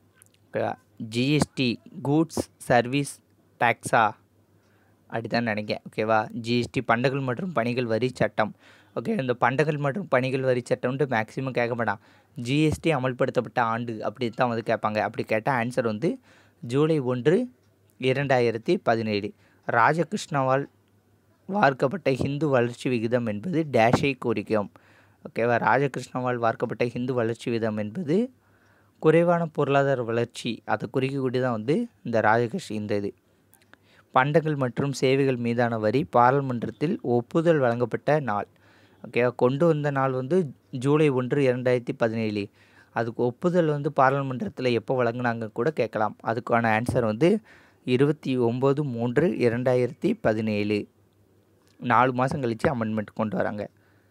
ஜிஎஸ்டி கூட்ஸ் சர்வீஸ் டேக்ஸா அப்படிதான் நினைக்கிறேன் ஓகேவா ஜிஎஸ்டி பண்டங்கள் மற்றும் பணிகள் வரி சட்டம் ஓகே இந்த பண்டங்கள் மற்றும் பணிகள் வரி சட்டம்ன்ட்டு மேக்ஸிமம் கேட்க மாட்டான் ஜிஎஸ்டி அமல்படுத்தப்பட்ட ஆண்டு அப்படி தான் வந்து கேட்பாங்க அப்படி கேட்டால் ஆன்சர் வந்து ஜூலை ஒன்று இரண்டாயிரத்தி பதினேழு ராஜகிருஷ்ணவால் வார்க்கப்பட்ட ஹிந்து வளர்ச்சி விகிதம் என்பது டேஷை குறிக்கும் ஓகேவா ராஜகிருஷ்ணவால் வார்க்கப்பட்ட ஹிந்து வளர்ச்சி விகிதம் என்பது குறைவான பொருளாதார வளர்ச்சி அதை குறிக்கக்கூடியதான் வந்து இந்த ராஜகிருஷ்ண இந்த இது பண்டங்கள் மற்றும் சேவைகள் மீதான வரி பாராளுமன்றத்தில் ஒப்புதல் வழங்கப்பட்ட நாள் ஓகேவா கொண்டு வந்த நாள் வந்து ஜூலை ஒன்று இரண்டாயிரத்தி பதினேழு அதுக்கு ஒப்புதல் வந்து பாராளுமன்றத்தில் எப்போ வழங்கினாங்க கூட கேட்கலாம் அதுக்கான ஆன்சர் வந்து இருபத்தி ஒம்பது மூன்று இரண்டாயிரத்தி பதினேழு நாலு மாதம் கழித்து அமெண்ட்மெண்ட் கொண்டு வராங்க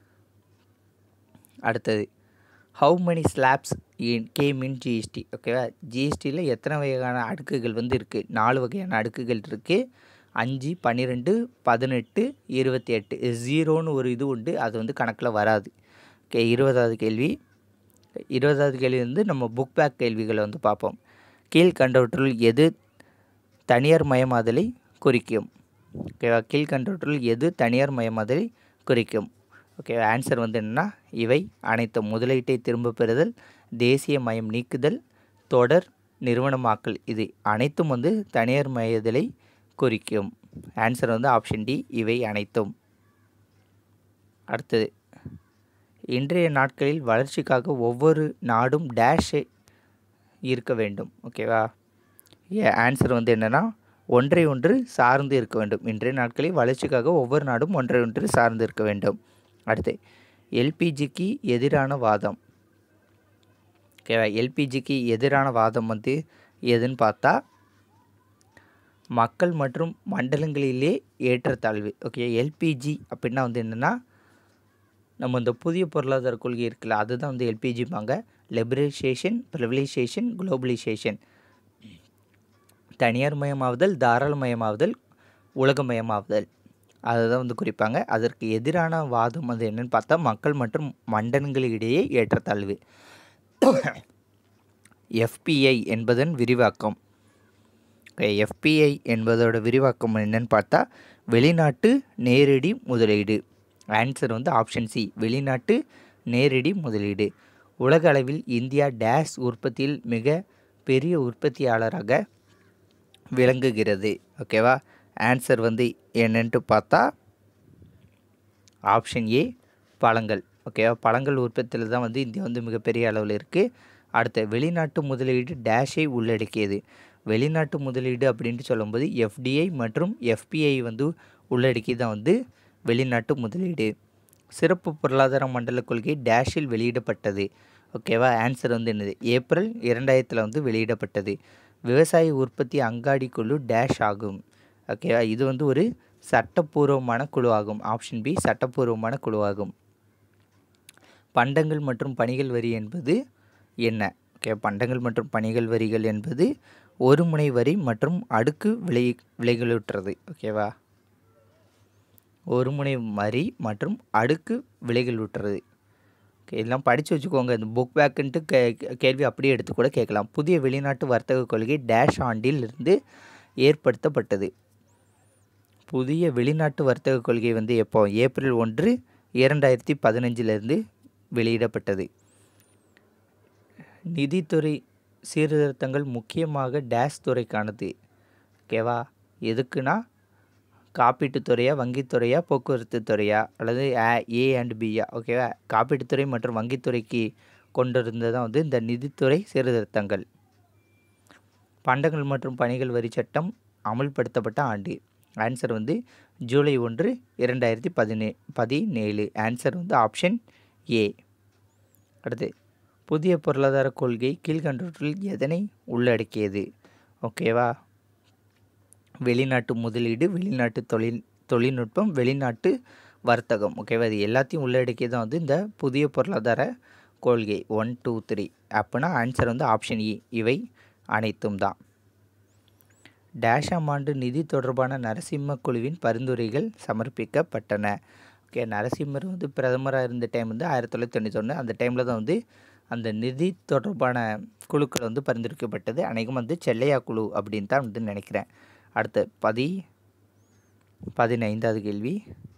அடுத்தது how many slabs in came in GST ஓகேவா ஜிஎஸ்டியில் எத்தனை வகையான அடுக்குகள் வந்து இருக்குது நாலு வகையான அடுக்குகள் இருக்குது அஞ்சு பன்னிரெண்டு பதினெட்டு இருபத்தி எட்டு ஜீரோன்னு ஒரு இது உண்டு அது வந்து கணக்கில் வராது ஓகே இருபதாவது கேள்வி இருபதாவது கேள்வி வந்து நம்ம புக் பேக் கேள்விகளை வந்து பார்ப்போம் கீழ்கண்டவற்றுள் எது தனியார் மயமாதலை குறிக்கும் ஓகேவா கீழ்கண்டவற்றுள் எது தனியார் மயமாதலை குறிக்கும் ஓகே ஆன்சர் வந்து என்னென்னா இவை அனைத்தும் முதலீட்டை திரும்ப பெறுதல் தேசிய மயம் நீக்குதல் தொடர் நிறுவனமாக்கல் இது அனைத்தும் வந்து தனியார் மயதலை குறிக்கும் ஆன்சர் வந்து ஆப்ஷன் டி இவை அனைத்தும் அடுத்தது இன்றைய நாட்களில் வளர்ச்சிக்காக ஒவ்வொரு நாடும் டேஷ் இருக்க வேண்டும் ஓகேவா ஆன்சர் வந்து என்னென்னா ஒன்றை ஒன்று சார்ந்து இருக்க வேண்டும் இன்றைய நாட்களில் வளர்ச்சிக்காக ஒவ்வொரு நாடும் ஒன்றை ஒன்று சார்ந்து இருக்க வேண்டும் அடுத்து எல்பிஜிக்கு எதிரான வாதம் ஓகேவா எல்பிஜிக்கு எதிரான வாதம் வந்து எதுன்னு பார்த்தா மக்கள் மற்றும் மண்டலங்களிலே ஏற்றத்தாழ்வு ஓகே எல்பிஜி அப்படின்னா வந்து என்னென்னா நம்ம இந்த புதிய பொருளாதார கொள்கை இருக்குல்ல அதுதான் வந்து எல்பிஜிப்பாங்க லிபரலைசேஷன் ப்ரிவிலைசேஷன் குளோபலைசேஷன் தனியார் மயமாவுதல் தாராளமயமாவுதல் உலகமயமாவுதல் அதை தான் வந்து குறிப்பாங்க அதற்கு எதிரான வாதம் வந்து என்னன்னு பார்த்தா மக்கள் மற்றும் மண்டலங்களிடையே ஏற்றத்தாழ்வு எஃபிஐ என்பதன் விரிவாக்கம் எஃபிஐ என்பதோட விரிவாக்கம் என்னன்னு பார்த்தா வெளிநாட்டு நேரடி முதலீடு ஆன்சர் வந்து ஆப்ஷன் சி வெளிநாட்டு நேரடி முதலீடு உலக அளவில் இந்தியா டேஷ் உற்பத்தியில் மிக பெரிய உற்பத்தியாளராக விளங்குகிறது ஓகேவா ஆன்சர் வந்து என்னன்ட்டு பார்த்தா ஆப்ஷன் ஏ பழங்கள் ஓகேவா பழங்கள் உற்பத்தியில் தான் வந்து இந்தியா வந்து மிகப்பெரிய அளவில் இருக்குது அடுத்த வெளிநாட்டு முதலீடு டேஷை உள்ளடக்கியது வெளிநாட்டு முதலீடு அப்படின்ட்டு சொல்லும்போது எஃப்டிஐ மற்றும் எஃபிஐ வந்து உள்ளடக்கி தான் வந்து வெளிநாட்டு முதலீடு சிறப்பு பொருளாதார மண்டல கொள்கை டேஷில் வெளியிடப்பட்டது ஓகேவா ஆன்சர் வந்து என்னது ஏப்ரல் இரண்டாயிரத்தில் வந்து வெளியிடப்பட்டது விவசாய உற்பத்தி அங்காடி குழு டேஷ் ஆகும் ஓகேவா இது வந்து ஒரு சட்டப்பூர்வமான குழு ஆகும் ஆப்ஷன் பி சட்டப்பூர்வமான குழுவாகும் பண்டங்கள் மற்றும் பணிகள் வரி என்பது என்ன ஓகே பண்டங்கள் மற்றும் பணிகள் வரிகள் என்பது ஒரு முனை வரி மற்றும் அடுக்கு விலை விலைகளுற்றது ஓகேவா ஒரு முனை வரி மற்றும் அடுக்கு விலைகளுற்றது Okay, இதெல்லாம் படித்து வச்சுக்கோங்க இந்த புக் பேக்குன்ட்டு கே கேள்வி அப்படியே எடுத்து கூட கேட்கலாம் புதிய வெளிநாட்டு வர்த்தக கொள்கை டேஷ் ஆண்டில் இருந்து ஏற்படுத்தப்பட்டது புதிய வெளிநாட்டு வர்த்தக கொள்கை வந்து எப்போ ஏப்ரல் ஒன்று இரண்டாயிரத்தி பதினஞ்சிலிருந்து வெளியிடப்பட்டது நிதித்துறை சீர்திருத்தங்கள் முக்கியமாக டேஷ் துறைக்கானது ஓகேவா எதுக்குன்னா காப்பீட்டுத்துறையா வங்கித்துறையா போக்குவரத்து துறையா அல்லது ஏ அண்ட் பியா ஓகேவா காப்பீட்டுத்துறை மற்றும் வங்கித்துறைக்கு கொண்டிருந்தது தான் வந்து இந்த நிதித்துறை சீர்திருத்தங்கள் பண்டங்கள் மற்றும் பணிகள் வரி சட்டம் அமல்படுத்தப்பட்ட ஆண்டு ஆன்சர் வந்து ஜூலை ஒன்று இரண்டாயிரத்தி பதினே பதினேழு ஆன்சர் வந்து ஆப்ஷன் ஏ அடுத்து புதிய பொருளாதார கொள்கை கீழ்கண்டவற்றில் எதனை உள்ளடக்கியது ஓகேவா வெளிநாட்டு முதலீடு வெளிநாட்டு தொழில் தொழில்நுட்பம் வெளிநாட்டு வர்த்தகம் ஓகேவா இது எல்லாத்தையும் உள்ளடக்கியது தான் வந்து இந்த புதிய பொருளாதார கொள்கை ஒன் டூ த்ரீ அப்படின்னா ஆன்சர் வந்து ஆப்ஷன் இ இவை அனைத்தும் தான் டேஷாம் ஆண்டு நிதி தொடர்பான நரசிம்ம குழுவின் பரிந்துரைகள் சமர்ப்பிக்கப்பட்டன ஓகே நரசிம்மர் வந்து பிரதமராக இருந்த டைம் வந்து ஆயிரத்தி தொள்ளாயிரத்தி தொண்ணூத்தொன்று அந்த டைமில் தான் வந்து அந்த நிதி தொடர்பான குழுக்கள் வந்து பரிந்துரைக்கப்பட்டது அநேகம் வந்து செல்லையா குழு அப்படின்னு தான் வந்து நினைக்கிறேன் அடுத்து பதி பதினைந்தாவது கேள்வி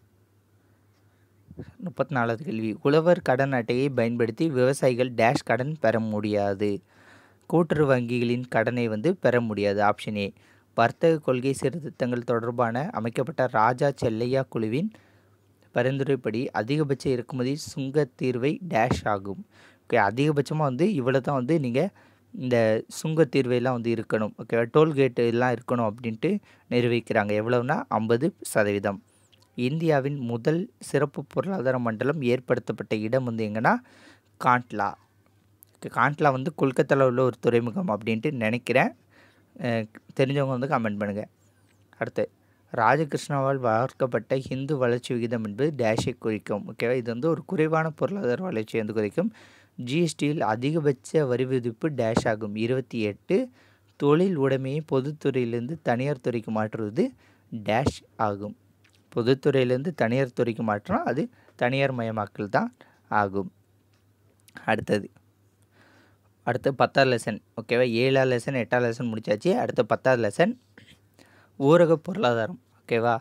முப்பத்தி நாலாவது கேள்வி உழவர் கடன் அட்டையை பயன்படுத்தி விவசாயிகள் டேஷ் கடன் பெற முடியாது கூட்டுறவு வங்கிகளின் கடனை வந்து பெற முடியாது ஆப்ஷன் ஏ வர்த்தக கொள்கை சீர்திருத்தங்கள் தொடர்பான அமைக்கப்பட்ட ராஜா செல்லையா குழுவின் பரிந்துரைப்படி அதிகபட்ச இறக்குமதி சுங்க தீர்வை டேஷ் ஆகும் ஓகே அதிகபட்சமாக வந்து இவ்வளோ தான் வந்து நீங்கள் இந்த சுங்க தீர்வையெல்லாம் வந்து இருக்கணும் ஓகே டோல்கேட்டு எல்லாம் இருக்கணும் அப்படின்ட்டு நிர்வகிக்கிறாங்க எவ்வளவுனா ஐம்பது சதவீதம் இந்தியாவின் முதல் சிறப்பு பொருளாதார மண்டலம் ஏற்படுத்தப்பட்ட இடம் வந்து எங்கன்னா காண்ட்லா காண்ட்லா வந்து கொல்கத்தாவில் உள்ள ஒரு துறைமுகம் அப்படின்ட்டு நினைக்கிறேன் அஹ் தெரிஞ்சவங்க வந்து கமெண்ட் பண்ணுங்கள் அடுத்து ராஜகிருஷ்ணாவால் வளர்க்கப்பட்ட ஹிந்து வளர்ச்சி விகிதம் என்பது டேஷை குறிக்கும் ஓகேவா இது வந்து ஒரு குறைவான பொருளாதார வளர்ச்சியை வந்து குறிக்கும் ஜிஎஸ்டியில் அதிகபட்ச வரி விதிப்பு டேஷ் ஆகும் இருபத்தி எட்டு தொழில் உடைமையை பொதுத்துறையிலிருந்து தனியார் துறைக்கு மாற்றுவது டேஷ் ஆகும் பொதுத்துறையிலேருந்து தனியார் துறைக்கு மாற்றினா அது தனியார் மயமாக்கல் தான் ஆகும் அடுத்தது அடுத்து பத்தாவது லெசன் ஓகேவா ஏழாவது லெசன் எட்டாவது லெசன் முடிச்சாச்சு அடுத்த பத்தாவது லெசன் ஊரக பொருளாதாரம் ஓகேவா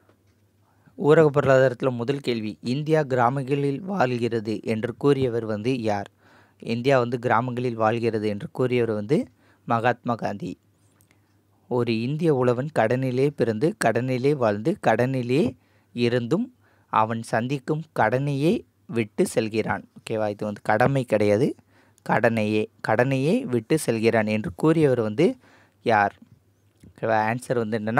ஊரக பொருளாதாரத்தில் முதல் கேள்வி இந்தியா கிராமங்களில் வாழ்கிறது என்று கூறியவர் வந்து யார் இந்தியா வந்து கிராமங்களில் வாழ்கிறது என்று கூறியவர் வந்து மகாத்மா காந்தி ஒரு இந்திய உழவன் கடனிலே பிறந்து கடனிலே வாழ்ந்து கடனிலே இருந்தும் அவன் சந்திக்கும் கடனையே விட்டு செல்கிறான் ஓகேவா இது வந்து கடமை கிடையாது கடனையே கடனையே விட்டு செல்கிறான் என்று கூறியவர் வந்து யார் ஓகேவா ஆன்சர் வந்து என்னென்னா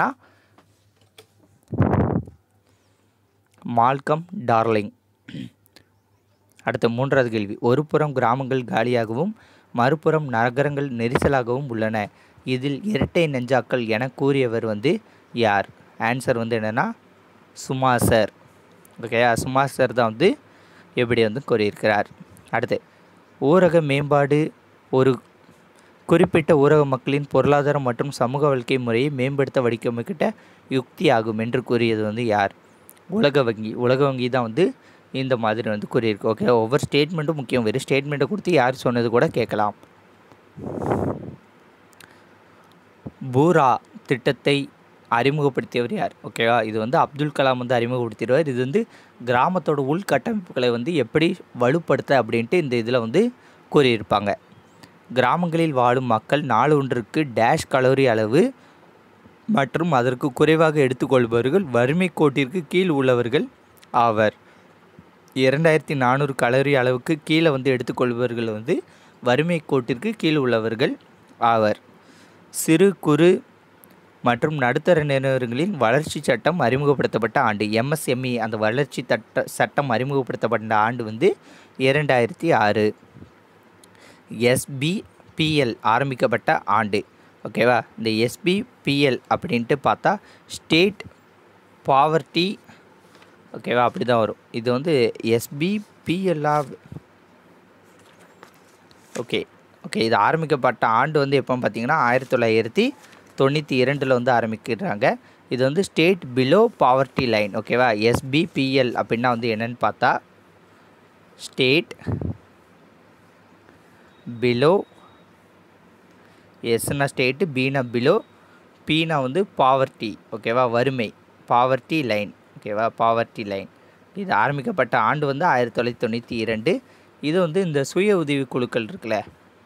மால்கம் டார்லிங் அடுத்த மூன்றாவது கேள்வி ஒரு புறம் கிராமங்கள் காலியாகவும் மறுபுறம் நகரங்கள் நெரிசலாகவும் உள்ளன இதில் இரட்டை நெஞ்சாக்கள் என கூறியவர் வந்து யார் ஆன்சர் வந்து என்னென்னா சுமாசர் ஓகேயா சுமாசர் தான் வந்து எப்படி வந்து கூறியிருக்கிறார் அடுத்து ஊரக மேம்பாடு ஒரு குறிப்பிட்ட ஊரக மக்களின் பொருளாதார மற்றும் சமூக வாழ்க்கை முறையை மேம்படுத்த வடிவமைக்கிட்ட யுக்தி ஆகும் என்று கூறியது வந்து யார் உலக வங்கி உலக வங்கி தான் வந்து இந்த மாதிரி வந்து கூறியிருக்கு ஓகே ஒவ்வொரு ஸ்டேட்மெண்ட்டும் முக்கியம் வெறும் ஸ்டேட்மெண்ட்டை கொடுத்து யார் சொன்னது கூட கேட்கலாம் பூரா திட்டத்தை அறிமுகப்படுத்தியவர் யார் ஓகேவா இது வந்து அப்துல் கலாம் வந்து அறிமுகப்படுத்திடுவார் இது வந்து கிராமத்தோட உள்கட்டமைப்புகளை வந்து எப்படி வலுப்படுத்த அப்படின்ட்டு இந்த இதில் வந்து கூறியிருப்பாங்க கிராமங்களில் வாழும் மக்கள் நாள் ஒன்றுக்கு டேஷ் கலோரி அளவு மற்றும் அதற்கு குறைவாக எடுத்துக்கொள்பவர்கள் வறுமை கோட்டிற்கு கீழ் உள்ளவர்கள் ஆவர் இரண்டாயிரத்தி நானூறு கலோரி அளவுக்கு கீழே வந்து எடுத்துக்கொள்பவர்கள் வந்து வறுமை கோட்டிற்கு கீழ் உள்ளவர்கள் ஆவர் சிறு குறு மற்றும் நடுத்தர நிறுவனங்களின் வளர்ச்சி சட்டம் அறிமுகப்படுத்தப்பட்ட ஆண்டு எம்எஸ்எம்இ அந்த வளர்ச்சி தட்ட சட்டம் அறிமுகப்படுத்தப்பட்ட ஆண்டு வந்து இரண்டாயிரத்தி ஆறு எஸ்பிபிஎல் ஆரம்பிக்கப்பட்ட ஆண்டு ஓகேவா இந்த எஸ்பிபிஎல் அப்படின்ட்டு பார்த்தா ஸ்டேட் பாவர்ட்டி ஓகேவா அப்படி தான் வரும் இது வந்து எஸ்பிபிஎல்லாக ஓகே ஓகே இது ஆரம்பிக்கப்பட்ட ஆண்டு வந்து எப்போ பார்த்தீங்கன்னா ஆயிரத்தி தொள்ளாயிரத்தி தொண்ணூற்றி இரண்டில் வந்து ஆரம்பிக்கிறாங்க இது வந்து ஸ்டேட் பிலோ பாவர்ட்டி லைன் ஓகேவா எஸ்பிபிஎல் அப்படின்னா வந்து என்னென்னு பார்த்தா ஸ்டேட் பிலோ எஸ்னா ஸ்டேட்டு பீனா பிலோ பீனா வந்து பாவர்ட்டி ஓகேவா வறுமை பாவர்ட்டி லைன் ஓகேவா பாவர்ட்டி லைன் இது ஆரம்பிக்கப்பட்ட ஆண்டு வந்து ஆயிரத்தி தொள்ளாயிரத்தி தொண்ணூற்றி இரண்டு இது வந்து இந்த சுய உதவி குழுக்கள் இருக்குல்ல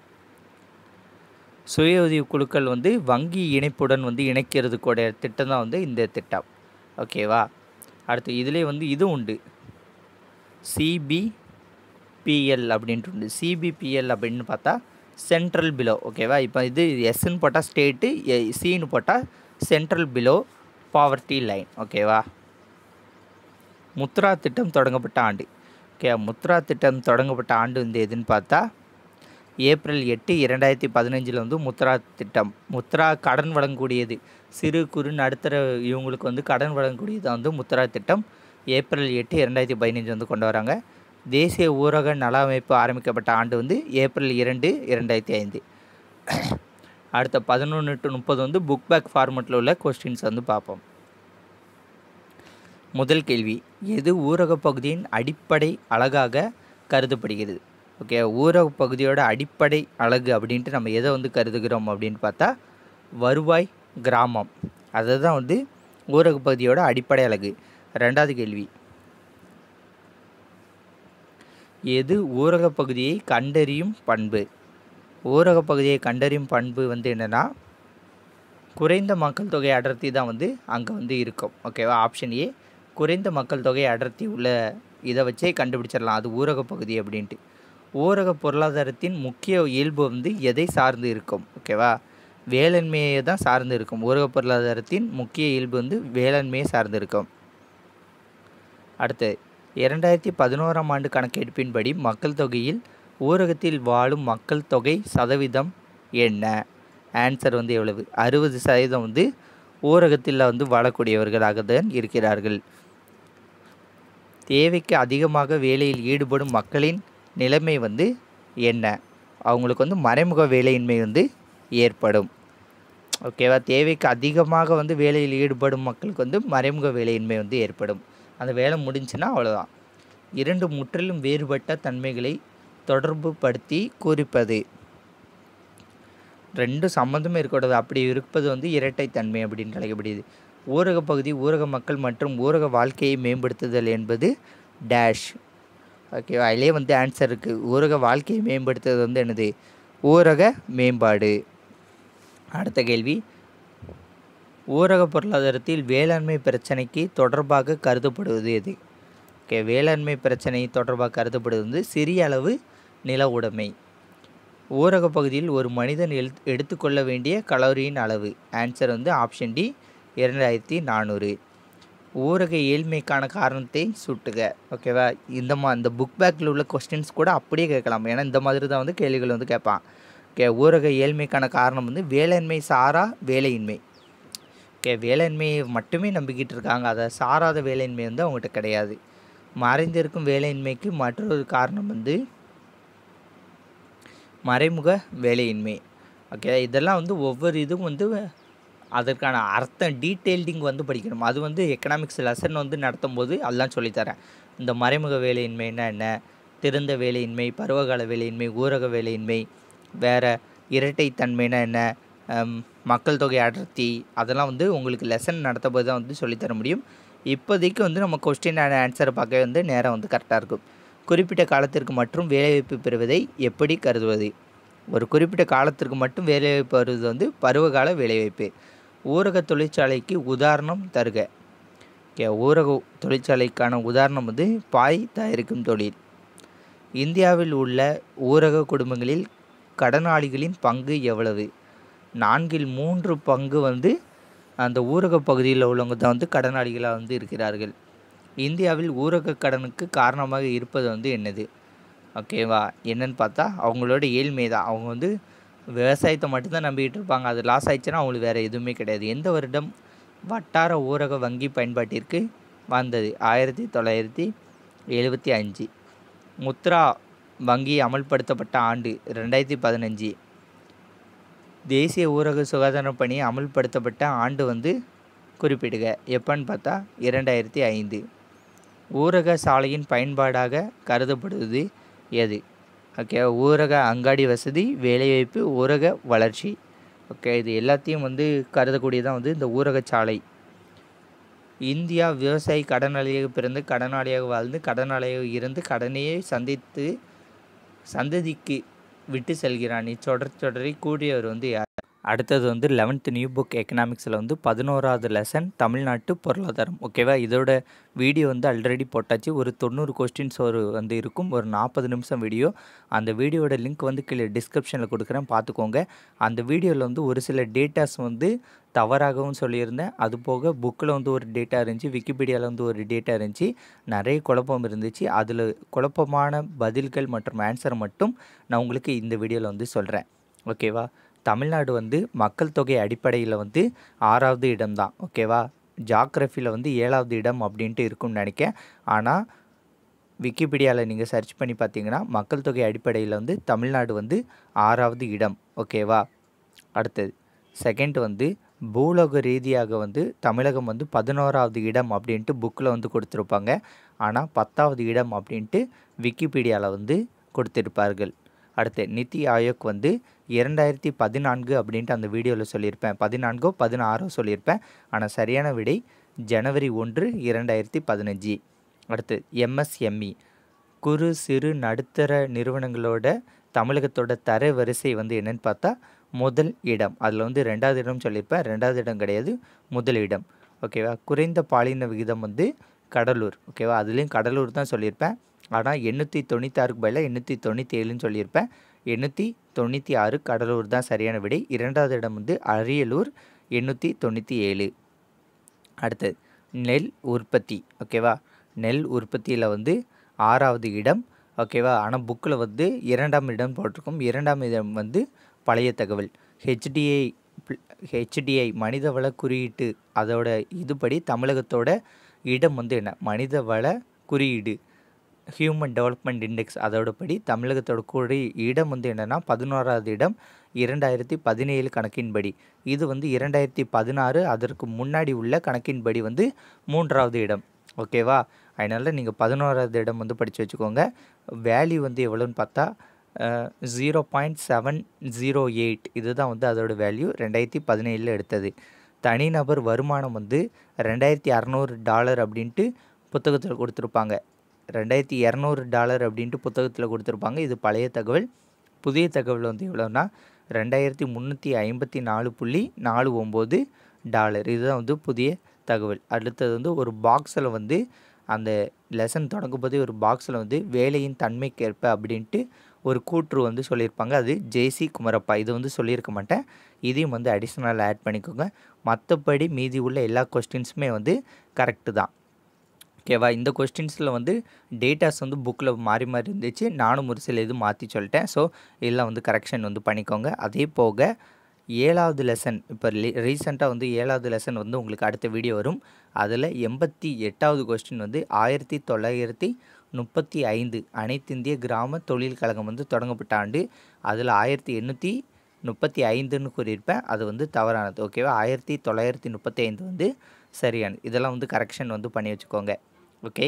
சுய உதவி குழுக்கள் வந்து வங்கி இணைப்புடன் வந்து இணைக்கிறது கூட திட்டம் தான் வந்து இந்த திட்டம் ஓகேவா அடுத்து இதிலே வந்து இது உண்டு சிபிபிஎல் அப்படின்ட்டு உண்டு சிபிபிஎல் அப்படின்னு பார்த்தா சென்ட்ரல் பிலோ ஓகேவா இப்போ இது எஸ்ன்னு போட்டால் ஸ்டேட்டு சின்னு போட்டால் சென்ட்ரல் பிலோ பாவர்ட்டி லைன் ஓகேவா முத்ரா திட்டம் தொடங்கப்பட்ட ஆண்டு ஓகே முத்ரா திட்டம் தொடங்கப்பட்ட ஆண்டு வந்து எதுன்னு பார்த்தா ஏப்ரல் எட்டு இரண்டாயிரத்தி பதினஞ்சில் வந்து முத்ரா திட்டம் முத்ரா கடன் வழங்கக்கூடியது சிறு குறு நடுத்தர இவங்களுக்கு வந்து கடன் வழங்கக்கூடியது வந்து முத்ரா திட்டம் ஏப்ரல் எட்டு இரண்டாயிரத்தி பதினஞ்சு வந்து கொண்டு வராங்க தேசிய ஊரக நல அமைப்பு ஆரம்பிக்கப்பட்ட ஆண்டு வந்து ஏப்ரல் இரண்டு இரண்டாயிரத்தி ஐந்து அடுத்த பதினொன்று டு முப்பது வந்து புக் பேக் ஃபார்மெட்டில் உள்ள கொஸ்டின்ஸ் வந்து பார்ப்போம் முதல் கேள்வி எது ஊரக பகுதியின் அடிப்படை அழகாக கருதப்படுகிறது ஓகே ஊரக பகுதியோட அடிப்படை அழகு அப்படின்ட்டு நம்ம எதை வந்து கருதுகிறோம் அப்படின்னு பார்த்தா வருவாய் கிராமம் அதுதான் வந்து ஊரக பகுதியோட அடிப்படை அழகு ரெண்டாவது கேள்வி எது ஊரக பகுதியை கண்டறியும் பண்பு ஊரக பகுதியை கண்டறியும் பண்பு வந்து என்னென்னா குறைந்த மக்கள் தொகை அடர்த்தி தான் வந்து அங்கே வந்து இருக்கும் ஓகேவா ஆப்ஷன் ஏ குறைந்த மக்கள் தொகை அடர்த்தி உள்ள இதை வச்சே கண்டுபிடிச்சிடலாம் அது ஊரக பகுதி அப்படின்ட்டு ஊரக பொருளாதாரத்தின் முக்கிய இயல்பு வந்து எதை சார்ந்து இருக்கும் ஓகேவா வேளாண்மையை தான் சார்ந்து இருக்கும் ஊரக பொருளாதாரத்தின் முக்கிய இயல்பு வந்து வேளாண்மையை சார்ந்து இருக்கும் அடுத்து இரண்டாயிரத்தி பதினோராம் ஆண்டு கணக்கெடுப்பின்படி மக்கள் தொகையில் ஊரகத்தில் வாழும் மக்கள் தொகை சதவீதம் என்ன ஆன்சர் வந்து எவ்வளவு அறுபது சதவீதம் வந்து ஊரகத்தில் வந்து வாழக்கூடியவர்களாக தான் இருக்கிறார்கள் தேவைக்கு அதிகமாக வேலையில் ஈடுபடும் மக்களின் நிலைமை வந்து என்ன அவங்களுக்கு வந்து மறைமுக வேலையின்மை வந்து ஏற்படும் ஓகேவா தேவைக்கு அதிகமாக வந்து வேலையில் ஈடுபடும் மக்களுக்கு வந்து மறைமுக வேலையின்மை வந்து ஏற்படும் அந்த வேலை முடிஞ்சுன்னா அவ்வளோதான் இரண்டு முற்றிலும் வேறுபட்ட தன்மைகளை தொடர்பு படுத்தி குறிப்பது ரெண்டும் சம்மந்தமே இருக்கக்கூடாது அப்படி இருப்பது வந்து இரட்டைத்தன்மை அப்படின்னு அழைக்கப்படுது ஊரக பகுதி ஊரக மக்கள் மற்றும் ஊரக வாழ்க்கையை மேம்படுத்துதல் என்பது டேஷ் ஓகேவா அதிலே வந்து ஆன்சர் இருக்குது ஊரக வாழ்க்கையை மேம்படுத்துறது வந்து என்னது ஊரக மேம்பாடு அடுத்த கேள்வி ஊரக பொருளாதாரத்தில் வேளாண்மை பிரச்சனைக்கு தொடர்பாக கருதப்படுவது எது ஓகே வேளாண்மை பிரச்சனை தொடர்பாக கருதப்படுவது வந்து சிறிய அளவு நில உடைமை ஊரக பகுதியில் ஒரு மனிதன் எழு எடுத்துக்கொள்ள வேண்டிய கலோரியின் அளவு ஆன்சர் வந்து ஆப்ஷன் டி இரண்டாயிரத்தி நானூறு ஊரக ஏழ்மைக்கான காரணத்தை சுட்டுக ஓகேவா இந்த மா இந்த புக் பேக்கில் உள்ள கொஸ்டின்ஸ் கூட அப்படியே கேட்கலாம் ஏன்னா இந்த மாதிரி தான் வந்து கேள்விகள் வந்து கேட்பான் ஓகே ஊரக ஏழ்மைக்கான காரணம் வந்து வேளாண்மை சாரா வேலையின்மை ஓகே வேலையின்மையை மட்டுமே நம்பிக்கிட்டு இருக்காங்க அதை சாராத வேலையின்மை வந்து அவங்ககிட்ட கிடையாது மறைந்திருக்கும் வேலையின்மைக்கு மற்றொரு காரணம் வந்து மறைமுக வேலையின்மை ஓகே இதெல்லாம் வந்து ஒவ்வொரு இதுவும் வந்து அதற்கான அர்த்தம் டீட்டெயில்டிங் வந்து படிக்கணும் அது வந்து எக்கனாமிக்ஸ் லெசன் வந்து நடத்தும் போது அதெல்லாம் சொல்லித்தரேன் இந்த மறைமுக வேலையின்மைன்னா என்ன திறந்த வேலையின்மை பருவகால வேலையின்மை ஊரக வேலையின்மை வேறு இரட்டைத்தன்மைனா என்ன ஹம், மக்கள் தொகை அடர்த்தி அதெல்லாம் வந்து உங்களுக்கு லெசன் நடத்தும் போது தான் வந்து சொல்லித்தர முடியும் இப்போதைக்கு வந்து நம்ம கொஸ்டின் அண்ட் ஆன்சரை பார்க்க வந்து நேரம் வந்து கரெக்டாக இருக்கும் குறிப்பிட்ட காலத்திற்கு மற்றும் வேலைவாய்ப்பு பெறுவதை எப்படி கருதுவது ஒரு குறிப்பிட்ட காலத்திற்கு மட்டும் வேலைவாய்ப்பு வருவது வந்து பருவகால வேலைவாய்ப்பு ஊரக தொழிற்சாலைக்கு உதாரணம் தருக ஓகே ஊரக தொழிற்சாலைக்கான உதாரணம் வந்து பாய் தயாரிக்கும் தொழில் இந்தியாவில் உள்ள ஊரக குடும்பங்களில் கடனாளிகளின் பங்கு எவ்வளவு நான்கில் மூன்று பங்கு வந்து அந்த ஊரக பகுதியில் உள்ளவங்க தான் வந்து கடனாளிகளாக வந்து இருக்கிறார்கள் இந்தியாவில் ஊரக கடனுக்கு காரணமாக இருப்பது வந்து என்னது ஓகேவா என்னன்னு பார்த்தா அவங்களோட ஏழ்மை தான் அவங்க வந்து விவசாயத்தை மட்டும்தான் நம்பிக்கிட்டு இருப்பாங்க அது லாஸ் ஆயிடுச்சுன்னா அவங்களுக்கு வேறு எதுவுமே கிடையாது எந்த வருடம் வட்டார ஊரக வங்கி பயன்பாட்டிற்கு வந்தது ஆயிரத்தி தொள்ளாயிரத்தி எழுபத்தி அஞ்சு முத்ரா வங்கி அமல்படுத்தப்பட்ட ஆண்டு ரெண்டாயிரத்தி பதினஞ்சு தேசிய ஊரக சுகாதார பணி அமல்படுத்தப்பட்ட ஆண்டு வந்து குறிப்பிடுக எப்போன்னு பார்த்தா இரண்டாயிரத்தி ஐந்து ஊரக சாலையின் பயன்பாடாக கருதப்படுவது எது ஓகே ஊரக அங்காடி வசதி வேலைவாய்ப்பு ஊரக வளர்ச்சி ஓகே இது எல்லாத்தையும் வந்து கருதக்கூடியதான் வந்து இந்த ஊரக சாலை இந்தியா விவசாயி கடனாளியாக பிறந்து கடனாளியாக வாழ்ந்து கடனாளியாக இருந்து கடனையே சந்தித்து சந்ததிக்கு விட்டு செல்கிறான் இச்சொடர் தொடரை கூடியவர் வந்து யார் அடுத்தது வந்து லெவன்த் நியூ புக் எக்கனாமிக்ஸில் வந்து பதினோராவது லெசன் தமிழ்நாட்டு பொருளாதாரம் ஓகேவா இதோட வீடியோ வந்து ஆல்ரெடி போட்டாச்சு ஒரு தொண்ணூறு கொஸ்டின்ஸ் ஒரு வந்து இருக்கும் ஒரு நாற்பது நிமிஷம் வீடியோ அந்த வீடியோட லிங்க் வந்து கீழே டிஸ்கிரிப்ஷனில் கொடுக்குறேன் பார்த்துக்கோங்க அந்த வீடியோவில் வந்து ஒரு சில டேட்டாஸ் வந்து தவறாகவும் சொல்லியிருந்தேன் அது போக புக்கில் வந்து ஒரு டேட்டா இருந்துச்சு விக்கிபீடியாவில் வந்து ஒரு டேட்டா இருந்துச்சு நிறைய குழப்பம் இருந்துச்சு அதில் குழப்பமான பதில்கள் மற்றும் ஆன்சரை மட்டும் நான் உங்களுக்கு இந்த வீடியோவில் வந்து சொல்கிறேன் ஓகேவா தமிழ்நாடு வந்து மக்கள் தொகை அடிப்படையில் வந்து ஆறாவது இடம் தான் ஓகேவா ஜாக்ரஃபியில் வந்து ஏழாவது இடம் அப்படின்ட்டு இருக்கும்னு நினைக்கேன் ஆனால் விக்கிபீடியாவில் நீங்கள் சர்ச் பண்ணி பார்த்தீங்கன்னா மக்கள் தொகை அடிப்படையில் வந்து தமிழ்நாடு வந்து ஆறாவது இடம் ஓகேவா அடுத்தது செகண்ட் வந்து பூலோக ரீதியாக வந்து தமிழகம் வந்து பதினோராவது இடம் அப்படின்ட்டு புக்கில் வந்து கொடுத்துருப்பாங்க ஆனால் பத்தாவது இடம் அப்படின்ட்டு விக்கிபீடியாவில் வந்து கொடுத்திருப்பார்கள் அடுத்து நித்தி ஆயோக் வந்து இரண்டாயிரத்தி பதினான்கு அப்படின்ட்டு அந்த வீடியோவில் சொல்லியிருப்பேன் பதினான்கோ பதினாறோ சொல்லியிருப்பேன் ஆனால் சரியான விடை ஜனவரி ஒன்று இரண்டாயிரத்தி பதினஞ்சு அடுத்து எம்எஸ்எம்இ குறு சிறு நடுத்தர நிறுவனங்களோட தமிழகத்தோட தர வரிசை வந்து என்னன்னு பார்த்தா முதல் இடம் அதில் வந்து ரெண்டாவது இடம் சொல்லியிருப்பேன் ரெண்டாவது இடம் கிடையாது முதல் இடம் ஓகேவா குறைந்த பாலின விகிதம் வந்து கடலூர் ஓகேவா அதுலேயும் கடலூர் தான் சொல்லியிருப்பேன் ஆனால் எண்ணூற்றி தொண்ணூத்தாறுக்கு பதிலாக எண்ணூற்றி தொண்ணூற்றி ஏழுன்னு சொல்லியிருப்பேன் எண்ணூற்றி தொண்ணூற்றி ஆறு கடலூர் தான் சரியான விடை இரண்டாவது இடம் வந்து அரியலூர் எண்ணூற்றி தொண்ணூற்றி ஏழு அடுத்தது நெல் உற்பத்தி ஓகேவா நெல் உற்பத்தியில் வந்து ஆறாவது இடம் ஓகேவா ஆனால் புக்கில் வந்து இரண்டாம் இடம் போட்டிருக்கும் இரண்டாம் இடம் வந்து பழைய தகவல் ஹெச்டிஐ ஹெச்டிஐ மனிதவள குறியீட்டு அதோட இதுபடி தமிழகத்தோட இடம் வந்து என்ன மனிதவள குறியீடு ஹியூமன் டெவலப்மெண்ட் இண்டெக்ஸ் அதோட படி தமிழகத்தோட கூடி இடம் வந்து என்னென்னா பதினோராவது இடம் இரண்டாயிரத்தி பதினேழு கணக்கின்படி இது வந்து இரண்டாயிரத்தி பதினாறு அதற்கு முன்னாடி உள்ள கணக்கின்படி வந்து மூன்றாவது இடம் ஓகேவா அதனால் நீங்கள் பதினோராவது இடம் வந்து படித்து வச்சுக்கோங்க வேல்யூ வந்து எவ்வளோன்னு பார்த்தா zero point seven zero eight இதுதான் வந்து அதோட வேல்யூ ரெண்டாயிரத்தி பதினேழில் எடுத்தது தனிநபர் வருமானம் வந்து ரெண்டாயிரத்தி அறநூறு டாலர் அப்படின்ட்டு புத்தகத்தில் கொடுத்துருப்பாங்க ரெண்டாயிரத்தி இரநூறு டாலர் அப்படின்ட்டு புத்தகத்தில் கொடுத்துருப்பாங்க இது பழைய தகவல் புதிய தகவல் வந்து எவ்வளோன்னா ரெண்டாயிரத்தி முந்நூற்றி ஐம்பத்தி நாலு புள்ளி நாலு ஒம்பது டாலர் இதுதான் வந்து புதிய தகவல் அடுத்தது வந்து ஒரு பாக்ஸில் வந்து அந்த லெசன் தொடங்கும் போதே ஒரு பாக்ஸில் வந்து வேலையின் தன்மைக்கேற்ப அப்படின்ட்டு ஒரு கூற்று வந்து சொல்லியிருப்பாங்க அது ஜேசி குமரப்பா இது வந்து சொல்லியிருக்க மாட்டேன் இதையும் வந்து அடிஷ்னல் ஆட் பண்ணிக்கோங்க மற்றபடி மீதி உள்ள எல்லா கொஸ்டின்ஸுமே வந்து கரெக்டு தான் ஓகேவா இந்த கொஸ்டின்ஸில் வந்து டேட்டாஸ் வந்து புக்கில் மாறி மாறி இருந்துச்சு நானும் ஒரு சில இது மாற்றி சொல்லிட்டேன் ஸோ இதெல்லாம் வந்து கரெக்ஷன் வந்து பண்ணிக்கோங்க அதே போக ஏழாவது லெசன் இப்போ ரீசெண்டாக வந்து ஏழாவது லெசன் வந்து உங்களுக்கு அடுத்த வீடியோ வரும் அதில் எண்பத்தி எட்டாவது கொஸ்டின் வந்து ஆயிரத்தி தொள்ளாயிரத்தி முப்பத்தி ஐந்து அனைத்திந்திய கிராம தொழில் கழகம் வந்து தொடங்கப்பட்ட ஆண்டு அதில் ஆயிரத்தி எண்ணூற்றி முப்பத்தி ஐந்துன்னு கூறியிருப்பேன் அது வந்து தவறானது ஓகேவா ஆயிரத்தி தொள்ளாயிரத்தி முப்பத்தி ஐந்து வந்து சரியானது இதெல்லாம் வந்து கரெக்ஷன் வந்து பண்ணி வச்சுக்கோங்க ஓகே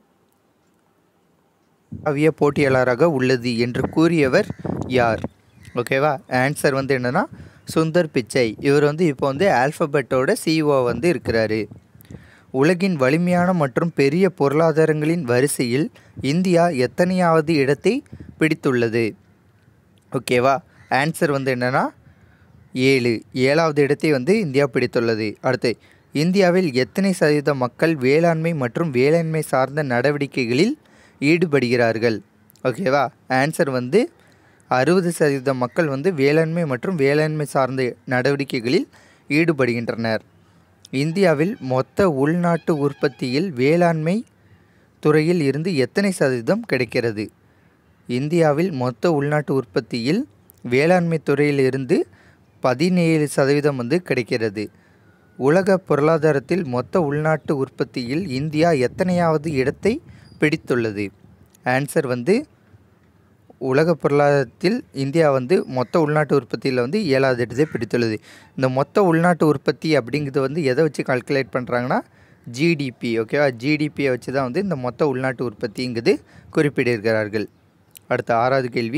அவிய போட்டியாளராக உள்ளது என்று கூறியவர் யார் ஓகேவா ஆன்சர் வந்து என்னென்னா சுந்தர் பிச்சை இவர் வந்து இப்போ வந்து ஆல்ஃபபெட்டோட சிஇஓ வந்து இருக்கிறாரு உலகின் வலிமையான மற்றும் பெரிய பொருளாதாரங்களின் வரிசையில் இந்தியா எத்தனையாவது இடத்தை பிடித்துள்ளது ஓகேவா ஆன்சர் வந்து என்னென்னா ஏழு ஏழாவது இடத்தை வந்து இந்தியா பிடித்துள்ளது அடுத்து இந்தியாவில் எத்தனை சதவீத மக்கள் வேளாண்மை மற்றும் வேளாண்மை சார்ந்த நடவடிக்கைகளில் ஈடுபடுகிறார்கள் ஓகேவா ஆன்சர் வந்து அறுபது சதவீத மக்கள் வந்து வேளாண்மை மற்றும் வேளாண்மை சார்ந்த நடவடிக்கைகளில் ஈடுபடுகின்றனர் இந்தியாவில் மொத்த உள்நாட்டு உற்பத்தியில் வேளாண்மை துறையில் இருந்து எத்தனை சதவீதம் கிடைக்கிறது இந்தியாவில் மொத்த உள்நாட்டு உற்பத்தியில் வேளாண்மை துறையில் இருந்து பதினேழு சதவீதம் வந்து கிடைக்கிறது உலக பொருளாதாரத்தில் மொத்த உள்நாட்டு உற்பத்தியில் இந்தியா எத்தனையாவது இடத்தை பிடித்துள்ளது ஆன்சர் வந்து உலக பொருளாதாரத்தில் இந்தியா வந்து மொத்த உள்நாட்டு உற்பத்தியில் வந்து ஏழாவது இடத்தை பிடித்துள்ளது இந்த மொத்த உள்நாட்டு உற்பத்தி அப்படிங்கிறது வந்து எதை வச்சு கால்குலேட் பண்ணுறாங்கன்னா ஜிடிபி ஓகேவா ஜிடிபியை வச்சு தான் வந்து இந்த மொத்த உள்நாட்டு உற்பத்திங்கிறது குறிப்பிட்டிருக்கிறார்கள் அடுத்த ஆறாவது கேள்வி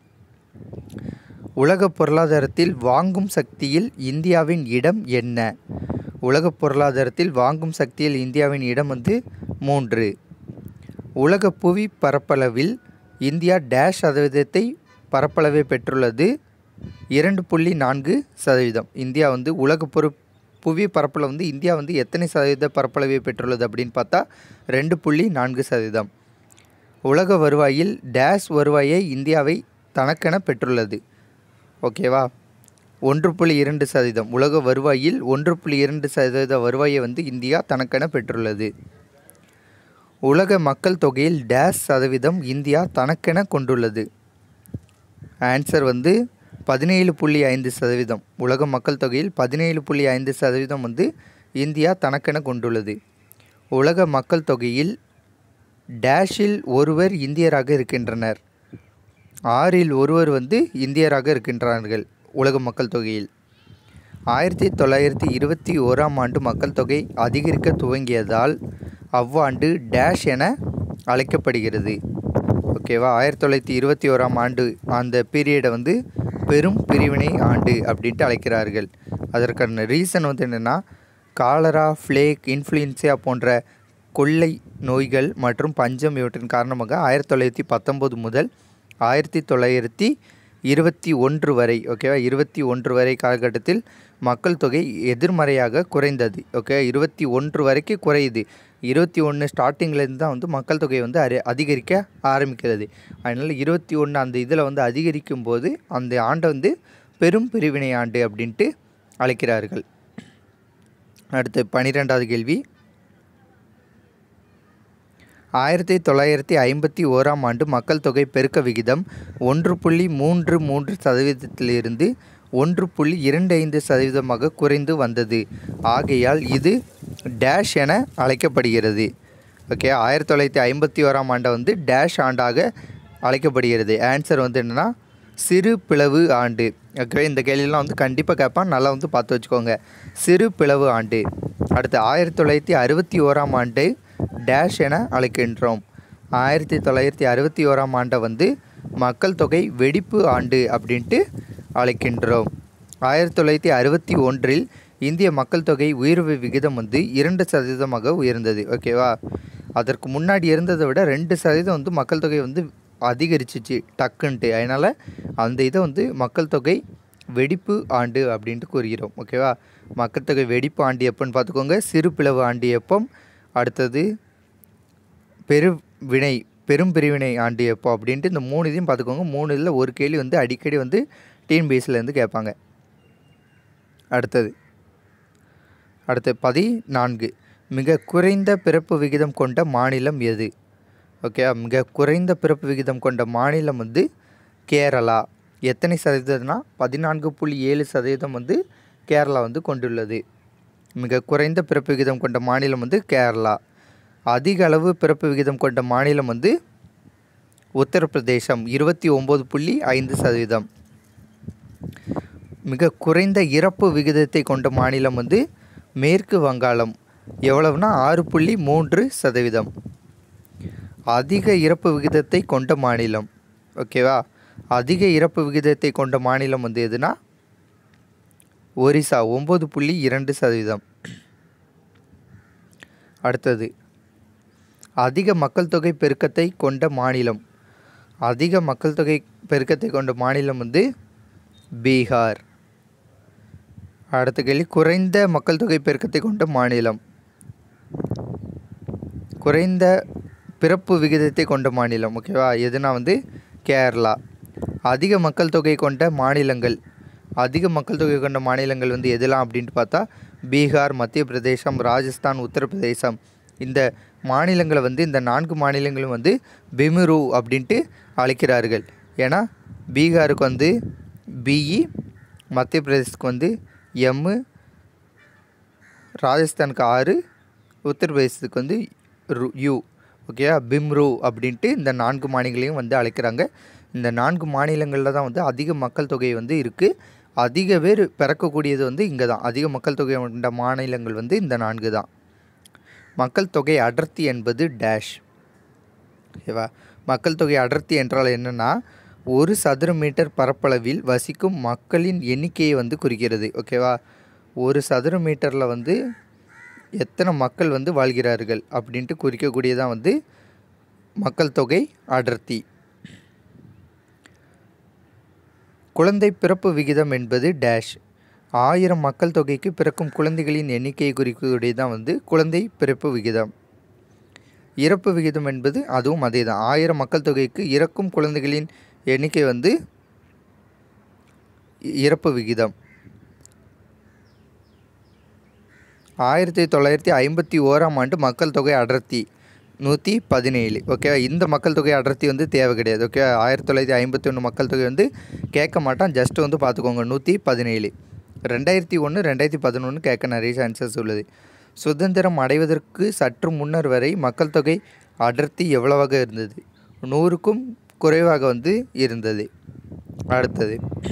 உலக பொருளாதாரத்தில் வாங்கும் சக்தியில் இந்தியாவின் இடம் என்ன உலக பொருளாதாரத்தில் வாங்கும் சக்தியில் இந்தியாவின் இடம் வந்து மூன்று உலக புவி பரப்பளவில் இந்தியா டேஷ் சதவீதத்தை பரப்பளவை பெற்றுள்ளது இரண்டு புள்ளி நான்கு சதவீதம் இந்தியா வந்து உலக பொரு புவி பரப்பில் வந்து இந்தியா வந்து எத்தனை சதவீத பரப்பளவை பெற்றுள்ளது அப்படின்னு பார்த்தா ரெண்டு புள்ளி நான்கு சதவீதம் உலக வருவாயில் டேஷ் வருவாயை இந்தியாவை தனக்கென பெற்றுள்ளது ஓகேவா ஒன்று புள்ளி இரண்டு சதவீதம் உலக வருவாயில் ஒன்று புள்ளி இரண்டு சதவீத வருவாயை வந்து இந்தியா தனக்கென பெற்றுள்ளது உலக மக்கள் தொகையில் டேஷ் சதவீதம் இந்தியா தனக்கென கொண்டுள்ளது ஆன்சர் வந்து பதினேழு புள்ளி ஐந்து சதவீதம் உலக மக்கள் தொகையில் பதினேழு புள்ளி ஐந்து சதவீதம் வந்து இந்தியா தனக்கென கொண்டுள்ளது உலக மக்கள் தொகையில் டேஷில் ஒருவர் இந்தியராக இருக்கின்றனர் ஆறில் ஒருவர் வந்து இந்தியராக இருக்கின்றார்கள் உலக மக்கள் தொகையில் ஆயிரத்தி தொள்ளாயிரத்தி இருபத்தி ஓராம் ஆண்டு மக்கள் தொகை அதிகரிக்க துவங்கியதால் அவ்வாண்டு டேஷ் என அழைக்கப்படுகிறது ஓகேவா ஆயிரத்தி தொள்ளாயிரத்தி இருபத்தி ஓராம் ஆண்டு அந்த பீரியடை வந்து பெரும் பிரிவினை ஆண்டு அப்படின்ட்டு அழைக்கிறார்கள் அதற்கான ரீசன் வந்து என்னென்னா காலரா ஃப்ளேக் இன்ஃப்ளூயன்சியா போன்ற கொள்ளை நோய்கள் மற்றும் பஞ்சம் இவற்றின் காரணமாக ஆயிரத்தி தொள்ளாயிரத்தி பத்தொம்போது முதல் ஆயிரத்தி தொள்ளாயிரத்தி இருபத்தி ஒன்று வரை ஓகேவா இருபத்தி ஒன்று வரை காலகட்டத்தில் மக்கள் தொகை எதிர்மறையாக குறைந்தது ஓகே இருபத்தி ஒன்று வரைக்கும் குறையுது இருபத்தி ஒன்று ஸ்டார்டிங்லேருந்து தான் வந்து மக்கள் தொகை வந்து அரி அதிகரிக்க ஆரம்பிக்கிறது அதனால் இருபத்தி ஒன்று அந்த இதில் வந்து அதிகரிக்கும் போது அந்த ஆண்டை வந்து பெரும் பிரிவினை ஆண்டு அப்படின்ட்டு அழைக்கிறார்கள் அடுத்து பன்னிரெண்டாவது கேள்வி ஆயிரத்தி தொள்ளாயிரத்தி ஐம்பத்தி ஓராம் ஆண்டு மக்கள் தொகை பெருக்க விகிதம் ஒன்று புள்ளி மூன்று மூன்று சதவீதத்திலிருந்து ஒன்று புள்ளி இரண்டு ஐந்து சதவீதமாக குறைந்து வந்தது ஆகையால் இது டேஷ் என அழைக்கப்படுகிறது ஓகே ஆயிரத்தி தொள்ளாயிரத்தி ஐம்பத்தி ஓராம் ஆண்டை வந்து டேஷ் ஆண்டாக அழைக்கப்படுகிறது ஆன்சர் வந்து என்னென்னா சிறு பிளவு ஆண்டு ஓகே இந்த கேள்வியெல்லாம் வந்து கண்டிப்பாக கேட்பான் நல்லா வந்து பார்த்து வச்சுக்கோங்க சிறு பிளவு ஆண்டு அடுத்து ஆயிரத்தி தொள்ளாயிரத்தி அறுபத்தி ஓராம் ஆண்டு டேஷ் என அழைக்கின்றோம் ஆயிரத்தி தொள்ளாயிரத்தி அறுபத்தி ஓராம் ஆண்டை வந்து மக்கள் தொகை வெடிப்பு ஆண்டு அப்படின்ட்டு அழைக்கின்றோம் ஆயிரத்தி தொள்ளாயிரத்தி அறுபத்தி ஒன்றில் இந்திய மக்கள் தொகை உயர்வு விகிதம் வந்து இரண்டு சதவீதமாக உயர்ந்தது ஓகேவா அதற்கு முன்னாடி இருந்ததை விட ரெண்டு சதவீதம் வந்து மக்கள் தொகை வந்து அதிகரிச்சிச்சு டக்குன்ட்டு அதனால் அந்த இதை வந்து மக்கள் தொகை வெடிப்பு ஆண்டு அப்படின்ட்டு கூறுகிறோம் ஓகேவா மக்கள் தொகை வெடிப்பு ஆண்டு எப்போன்னு பார்த்துக்கோங்க சிறு பிளவு ஆண்டு எப்போ அடுத்தது பெரு வினை பெரும் பிரிவினை ஆண்டு எப்போ அப்படின்ட்டு இந்த மூணு இதையும் பார்த்துக்கோங்க மூணு இதில் ஒரு கேள்வி வந்து அடிக்கடி வந்து டிஎன்பிஎஸ்சிலேருந்து கேட்பாங்க அடுத்தது அடுத்து பதினான்கு மிக குறைந்த பிறப்பு விகிதம் கொண்ட மாநிலம் எது ஓகே மிக குறைந்த பிறப்பு விகிதம் கொண்ட மாநிலம் வந்து கேரளா எத்தனை சதவீதம்னா பதினான்கு புள்ளி ஏழு சதவீதம் வந்து கேரளா வந்து கொண்டுள்ளது மிக குறைந்த பிறப்பு விகிதம் கொண்ட மாநிலம் வந்து கேரளா அதிக அளவு பிறப்பு விகிதம் கொண்ட மாநிலம் வந்து உத்தரப்பிரதேசம் இருபத்தி ஒம்பது புள்ளி ஐந்து சதவீதம் மிக குறைந்த இறப்பு விகிதத்தை கொண்ட மாநிலம் வந்து மேற்கு வங்காளம் எவ்வளவுனா ஆறு புள்ளி மூன்று சதவீதம் அதிக இறப்பு விகிதத்தை கொண்ட மாநிலம் ஓகேவா அதிக இறப்பு விகிதத்தை கொண்ட மாநிலம் வந்து எதுனா ஒரிசா ஒம்பது புள்ளி இரண்டு சதவீதம் அடுத்தது அதிக மக்கள் தொகை பெருக்கத்தை கொண்ட மாநிலம் அதிக மக்கள் தொகை பெருக்கத்தை கொண்ட மாநிலம் வந்து பீகார் அடுத்த கேள்வி குறைந்த மக்கள் தொகை பெருக்கத்தை கொண்ட மாநிலம் குறைந்த பிறப்பு விகிதத்தை கொண்ட மாநிலம் ஓகேவா எதுனா வந்து கேரளா அதிக மக்கள் தொகை கொண்ட மாநிலங்கள் அதிக மக்கள் தொகை கொண்ட மாநிலங்கள் வந்து எதெல்லாம் அப்படின்ட்டு பார்த்தா பீகார் மத்திய பிரதேசம் ராஜஸ்தான் உத்தரப்பிரதேசம் இந்த மாநிலங்களை வந்து இந்த நான்கு மாநிலங்களும் வந்து பிமிரு அப்படின்ட்டு அழைக்கிறார்கள் ஏன்னா பீகாருக்கு வந்து பிஇ மத்திய பிரதேசத்துக்கு வந்து எம்மு ராஜஸ்தானுக்கு ஆறு உத்தரப்பிரதேசத்துக்கு வந்து ரு யூ ஓகேவா பிம்ரு அப்படின்ட்டு இந்த நான்கு மாநிலங்களையும் வந்து அழைக்கிறாங்க இந்த நான்கு மாநிலங்களில் தான் வந்து அதிக மக்கள் தொகை வந்து இருக்குது அதிக பேர் பிறக்கக்கூடியது வந்து இங்கே தான் அதிக மக்கள் தொகை கொண்ட மாநிலங்கள் வந்து இந்த நான்கு தான் மக்கள் தொகை அடர்த்தி என்பது டேஷ் ஓகேவா மக்கள் தொகை அடர்த்தி என்றால் என்னென்னா ஒரு சதுர மீட்டர் பரப்பளவில் வசிக்கும் மக்களின் எண்ணிக்கையை வந்து குறிக்கிறது ஓகேவா ஒரு சதுர மீட்டரில் வந்து எத்தனை மக்கள் வந்து வாழ்கிறார்கள் அப்படின்ட்டு குறிக்கக்கூடியதான் வந்து மக்கள் தொகை அடர்த்தி குழந்தை பிறப்பு விகிதம் என்பது டேஷ் ஆயிரம் மக்கள் தொகைக்கு பிறக்கும் குழந்தைகளின் எண்ணிக்கையை குறிக்கக்கூடியதான் வந்து குழந்தை பிறப்பு விகிதம் இறப்பு விகிதம் என்பது அதுவும் அதே தான் ஆயிரம் மக்கள் தொகைக்கு இறக்கும் குழந்தைகளின் எண்ணிக்கை வந்து இறப்பு விகிதம் ஆயிரத்தி தொள்ளாயிரத்தி ஐம்பத்தி ஓராம் ஆண்டு மக்கள் தொகை அடர்த்தி நூற்றி பதினேழு ஓகே இந்த மக்கள் தொகை அடர்த்தி வந்து தேவை கிடையாது ஓகே ஆயிரத்தி தொள்ளாயிரத்தி ஐம்பத்தி ஒன்று மக்கள் தொகை வந்து கேட்க மாட்டான் ஜஸ்ட் வந்து பார்த்துக்கோங்க நூற்றி பதினேழு ரெண்டாயிரத்தி ஒன்று ரெண்டாயிரத்தி பதினொன்று கேட்க நிறைய சான்சஸ் உள்ளது சுதந்திரம் அடைவதற்கு சற்று முன்னர் வரை மக்கள் தொகை அடர்த்தி எவ்வளவாக இருந்தது நூறுக்கும் குறைவாக வந்து இருந்தது அடுத்தது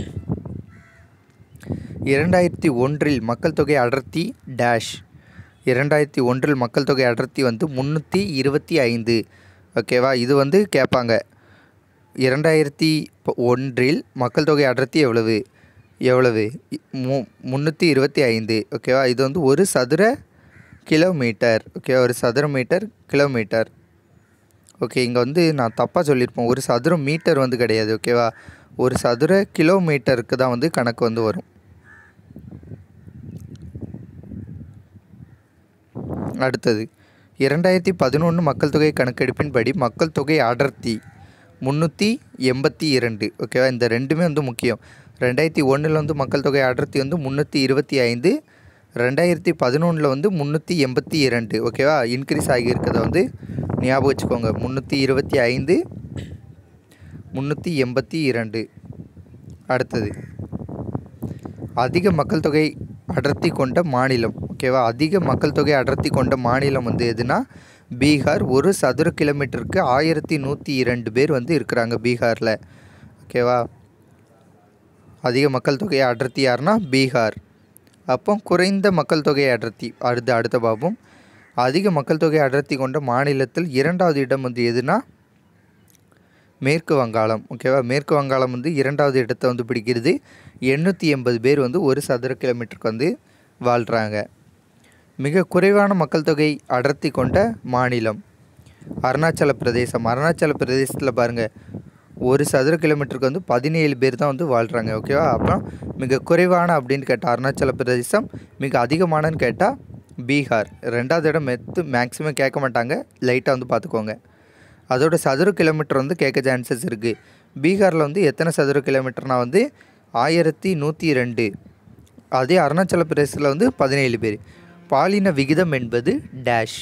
இரண்டாயிரத்தி ஒன்றில் மக்கள் தொகை அடர்த்தி டேஷ் இரண்டாயிரத்தி ஒன்றில் மக்கள் தொகை அடர்த்தி வந்து முந்நூற்றி இருபத்தி ஐந்து ஓகேவா இது வந்து கேட்பாங்க இரண்டாயிரத்தி ஒன்றில் மக்கள் தொகை அடர்த்தி எவ்வளவு எவ்வளவு மு முந்நூற்றி இருபத்தி ஐந்து ஓகேவா இது வந்து ஒரு சதுர கிலோமீட்டர் ஓகே ஒரு சதுர மீட்டர் கிலோமீட்டர் ஓகே இங்கே வந்து நான் தப்பாக சொல்லியிருப்பேன் ஒரு சதுர மீட்டர் வந்து கிடையாது ஓகேவா ஒரு சதுர கிலோமீட்டருக்கு தான் வந்து கணக்கு வந்து வரும் அடுத்தது இரண்டாயிரத்தி பதினொன்று மக்கள் தொகை கணக்கெடுப்பின்படி மக்கள் தொகை அடர்த்தி முந்நூற்றி எண்பத்தி இரண்டு ஓகேவா இந்த ரெண்டுமே வந்து முக்கியம் ரெண்டாயிரத்தி ஒன்றில் வந்து மக்கள் தொகை அடர்த்தி வந்து முந்நூற்றி இருபத்தி ஐந்து ரெண்டாயிரத்தி பதினொன்றில் வந்து முந்நூற்றி எண்பத்தி இரண்டு ஓகேவா இன்க்ரீஸ் ஆகியிருக்கிறத வந்து ஞாபகம் வச்சுக்கோங்க முந்நூற்றி இருபத்தி ஐந்து முந்நூற்றி எண்பத்தி இரண்டு அடுத்தது அதிக மக்கள் தொகை அடர்த்தி கொண்ட மாநிலம் ஓகேவா அதிக மக்கள் தொகை அடர்த்தி கொண்ட மாநிலம் வந்து எதுனா பீகார் ஒரு சதுர கிலோமீட்டருக்கு ஆயிரத்தி நூற்றி இரண்டு பேர் வந்து இருக்கிறாங்க பீகாரில் ஓகேவா அதிக மக்கள் தொகை அடர்த்தி யாருன்னா பீகார் அப்போ குறைந்த மக்கள் தொகை அடர்த்தி அடுத்த அடுத்த பாபம் அதிக மக்கள் தொகை அடர்த்தி கொண்ட மாநிலத்தில் இரண்டாவது இடம் வந்து எதுனா மேற்கு வங்காளம் ஓகேவா மேற்கு வங்காளம் வந்து இரண்டாவது இடத்தை வந்து பிடிக்கிறது எண்ணூற்றி எண்பது பேர் வந்து ஒரு சதுர கிலோமீட்டருக்கு வந்து வாழ்கிறாங்க மிக குறைவான மக்கள் தொகை அடர்த்தி கொண்ட மாநிலம் அருணாச்சல பிரதேசம் அருணாச்சல பிரதேசத்தில் பாருங்கள் ஒரு சதுர கிலோமீட்டருக்கு வந்து பதினேழு பேர் தான் வந்து வாழ்கிறாங்க ஓகேவா அப்புறம் மிக குறைவான அப்படின்னு கேட்டால் அருணாச்சல பிரதேசம் மிக அதிகமானன்னு கேட்டால் பீகார் ரெண்டாவது இடம் மெத்து மேக்ஸிமம் கேட்க மாட்டாங்க லைட்டாக வந்து பார்த்துக்கோங்க அதோட சதுர கிலோமீட்டர் வந்து கேட்க சான்சஸ் இருக்குது பீகாரில் வந்து எத்தனை சதுர கிலோமீட்டர்னால் வந்து ஆயிரத்தி நூற்றி ரெண்டு அதே அருணாச்சல பிரதேசத்தில் வந்து பதினேழு பேர் பாலின விகிதம் என்பது டேஷ்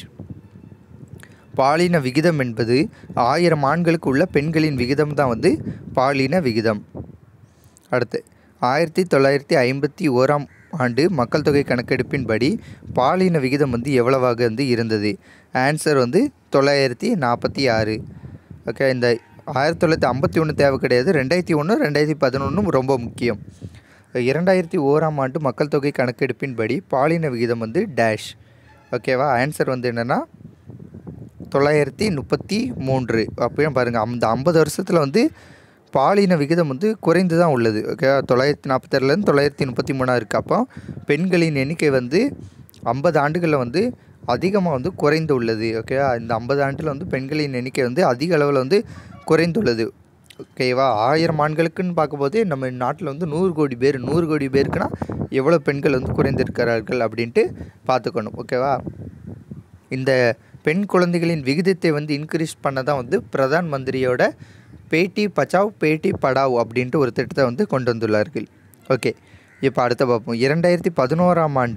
பாலின விகிதம் என்பது ஆயிரம் ஆண்களுக்கு உள்ள பெண்களின் விகிதம் தான் வந்து பாலின விகிதம் அடுத்து ஆயிரத்தி தொள்ளாயிரத்தி ஐம்பத்தி ஓராம் ஆண்டு மக்கள் தொகை கணக்கெடுப்பின்படி பாலின விகிதம் வந்து எவ்வளவாக வந்து இருந்தது ஆன்சர் வந்து தொள்ளாயிரத்தி நாற்பத்தி ஆறு ஓகே இந்த ஆயிரத்தி தொள்ளாயிரத்தி ஐம்பத்தி ஒன்று தேவை கிடையாது ரெண்டாயிரத்தி ஒன்று ரெண்டாயிரத்தி பதினொன்றும் ரொம்ப முக்கியம் இரண்டாயிரத்தி ஓராம் ஆண்டு மக்கள் தொகை கணக்கெடுப்பின்படி பாலின விகிதம் வந்து டேஷ் ஓகேவா ஆன்சர் வந்து என்னென்னா தொள்ளாயிரத்தி முப்பத்தி மூன்று அப்பயும் பாருங்கள் அந்த ஐம்பது வருஷத்தில் வந்து பாலின விகிதம் வந்து குறைந்து தான் உள்ளது ஓகே தொள்ளாயிரத்தி நாற்பத்தாறுலேருந்து தொள்ளாயிரத்தி முப்பத்தி மூணாக இருக்குது அப்போ பெண்களின் எண்ணிக்கை வந்து ஐம்பது ஆண்டுகளில் வந்து அதிகமாக வந்து குறைந்து உள்ளது ஓகே இந்த ஐம்பது ஆண்டில் வந்து பெண்களின் எண்ணிக்கை வந்து அதிக அளவில் வந்து குறைந்துள்ளது ஓகேவா ஆயிரம் ஆண்களுக்குன்னு பார்க்கும்போது நம்ம நாட்டில் வந்து நூறு கோடி பேர் நூறு கோடி பேருக்குன்னா எவ்வளோ பெண்கள் வந்து குறைந்திருக்கிறார்கள் அப்படின்ட்டு பார்த்துக்கணும் ஓகேவா இந்த பெண் குழந்தைகளின் விகிதத்தை வந்து இன்க்ரீஸ் பண்ண தான் வந்து பிரதான் மந்திரியோட பேட்டி பச்சாவ் பேட்டி படாவ் அப்படின்ட்டு ஒரு திட்டத்தை வந்து கொண்டு வந்துள்ளார்கள் ஓகே இப்போ அடுத்த பார்ப்போம் இரண்டாயிரத்தி பதினோராம் ஆண்டு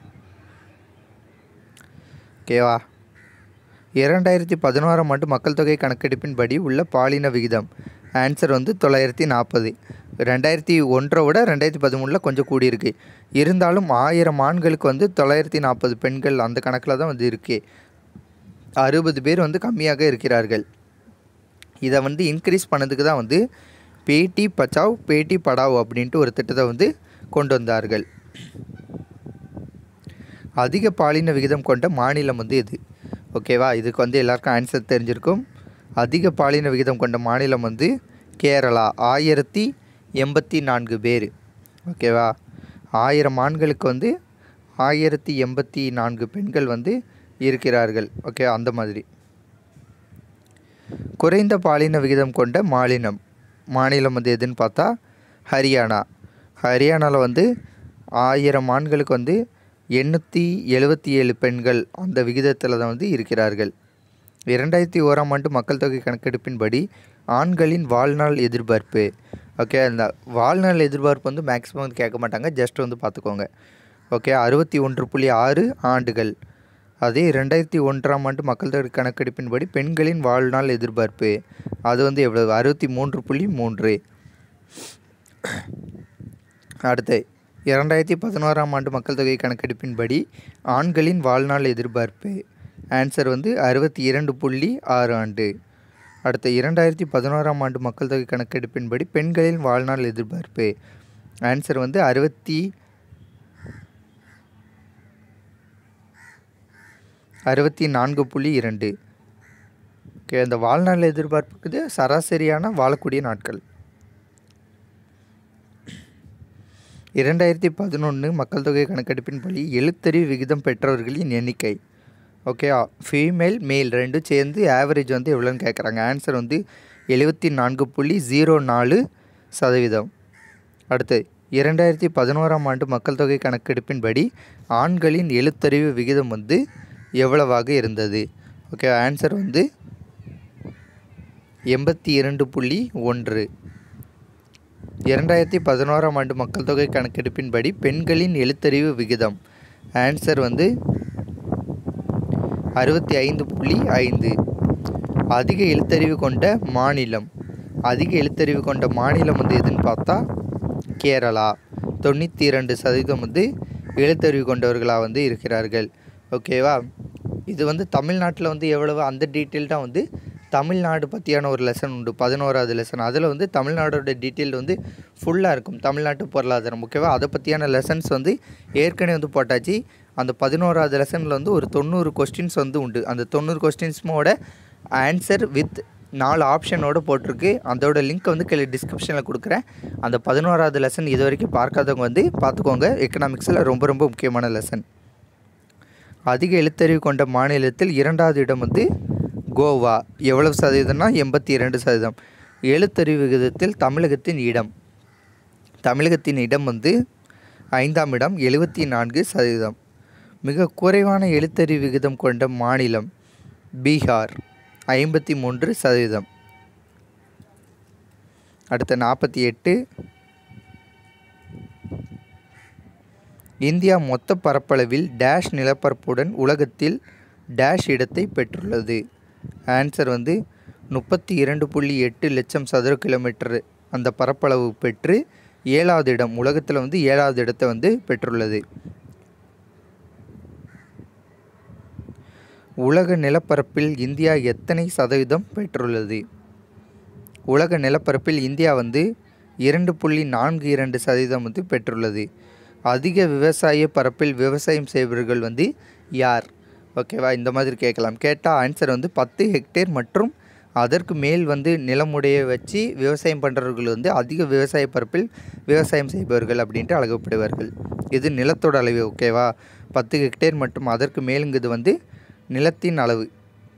ஓகேவா இரண்டாயிரத்தி பதினோராம் ஆண்டு மக்கள் தொகை கணக்கெடுப்பின்படி உள்ள பாலின விகிதம் ஆன்சர் வந்து தொள்ளாயிரத்தி நாற்பது ரெண்டாயிரத்தி ஒன்றை விட ரெண்டாயிரத்தி பதிமூணில் கொஞ்சம் கூடியிருக்கு இருந்தாலும் ஆயிரம் ஆண்களுக்கு வந்து தொள்ளாயிரத்தி நாற்பது பெண்கள் அந்த கணக்கில் தான் வந்து இருக்கு அறுபது பேர் வந்து கம்மியாக இருக்கிறார்கள் இதை வந்து இன்க்ரீஸ் பண்ணதுக்கு தான் வந்து பேட்டி பச்சாவ் பேட்டி படாவ் அப்படின்ட்டு ஒரு திட்டத்தை வந்து கொண்டு வந்தார்கள் அதிக பாலின விகிதம் கொண்ட மாநிலம் வந்து இது ஓகேவா இதுக்கு வந்து எல்லாருக்கும் ஆன்சர் தெரிஞ்சிருக்கும் அதிக பாலின விகிதம் கொண்ட மாநிலம் வந்து கேரளா ஆயிரத்தி எண்பத்தி நான்கு பேர் ஓகேவா ஆயிரம் ஆண்களுக்கு வந்து ஆயிரத்தி எண்பத்தி நான்கு பெண்கள் வந்து இருக்கிறார்கள் ஓகே அந்த மாதிரி குறைந்த பாலின விகிதம் கொண்ட மாநிலம் மாநிலம் வந்து எதுன்னு பார்த்தா ஹரியானா ஹரியானாவில் வந்து ஆயிரம் ஆண்களுக்கு வந்து எண்ணூற்றி எழுபத்தி ஏழு பெண்கள் அந்த விகிதத்தில் தான் வந்து இருக்கிறார்கள் இரண்டாயிரத்தி ஓராம் ஆண்டு மக்கள் தொகை கணக்கெடுப்பின்படி ஆண்களின் வாழ்நாள் எதிர்பார்ப்பு ஓகே அந்த வாழ்நாள் எதிர்பார்ப்பு வந்து மேக்ஸிமம் வந்து கேட்க மாட்டாங்க ஜஸ்ட் வந்து பார்த்துக்கோங்க ஓகே அறுபத்தி ஒன்று புள்ளி ஆறு ஆண்டுகள் அதே ரெண்டாயிரத்தி ஒன்றாம் ஆண்டு மக்கள் தொகை கணக்கெடுப்பின்படி பெண்களின் வாழ்நாள் எதிர்பார்ப்பு அது வந்து எவ்வளவு அறுபத்தி மூன்று புள்ளி மூன்று அடுத்து இரண்டாயிரத்தி பதினோராம் ஆண்டு மக்கள் தொகை கணக்கெடுப்பின்படி ஆண்களின் வாழ்நாள் எதிர்பார்ப்பு ஆன்சர் வந்து அறுபத்தி இரண்டு புள்ளி ஆறு ஆண்டு அடுத்த இரண்டாயிரத்தி பதினோராம் ஆண்டு மக்கள் தொகை கணக்கெடுப்பின்படி பெண்களின் வாழ்நாள் எதிர்பார்ப்பு ஆன்சர் வந்து அறுபத்தி அறுபத்தி நான்கு புள்ளி இரண்டு ஓகே அந்த வாழ்நாள் எதிர்பார்ப்புக்குது சராசரியான வாழக்கூடிய நாட்கள் இரண்டாயிரத்தி பதினொன்று மக்கள் தொகை கணக்கெடுப்பின்படி எழுத்தறிவு விகிதம் பெற்றவர்களின் எண்ணிக்கை ஓகே ஃபீமேல் மேல் ரெண்டும் சேர்ந்து ஆவரேஜ் வந்து எவ்வளோன்னு கேட்குறாங்க ஆன்சர் வந்து எழுபத்தி நான்கு புள்ளி ஜீரோ நாலு சதவீதம் அடுத்து இரண்டாயிரத்தி பதினோராம் ஆண்டு மக்கள் தொகை கணக்கெடுப்பின்படி ஆண்களின் எழுத்தறிவு விகிதம் வந்து எவ்வளவாக இருந்தது ஓகே ஆன்சர் வந்து எண்பத்தி இரண்டு புள்ளி ஒன்று இரண்டாயிரத்தி பதினோராம் ஆண்டு மக்கள் தொகை கணக்கெடுப்பின்படி பெண்களின் எழுத்தறிவு விகிதம் ஆன்சர் வந்து அறுபத்தி ஐந்து புள்ளி ஐந்து அதிக எழுத்தறிவு கொண்ட மாநிலம் அதிக எழுத்தறிவு கொண்ட மாநிலம் வந்து எதுன்னு பார்த்தா கேரளா தொண்ணூற்றி இரண்டு சதவீதம் வந்து எழுத்தறிவு கொண்டவர்களாக வந்து இருக்கிறார்கள் ஓகேவா இது வந்து தமிழ்நாட்டில் வந்து எவ்வளவு அந்த டீட்டெயில்டாக வந்து தமிழ்நாடு பற்றியான ஒரு லெசன் உண்டு பதினோராவது லெசன் அதில் வந்து தமிழ்நாடோட டீட்டெயில் வந்து ஃபுல்லாக இருக்கும் தமிழ்நாட்டு பொருளாதாரம் ஓகேவா அதை பற்றியான லெசன்ஸ் வந்து ஏற்கனவே வந்து போட்டாச்சு அந்த பதினோராவது லெசனில் வந்து ஒரு தொண்ணூறு கொஸ்டின்ஸ் வந்து உண்டு அந்த தொண்ணூறு கொஸ்டின்ஸ்மோட ஆன்சர் வித் நாலு ஆப்ஷனோடு போட்டிருக்கு அதோட லிங்க் வந்து கீழே டிஸ்கிரிப்ஷனில் கொடுக்குறேன் அந்த பதினோராவது லெசன் இது வரைக்கும் பார்க்காதவங்க வந்து பார்த்துக்கோங்க எக்கனாமிக்ஸில் ரொம்ப ரொம்ப முக்கியமான லெசன் அதிக எழுத்தறிவு கொண்ட மாநிலத்தில் இரண்டாவது இடம் வந்து கோவா எவ்வளவு சதவீதம்னா எண்பத்தி இரண்டு சதவீதம் எழுத்தறிவு விகிதத்தில் தமிழகத்தின் இடம் தமிழகத்தின் இடம் வந்து ஐந்தாம் இடம் எழுபத்தி நான்கு சதவீதம் மிக குறைவான எழுத்தறிவு விகிதம் கொண்ட மாநிலம் பீகார் ஐம்பத்தி மூன்று சதவீதம் அடுத்த நாற்பத்தி எட்டு இந்தியா மொத்த பரப்பளவில் டேஷ் நிலப்பரப்புடன் உலகத்தில் டேஷ் இடத்தை பெற்றுள்ளது ஆன்சர் வந்து முப்பத்தி இரண்டு புள்ளி எட்டு லட்சம் சதுர கிலோமீட்டர் அந்த பரப்பளவு பெற்று ஏழாவது இடம் உலகத்தில் வந்து ஏழாவது இடத்தை வந்து பெற்றுள்ளது உலக நிலப்பரப்பில் இந்தியா எத்தனை சதவீதம் பெற்றுள்ளது உலக நிலப்பரப்பில் இந்தியா வந்து இரண்டு புள்ளி நான்கு இரண்டு சதவீதம் வந்து பெற்றுள்ளது அதிக விவசாய பரப்பில் விவசாயம் செய்பவர்கள் வந்து யார் ஓகேவா இந்த மாதிரி கேட்கலாம் கேட்டால் ஆன்சர் வந்து பத்து ஹெக்டேர் மற்றும் அதற்கு மேல் வந்து நிலமுடைய வச்சு விவசாயம் பண்ணுறவர்கள் வந்து அதிக விவசாய பரப்பில் விவசாயம் செய்பவர்கள் அப்படின்ட்டு அழகப்படுவார்கள் இது நிலத்தோட அளவு ஓகேவா பத்து ஹெக்டேர் மற்றும் அதற்கு மேலுங்கிறது வந்து நிலத்தின் அளவு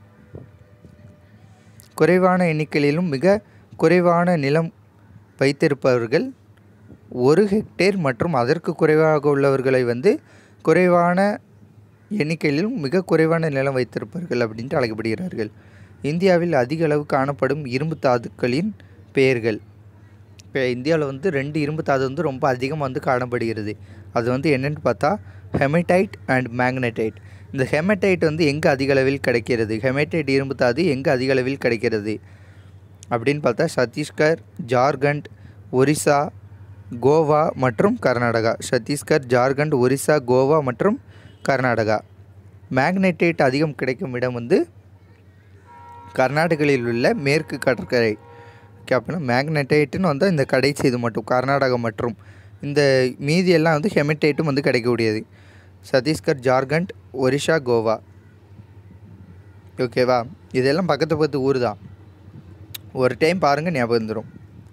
குறைவான எண்ணிக்கையிலும் மிக குறைவான நிலம் வைத்திருப்பவர்கள் ஒரு ஹெக்டேர் மற்றும் அதற்கு குறைவாக உள்ளவர்களை வந்து குறைவான எண்ணிக்கையிலும் மிக குறைவான நிலம் வைத்திருப்பார்கள் அப்படின்ட்டு அழைக்கப்படுகிறார்கள் இந்தியாவில் அதிக அளவு காணப்படும் இரும்பு தாதுக்களின் பெயர்கள் இப்போ இந்தியாவில் வந்து ரெண்டு இரும்பு தாது வந்து ரொம்ப அதிகமாக வந்து காணப்படுகிறது அது வந்து என்னென்னு பார்த்தா ஹெமடைட் அண்ட் மேக்னடைட் இந்த ஹெமடைட் வந்து எங்கே அதிக அளவில் கிடைக்கிறது ஹெமடைட் இரும்பு தாது எங்கே அதிக அளவில் கிடைக்கிறது அப்படின்னு பார்த்தா சத்தீஸ்கர் ஜார்க்கண்ட் ஒரிசா கோவா மற்றும் கர்நாடகா சத்தீஸ்கர் ஜார்க்கண்ட் ஒரிசா கோவா மற்றும் கர்நாடகா மேக்னடைட் அதிகம் கிடைக்கும் இடம் வந்து கர்நாடகாவில் உள்ள மேற்கு கடற்கரை ஓகே அப்படின்னா மேக்னடைட்டுன்னு வந்தால் இந்த கடைசி இது மட்டும் கர்நாடகா மற்றும் இந்த மீதி எல்லாம் வந்து ஹெமிடைட்டும் வந்து கிடைக்கக்கூடியது சத்தீஸ்கர் ஜார்க்கண்ட் ஒரிஷா கோவா ஓகேவா இதெல்லாம் பக்கத்து பக்கத்து ஊர் தான் ஒரு டைம் பாருங்கள் ஞாபகம் வந்துடும்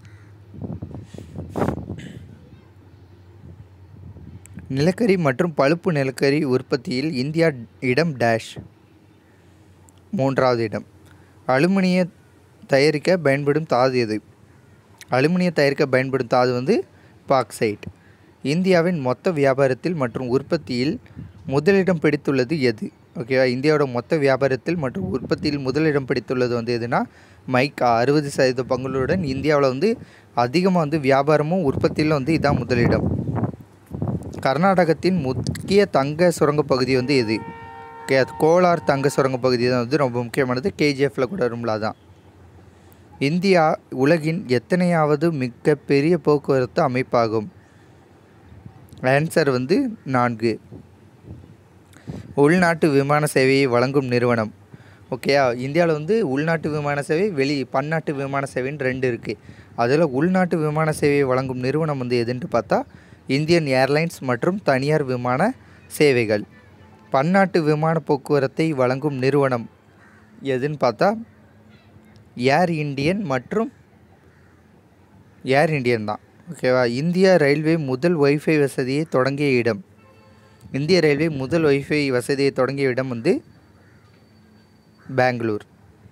நிலக்கரி மற்றும் பழுப்பு நிலக்கரி உற்பத்தியில் இந்தியா இடம் டேஷ் மூன்றாவது இடம் அலுமினிய தயாரிக்க பயன்படும் தாது எது அலுமினிய தயாரிக்க பயன்படும் தாது வந்து பாக்சைட் இந்தியாவின் மொத்த வியாபாரத்தில் மற்றும் உற்பத்தியில் முதலிடம் பிடித்துள்ளது எது ஓகேவா இந்தியாவோட மொத்த வியாபாரத்தில் மற்றும் உற்பத்தியில் முதலிடம் பிடித்துள்ளது வந்து எதுனா மைக்கா அறுபது சதவீத பங்குகளுடன் இந்தியாவில் வந்து அதிகமாக வந்து வியாபாரமும் உற்பத்தியில் வந்து இதான் முதலிடம் கர்நாடகத்தின் முக்கிய தங்க சுரங்கப் பகுதி வந்து எது கே கோலார் தங்க சுரங்கப் பகுதி தான் வந்து ரொம்ப முக்கியமானது கேஜிஎஃப்ல கூட வரும்ல அதான் இந்தியா உலகின் எத்தனையாவது மிக பெரிய போக்குவரத்து அமைப்பாகும் ஆன்சர் வந்து நான்கு உள்நாட்டு விமான சேவையை வழங்கும் நிறுவனம் ஓகேயா இந்தியாவில் வந்து உள்நாட்டு விமான சேவை வெளி பன்னாட்டு விமான சேவைன்னு ரெண்டு இருக்குது அதில் உள்நாட்டு விமான சேவையை வழங்கும் நிறுவனம் வந்து எதுன்ட்டு பார்த்தா இந்தியன் ஏர்லைன்ஸ் மற்றும் தனியார் விமான சேவைகள் பன்னாட்டு விமான போக்குவரத்தை வழங்கும் நிறுவனம் எதுன்னு பார்த்தா ஏர் இண்டியன் மற்றும் ஏர் இண்டியன் தான் ஓகேவா இந்திய ரயில்வே முதல் ஒய்ஃபை வசதியை தொடங்கிய இடம் இந்திய ரயில்வே முதல் ஒய்ஃபை வசதியை தொடங்கிய இடம் வந்து பெங்களூர்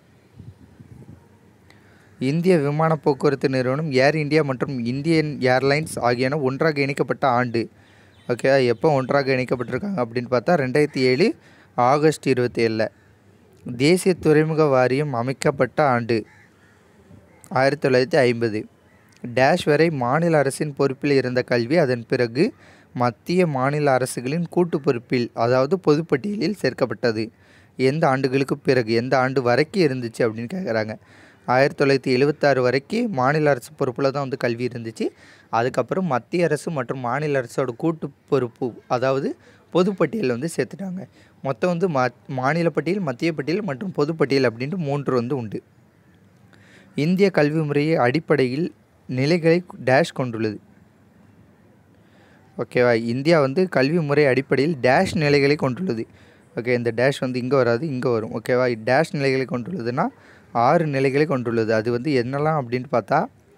இந்திய விமான போக்குவரத்து நிறுவனம் ஏர் இந்தியா மற்றும் இந்தியன் ஏர்லைன்ஸ் ஆகியன ஒன்றாக இணைக்கப்பட்ட ஆண்டு ஓகே எப்போ ஒன்றாக இணைக்கப்பட்டிருக்காங்க அப்படின்னு பார்த்தா ரெண்டாயிரத்தி ஏழு ஆகஸ்ட் இருபத்தி ஏழில் தேசிய துறைமுக வாரியம் அமைக்கப்பட்ட ஆண்டு ஆயிரத்தி தொள்ளாயிரத்தி ஐம்பது டேஷ் வரை மாநில அரசின் பொறுப்பில் இருந்த கல்வி அதன் பிறகு மத்திய மாநில அரசுகளின் கூட்டு பொறுப்பில் அதாவது பொதுப்பட்டியலில் சேர்க்கப்பட்டது எந்த ஆண்டுகளுக்கு பிறகு எந்த ஆண்டு வரைக்கும் இருந்துச்சு அப்படின்னு கேட்குறாங்க ஆயிரத்தி தொள்ளாயிரத்தி எழுவத்தாறு வரைக்கும் மாநில அரசு பொறுப்பில் தான் வந்து கல்வி இருந்துச்சு அதுக்கப்புறம் மத்திய அரசு மற்றும் மாநில அரசோட கூட்டு பொறுப்பு அதாவது பொதுப்பட்டியலில் வந்து சேர்த்துட்டாங்க மொத்தம் வந்து மா மாநில பட்டியல் மத்திய பட்டியல் மற்றும் பொதுப்பட்டியல் அப்படின்ட்டு மூன்று வந்து உண்டு இந்திய கல்வி முறையை அடிப்படையில் நிலைகளை டேஷ் கொண்டுள்ளது ஓகேவா இந்தியா வந்து கல்வி முறை அடிப்படையில் டேஷ் நிலைகளை கொண்டுள்ளது ஓகே இந்த டேஷ் வந்து இங்கே வராது இங்கே வரும் ஓகேவா டேஷ் நிலைகளை கொண்டுள்ளதுன்னா ஆறு நிலைகளை கொண்டுள்ளது அது வந்து என்னெல்லாம் அப்படின்னு பார்த்தா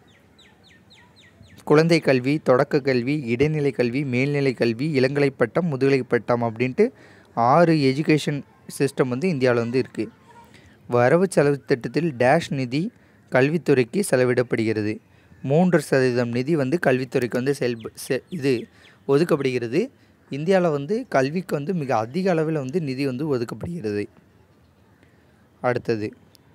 குழந்தை கல்வி தொடக்க கல்வி இடைநிலை கல்வி மேல்நிலை கல்வி இளங்கலை பட்டம் முதுகலை பட்டம் அப்படின்ட்டு ஆறு எஜுகேஷன் சிஸ்டம் வந்து இந்தியாவில் வந்து இருக்குது வரவு செலவு திட்டத்தில் டேஷ் நிதி கல்வித்துறைக்கு செலவிடப்படுகிறது மூன்று சதவீதம் நிதி வந்து கல்வித்துறைக்கு வந்து செயல்ப செ இது ஒதுக்கப்படுகிறது இந்தியாவில் வந்து கல்விக்கு வந்து மிக அதிக அளவில் வந்து நிதி வந்து ஒதுக்கப்படுகிறது அடுத்தது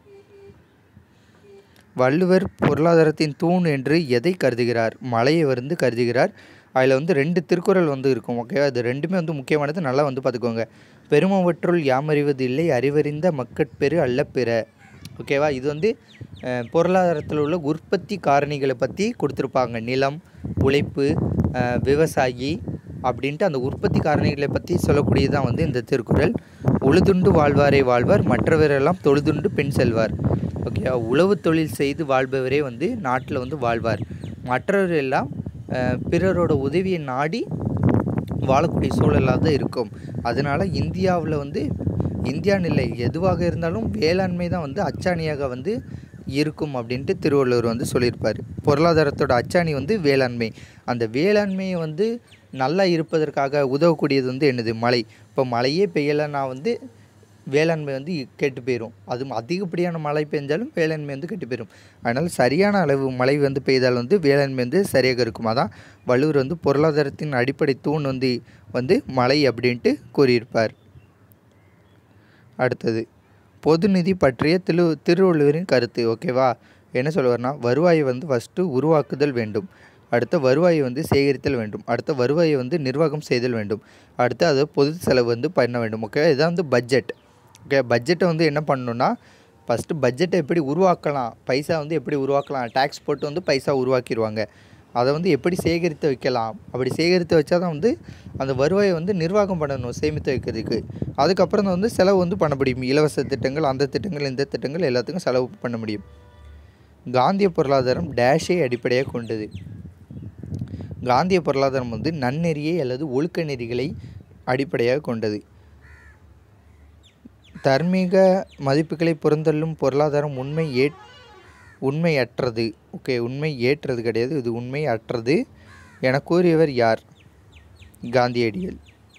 வள்ளுவர் பொருளாதாரத்தின் தூண் என்று எதை கருதுகிறார் மலையை வந்து கருதுகிறார் அதில் வந்து ரெண்டு திருக்குறள் வந்து இருக்கும் ஓகேவா அது ரெண்டுமே வந்து முக்கியமானது நல்லா வந்து பார்த்துக்கோங்க பெருமவற்றுள் யாமறிவது இல்லை அறிவறிந்த மக்கட்பெரு அல்ல பிற ஓகேவா இது வந்து அஹ், பொருளாதாரத்தில் உள்ள உற்பத்தி காரணிகளை பற்றி கொடுத்துருப்பாங்க நிலம் உழைப்பு அஹ், விவசாயி அப்படின்ட்டு அந்த உற்பத்தி காரணிகளை பற்றி சொல்லக்கூடியது தான் வந்து இந்த திருக்குறள் உழுதுண்டு வாழ்வாரே வாழ்வார் மற்றவரெல்லாம் தொழுதுண்டு பெண் செல்வார் ஓகே உழவு தொழில் செய்து வாழ்பவரே வந்து நாட்டில் வந்து வாழ்வார் மற்றவர் எல்லாம் அஹ், பிறரோட உதவியை நாடி வாழக்கூடிய சூழலாக தான் இருக்கும் அதனால் இந்தியாவில் வந்து இந்தியா நிலை எதுவாக இருந்தாலும் வேளாண்மை தான் வந்து அச்சாணியாக வந்து இருக்கும் அப்படின்ட்டு திருவள்ளுவர் வந்து சொல்லியிருப்பார் பொருளாதாரத்தோட அச்சாணி வந்து வேளாண்மை அந்த வேளாண்மையை வந்து நல்லா இருப்பதற்காக உதவக்கூடியது வந்து என்னது மழை இப்போ மழையே பெய்யலைன்னா வந்து வேளாண்மை வந்து கெட்டு போயிடும் அது அதிகப்படியான மழை பெஞ்சாலும் வேளாண்மை வந்து கெட்டு போயிடும் அதனால் சரியான அளவு மழை வந்து பெய்தால் வந்து வேளாண்மை வந்து சரியாக இருக்கும் அதான் வள்ளுவர் வந்து பொருளாதாரத்தின் அடிப்படை தூண் வந்து வந்து மழை அப்படின்ட்டு கூறியிருப்பார் அடுத்தது பொது நிதி பற்றிய திரு திருவள்ளுவரின் கருத்து ஓகேவா என்ன சொல்லுவார்னா வருவாயை வந்து ஃபஸ்ட்டு உருவாக்குதல் வேண்டும் அடுத்த வருவாயை வந்து சேகரித்தல் வேண்டும் அடுத்த வருவாயை வந்து நிர்வாகம் செய்தல் வேண்டும் அடுத்து அதை பொது செலவு வந்து பண்ண வேண்டும் ஓகே இதான் வந்து பட்ஜெட் ஓகே பட்ஜெட்டை வந்து என்ன பண்ணணும்னா ஃபஸ்ட்டு பட்ஜெட்டை எப்படி உருவாக்கலாம் பைசா வந்து எப்படி உருவாக்கலாம் டேக்ஸ் போட்டு வந்து பைசா உருவாக்கிடுவாங்க அதை வந்து எப்படி சேகரித்து வைக்கலாம் அப்படி சேகரித்து வச்சா தான் வந்து அந்த வருவாயை வந்து நிர்வாகம் பண்ணணும் சேமித்து வைக்கிறதுக்கு அதுக்கப்புறம் தான் வந்து செலவு வந்து பண்ண முடியும் இலவச திட்டங்கள் அந்த திட்டங்கள் இந்த திட்டங்கள் எல்லாத்துக்கும் செலவு பண்ண முடியும் காந்திய பொருளாதாரம் டேஷை அடிப்படையாக கொண்டது காந்திய பொருளாதாரம் வந்து நன்னெறியை அல்லது ஒழுக்க நெறிகளை அடிப்படையாக கொண்டது தர்மீக மதிப்புகளை புறந்தள்ளும் பொருளாதாரம் உண்மை ஏ உண்மையற்றது ஓகே உண்மை ஏற்றது கிடையாது இது உண்மை அற்றது என கூறியவர் யார் காந்தியடிகள்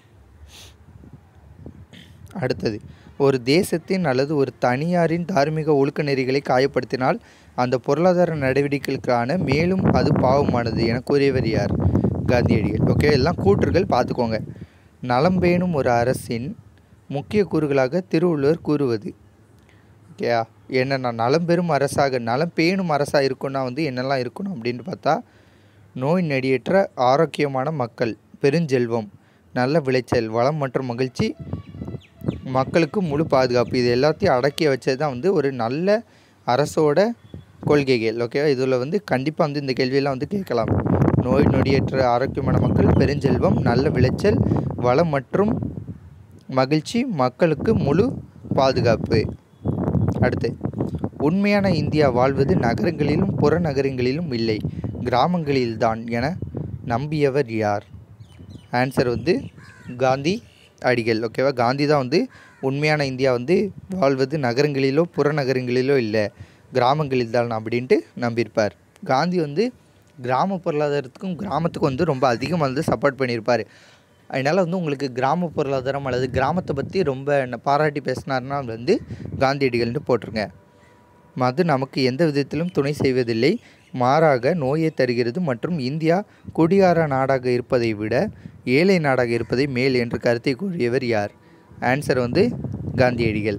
அடுத்தது ஒரு தேசத்தின் அல்லது ஒரு தனியாரின் தார்மீக ஒழுக்க நெறிகளை காயப்படுத்தினால் அந்த பொருளாதார நடவடிக்கைகளுக்கான மேலும் அது பாவமானது என கூறியவர் யார் காந்தியடிகள் ஓகே எல்லாம் கூற்றுகள் பார்த்துக்கோங்க நலம்பேணும் ஒரு அரசின் முக்கிய கூறுகளாக திருவள்ளுவர் கூறுவது ஓகேயா என்னென்ன நலம் பெறும் அரசாக நலம் பேணும் அரசாக இருக்குன்னா வந்து என்னெல்லாம் இருக்கணும் அப்படின்னு பார்த்தா நோய் நெடியற்ற ஆரோக்கியமான மக்கள் பெருஞ்செல்வம் நல்ல விளைச்சல் வளம் மற்றும் மகிழ்ச்சி மக்களுக்கு முழு பாதுகாப்பு இது எல்லாத்தையும் அடக்கி வச்சது தான் வந்து ஒரு நல்ல அரசோட கொள்கைகள் ஓகேவா இதில் வந்து கண்டிப்பாக வந்து இந்த கேள்வியெல்லாம் வந்து கேட்கலாம் நோய் நொடியற்ற ஆரோக்கியமான மக்கள் பெருஞ்செல்வம் நல்ல விளைச்சல் வளம் மற்றும் மகிழ்ச்சி மக்களுக்கு முழு பாதுகாப்பு அடுத்து உண்மையான இந்தியா வாழ்வது நகரங்களிலும் புறநகரங்களிலும் இல்லை கிராமங்களில்தான் என நம்பியவர் யார் ஆன்சர் வந்து காந்தி அடிகள் ஓகேவா காந்தி தான் வந்து உண்மையான இந்தியா வந்து வாழ்வது நகரங்களிலோ புறநகரங்களிலோ இல்லை கிராமங்களில் தான் அப்படின்ட்டு நம்பியிருப்பார் காந்தி வந்து கிராம பொருளாதாரத்துக்கும் கிராமத்துக்கும் வந்து ரொம்ப அதிகமாக வந்து சப்போர்ட் பண்ணியிருப்பார் அதனால் வந்து உங்களுக்கு கிராம பொருளாதாரம் அல்லது கிராமத்தை பற்றி ரொம்ப ந- பாராட்டி பேசினார்னா வந்து காந்தியடிகள்னு போட்டிருங்க மது நமக்கு எந்த விதத்திலும் துணை செய்வதில்லை மாறாக நோயை தருகிறது மற்றும் இந்தியா குடியார நாடாக இருப்பதை விட ஏழை நாடாக இருப்பதை மேல் என்று கருத்தை கூறியவர் யார் ஆன்சர் வந்து காந்தியடிகள்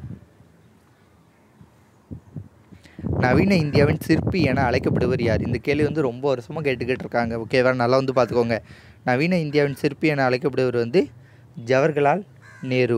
நவீன இந்தியாவின் சிற்பி என அழைக்கப்படுவர் யார் இந்த கேள்வி வந்து ரொம்ப வருஷமாக கேட்டுக்கிட்டு இருக்காங்க ஓகேவா நல்லா வந்து பார்த்துக்கோங்க நவீன இந்தியாவின் சிற்பி என அழைக்கப்படுவர் வந்து ஜவஹர்லால் நேரு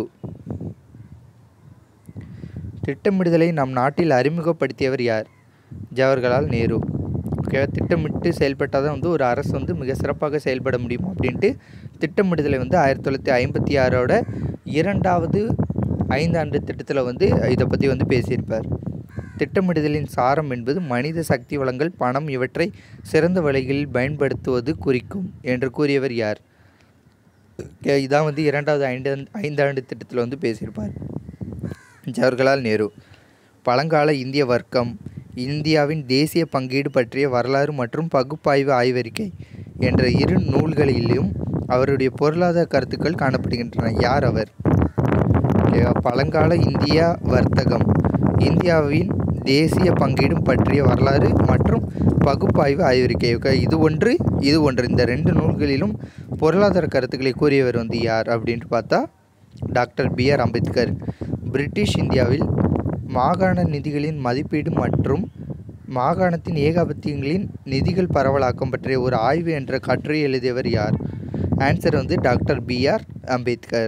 திட்டமிடுதலை நம் நாட்டில் அறிமுகப்படுத்தியவர் யார் ஜவஹர்லால் நேரு ஓகேவா திட்டமிட்டு செயல்பட்டால் தான் வந்து ஒரு அரசு வந்து மிக சிறப்பாக செயல்பட முடியும் அப்படின்ட்டு திட்டமிடுதலை வந்து ஆயிரத்தி தொள்ளாயிரத்தி ஐம்பத்தி ஆறோட இரண்டாவது ஐந்தாண்டு திட்டத்தில் வந்து இதை பற்றி வந்து பேசியிருப்பார் திட்டமிடுதலின் சாரம் என்பது மனித சக்தி வளங்கள் பணம் இவற்றை சிறந்த வழிகளில் பயன்படுத்துவது குறிக்கும் என்று கூறியவர் யார் ஓகே, இதான் வந்து இரண்டாவது ஐந்து ஐந்தாண்டு திட்டத்தில் வந்து பேசியிருப்பார் ஜவஹர்லால் நேரு பழங்கால இந்திய வர்க்கம் இந்தியாவின் தேசிய பங்கீடு பற்றிய வரலாறு மற்றும் பகுப்பாய்வு ஆய்வறிக்கை என்ற இரு நூல்களிலும் அவருடைய பொருளாதார கருத்துக்கள் காணப்படுகின்றன யார் அவர் ஓகேவா பழங்கால இந்தியா வர்த்தகம் இந்தியாவின் தேசிய பங்கீடும் பற்றிய வரலாறு மற்றும் பகுப்பாய்வு ஆய்வறிக்கை ஓகே இது ஒன்று இது ஒன்று இந்த ரெண்டு நூல்களிலும் பொருளாதார கருத்துக்களை கூறியவர் வந்து யார் அப்படின்ட்டு பார்த்தா doctor B R Ambedkar British இந்தியாவில் மாகாண நிதிகளின் மதிப்பீடு மற்றும் மாகாணத்தின் ஏகாபத்தியங்களின் நிதிகள் பரவலாக்கம் பற்றிய ஒரு ஆய்வு என்ற கட்டுரை எழுதியவர் யார் ஆன்சர் வந்து டாக்டர் பி ஆர் அம்பேத்கர்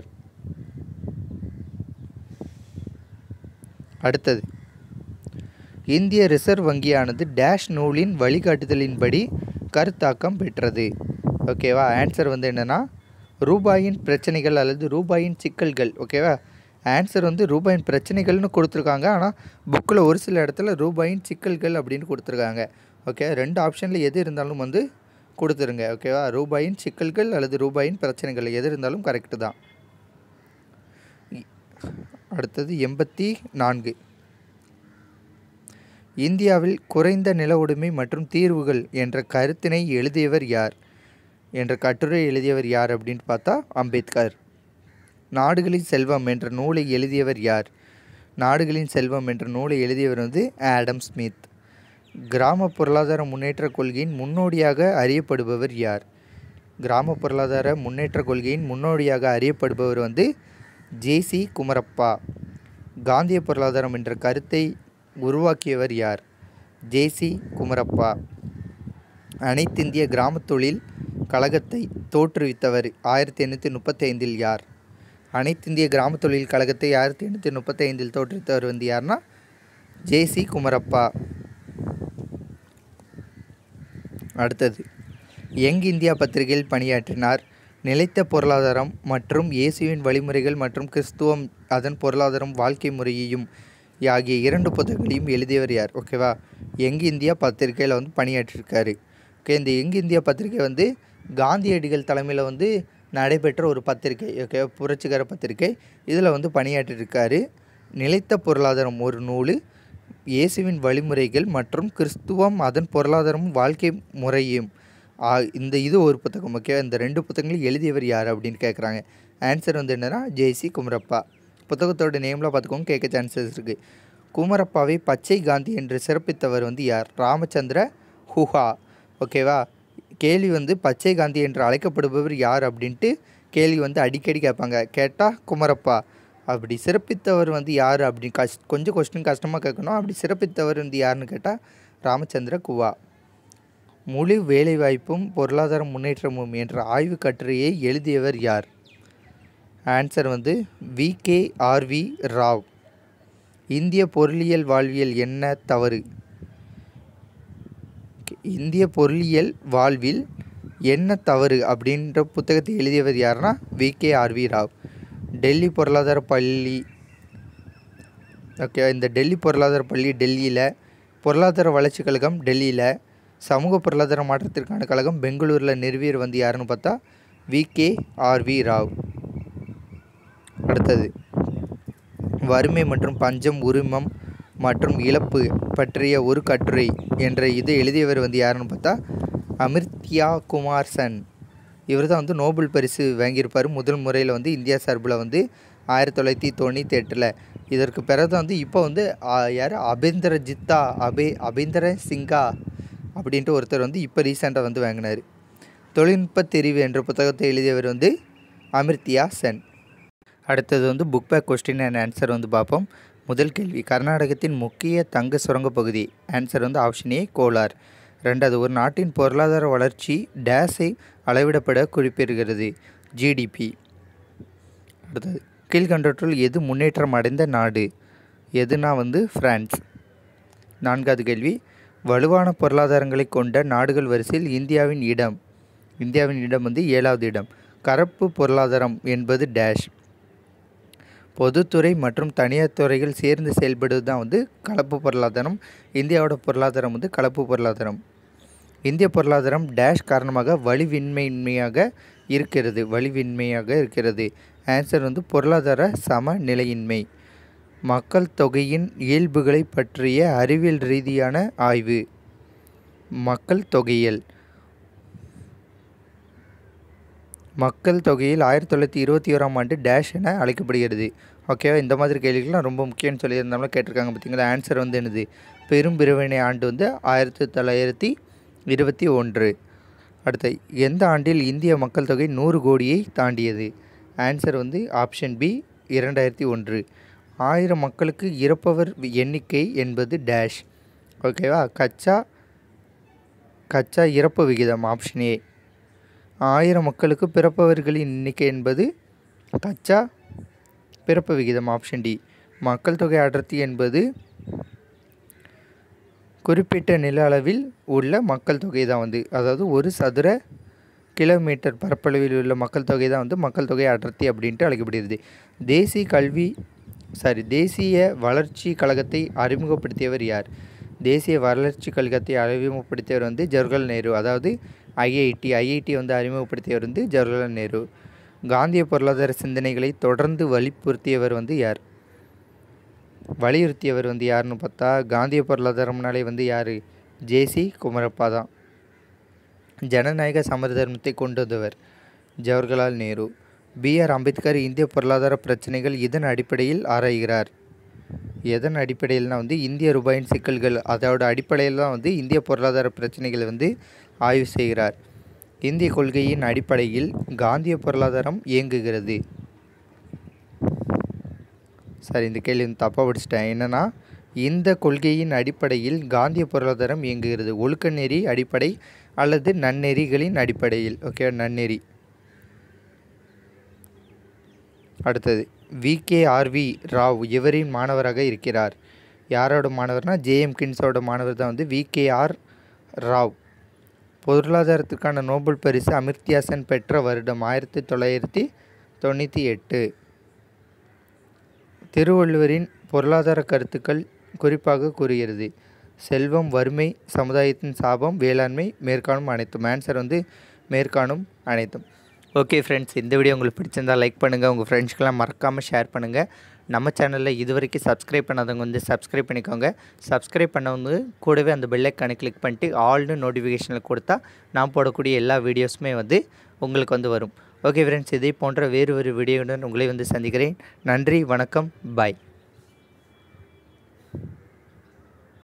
அடுத்தது இந்திய ரிசர்வ் வங்கியானது டேஷ் நூலின் வழிகாட்டுதலின்படி கருத்தாக்கம் பெற்றது ஓகேவா ஆன்சர் வந்து என்னென்னா ரூபாயின் பிரச்சனைகள் அல்லது ரூபாயின் சிக்கல்கள் ஓகேவா ஆன்சர் வந்து ரூபாயின் பிரச்சனைகள்னு கொடுத்துருக்காங்க ஆனால் புக்கில் ஒரு சில இடத்துல ரூபாயின் சிக்கல்கள் அப்படின்னு கொடுத்துருக்காங்க ஓகே ரெண்டு ஆப்ஷனில் எது இருந்தாலும் வந்து கொடுத்துருங்க ஓகேவா ரூபாயின் சிக்கல்கள் அல்லது ரூபாயின் பிரச்சனைகள் எது இருந்தாலும் கரெக்டு தான் இ- அடுத்தது எண்பத்தி நான்கு இந்தியாவில் குறைந்த நில உடைமை மற்றும் தீர்வுகள் என்ற கருத்தினை எழுதியவர் யார் என்ற கட்டுரை எழுதியவர் யார் அப்படின்னு பார்த்தா அம்பேத்கர் நாடுகளின் செல்வம் என்ற நூலை எழுதியவர் யார் நாடுகளின் செல்வம் என்ற நூலை எழுதியவர் வந்து ஆடம் ஸ்மித் கிராம பொருளாதார முன்னேற்ற கொள்கையின் முன்னோடியாக அறியப்படுபவர் யார் கிராம பொருளாதார முன்னேற்ற கொள்கையின் முன்னோடியாக அறியப்படுபவர் வந்து ஜேசி குமரப்பா காந்திய பொருளாதாரம் என்ற கருத்தை உருவாக்கியவர் யார் ஜேசி குமரப்பா அனைத்திந்திய கிராமத் தொழில் கழகத்தை தோற்றுவித்தவர் ஆயிரத்தி எண்ணூற்றி முப்பத்தி ஐந்தில் யார் அனைத்திந்திய கிராமத் தொழில் கழகத்தை ஆயிரத்தி எண்ணூற்றி முப்பத்தி ஐந்தில் தோற்றுவித்தவர் வந்து யாருன்னா ஜேசி குமரப்பா அடுத்தது யங் இந்தியா பத்திரிகையில் பணியாற்றினார் நிலைத்த பொருளாதாரம் மற்றும் இயேசுவின் வழிமுறைகள் மற்றும் கிறிஸ்துவம் அதன் பொருளாதாரம் வாழ்க்கை முறையையும் ஆகிய இரண்டு புத்தகங்களையும் எழுதியவர் யார் ஓகேவா யங் இந்தியா பத்திரிகையில் வந்து பணியாற்றிருக்காரு ஓகே இந்த யங் இந்தியா பத்திரிகை வந்து காந்தியடிகள் தலைமையில் வந்து நடைபெற்ற ஒரு பத்திரிகை ஓகே புரட்சிகர பத்திரிகை இதில் வந்து பணியாற்றிருக்காரு நிலைத்த பொருளாதாரம் ஒரு நூல் இயேசுவின் வழிமுறைகள் மற்றும் கிறிஸ்துவம் அதன் பொருளாதாரமும் வாழ்க்கை முறையும் ஆ, இந்த இது ஒரு புத்தகம் ஓகே இந்த ரெண்டு புத்தகங்களும் எழுதியவர் யார் அப்படின்னு கேட்குறாங்க ஆன்சர் வந்து என்னன்னா ஜேசி குமரப்பா புத்தகத்தோட நேம்லாம் பார்த்துக்கோங்க கேட்க சான்சஸ் இருக்குது குமரப்பாவை பச்சை காந்தி என்று சிறப்பித்தவர் வந்து யார் ராமச்சந்திர ஹுஹா ஓகேவா கேள்வி வந்து பச்சை காந்தி என்று அழைக்கப்படுபவர் யார் அப்படின்ட்டு கேள்வி வந்து அடிக்கடி கேட்பாங்க கேட்டால் குமரப்பா அப்படி சிறப்பித்தவர் வந்து யார் அப்படி கஷ் கொஞ்சம் கொஸ்டின் கஷ்டமாக கேட்கணும் அப்படி சிறப்பித்தவர் வந்து யாருன்னு கேட்டால் ராமச்சந்திர குவா முழு வேலைவாய்ப்பும் பொருளாதார முன்னேற்றமும் என்ற ஆய்வு கட்டுரையை எழுதியவர் யார் ஆன்சர் வந்து வி கே ஆர்வி ராவ் இந்திய பொருளியல் வாழ்வியல் என்ன தவறு இந்திய பொருளியல் வாழ்வில் என்ன தவறு அப்படின்ற புத்தகத்தை எழுதியவர் யாருன்னா V K R V Rao Delhi பொருளாதார பள்ளி ஓகே இந்த டெல்லி பொருளாதார பள்ளி டெல்லியில் பொருளாதார வளர்ச்சி கழகம் டெல்லியில் சமூக பொருளாதார மாற்றத்திற்கான கழகம் பெங்களூரில் நிறுவியர் வந்து யாருன்னு பார்த்தா வி கே ஆர்வி ராவ் அடுத்தது வறுமை மற்றும் பஞ்சம் உரிமம் மற்றும் இழப்பு பற்றிய ஒரு கட்டுரை என்ற இது எழுதியவர் வந்து யாருன்னு பார்த்தா அமிர்த்யா குமார் சென் இவர் தான் வந்து நோபல் பரிசு வாங்கியிருப்பார் முதல் முறையில் வந்து இந்தியா சார்பில் வந்து ஆயிரத்தி தொள்ளாயிரத்தி தொண்ணூற்றி எட்டில் இதற்கு பிறகு வந்து இப்போ வந்து ஆ, யார் அபேந்தர ஜித்தா அபே அபேந்தர சிங்கா அப்படின்ட்டு ஒருத்தர் வந்து இப்போ ரீசெண்டாக வந்து வாங்கினார் தொழில்நுட்ப தெரிவு என்ற புத்தகத்தை எழுதியவர் வந்து அமிர்தியா சென் அடுத்தது வந்து book back question and answer வந்து பார்ப்போம் முதல் கேள்வி கர்நாடகத்தின் முக்கிய தங்க சுரங்கப் பகுதி ஆன்சர் வந்து ஆப்ஷன் ஏ கோலார் ரெண்டாவது ஒரு நாட்டின் பொருளாதார வளர்ச்சி டேஸை அளவிடப்பட குறிப்பிடுகிறது ஜிடிபி அடுத்தது கீழ்கண்டவற்றுள் எது முன்னேற்றம் அடைந்த நாடு எதுனா வந்து பிரான்ஸ் நான்காவது கேள்வி வலுவான பொருளாதாரங்களை கொண்ட நாடுகள் வரிசையில் இந்தியாவின் இடம் இந்தியாவின் இடம் வந்து ஏழாவது இடம் கலப்பு பொருளாதாரம் என்பது டேஷ் பொதுத்துறை மற்றும் தனியார் துறைகள் சேர்ந்து செயல்படுவது தான் வந்து கலப்பு பொருளாதாரம் இந்தியாவோட பொருளாதாரம் வந்து கலப்பு பொருளாதாரம் இந்திய பொருளாதாரம் டேஷ் காரணமாக வலிவின்மையின்மையாக இருக்கிறது வலிவின்மையாக இருக்கிறது ஆன்சர் வந்து பொருளாதார சமநிலையின்மை மக்கள் தொகையின் இயல்புகளை பற்றிய அறிவியல் ரீதியான ஆய்வு மக்கள் தொகையியல் மக்கள் தொகையில் ஆயிரத்தி தொள்ளாயிரத்தி இருபத்தி ஓராம் ஆண்டு டேஷ் என அழைக்கப்படுகிறது ஓகேவா இந்த மாதிரி கேள்விகள்லாம் ரொம்ப முக்கியம்னு சொல்லியிருந்தாலும் கேட்டிருக்காங்க பார்த்தீங்களா ஆன்சர் வந்து என்னது பெரும் பிரிவினை ஆண்டு வந்து ஆயிரத்தி தொள்ளாயிரத்தி இருபத்தி ஒன்று அடுத்து எந்த ஆண்டில் இந்திய மக்கள் தொகை நூறு கோடியை தாண்டியது ஆன்சர் வந்து ஆப்ஷன் பி இரண்டாயிரத்தி ஒன்று ஆயிரம் மக்களுக்கு இறப்பவர் எண்ணிக்கை என்பது டேஷ் ஓகேவா கச்சா கச்சா இறப்பு விகிதம் ஆப்ஷன் ஏ ஆயிரம் மக்களுக்கு பிறப்பவர்களின் எண்ணிக்கை என்பது கச்சா பிறப்பு விகிதம் ஆப்ஷன் டி மக்கள் தொகை அடர்த்தி என்பது குறிப்பிட்ட நில அளவில் உள்ள மக்கள் தொகை தான் வந்து அதாவது ஒரு சதுர கிலோமீட்டர் பரப்பளவில் உள்ள மக்கள் தொகை தான் வந்து மக்கள் தொகை அடர்த்தி அப்படின்ட்டு அழைக்கப்படுகிறது தேசிய கல்வி சாரி தேசிய வளர்ச்சி கழகத்தை அறிமுகப்படுத்தியவர் யார் தேசிய வளர்ச்சி கழகத்தை அறிமுகப்படுத்தியவர் வந்து ஜவஹர்லால் நேரு அதாவது ஐஐடி ஐஐடி வந்து அறிமுகப்படுத்தியவர் வந்து ஜவஹர்லால் நேரு காந்திய பொருளாதார சிந்தனைகளை தொடர்ந்து வலியுறுத்தியவர் வந்து யார் வலியுறுத்தியவர் வந்து யாருன்னு பார்த்தா காந்திய பொருளாதாரம்னாலே வந்து யார் ஜேசி குமரப்பா தான் ஜனநாயக சமதர்மத்தை கொண்டு வந்தவர் ஜவஹர்லால் நேரு பிஆர் அம்பேத்கர் இந்திய பொருளாதார பிரச்சனைகள் இதன் அடிப்படையில் ஆராய்கிறார் எதன் அடிப்படையில்னா வந்து இந்திய ரூபாயின் சிக்கல்கள் அதோட அடிப்படையில் தான் வந்து இந்திய பொருளாதார பிரச்சனைகளை வந்து ஆய்வு செய்கிறார் இந்திய கொள்கையின் அடிப்படையில் காந்திய பொருளாதாரம் இயங்குகிறது சாரி இந்த கேள்வி வந்து தப்பாக படிச்சிட்டேன் என்னென்னா இந்த கொள்கையின் அடிப்படையில் காந்திய பொருளாதாரம் இயங்குகிறது ஒழுக்க நெறி அடிப்படை அல்லது நன்னெறிகளின் அடிப்படையில் ஓகே நன்னெறி அடுத்தது விகேஆர்வி ராவ் இவரின் மாணவராக இருக்கிறார் யாரோட மாணவர்னா ஜேஎம் கின்ஸோட மாணவர் தான் வந்து விகேஆர் ராவ் பொருளாதாரத்துக்கான நோபல் பரிசு அமிர்த்யா சென் பெற்ற வருடம் ஆயிரத்தி தொள்ளாயிரத்தி தொண்ணூற்றி எட்டு திருவள்ளுவரின் பொருளாதார கருத்துக்கள் குறிப்பாக கூறுகிறது செல்வம் வறுமை சமுதாயத்தின் சாபம் வேளாண்மை மேற்காணும் அனைத்தும் ஆன்சர் வந்து மேற்காணும் அனைத்தும் ஓகே ஃப்ரெண்ட்ஸ் இந்த வீடியோ உங்களுக்கு பிடிச்சிருந்தால் லைக் பண்ணுங்கள் உங்கள் ஃப்ரெண்ட்ஸ்க்கெல்லாம் மறக்காமல் ஷேர் பண்ணுங்கள் நம்ம சேனலில் இது வரைக்கும் சப்ஸ்கிரைப் பண்ணாதவங்க வந்து சப்ஸ்கிரைப் பண்ணிக்கோங்க சப்ஸ்கிரைப் பண்ணவங்க கூடவே அந்த பெல்லைக்கானை கிளிக் பண்ணிட்டு ஆல்னு நோட்டிஃபிகேஷனில் கொடுத்தா நான் போடக்கூடிய எல்லா வீடியோஸுமே வந்து உங்களுக்கு வந்து வரும் ஓகே ஃப்ரெண்ட்ஸ் இதே போன்ற வேறு ஒரு வீடியோவுடன் உங்களை வந்து சந்திக்கிறேன் நன்றி வணக்கம் பாய்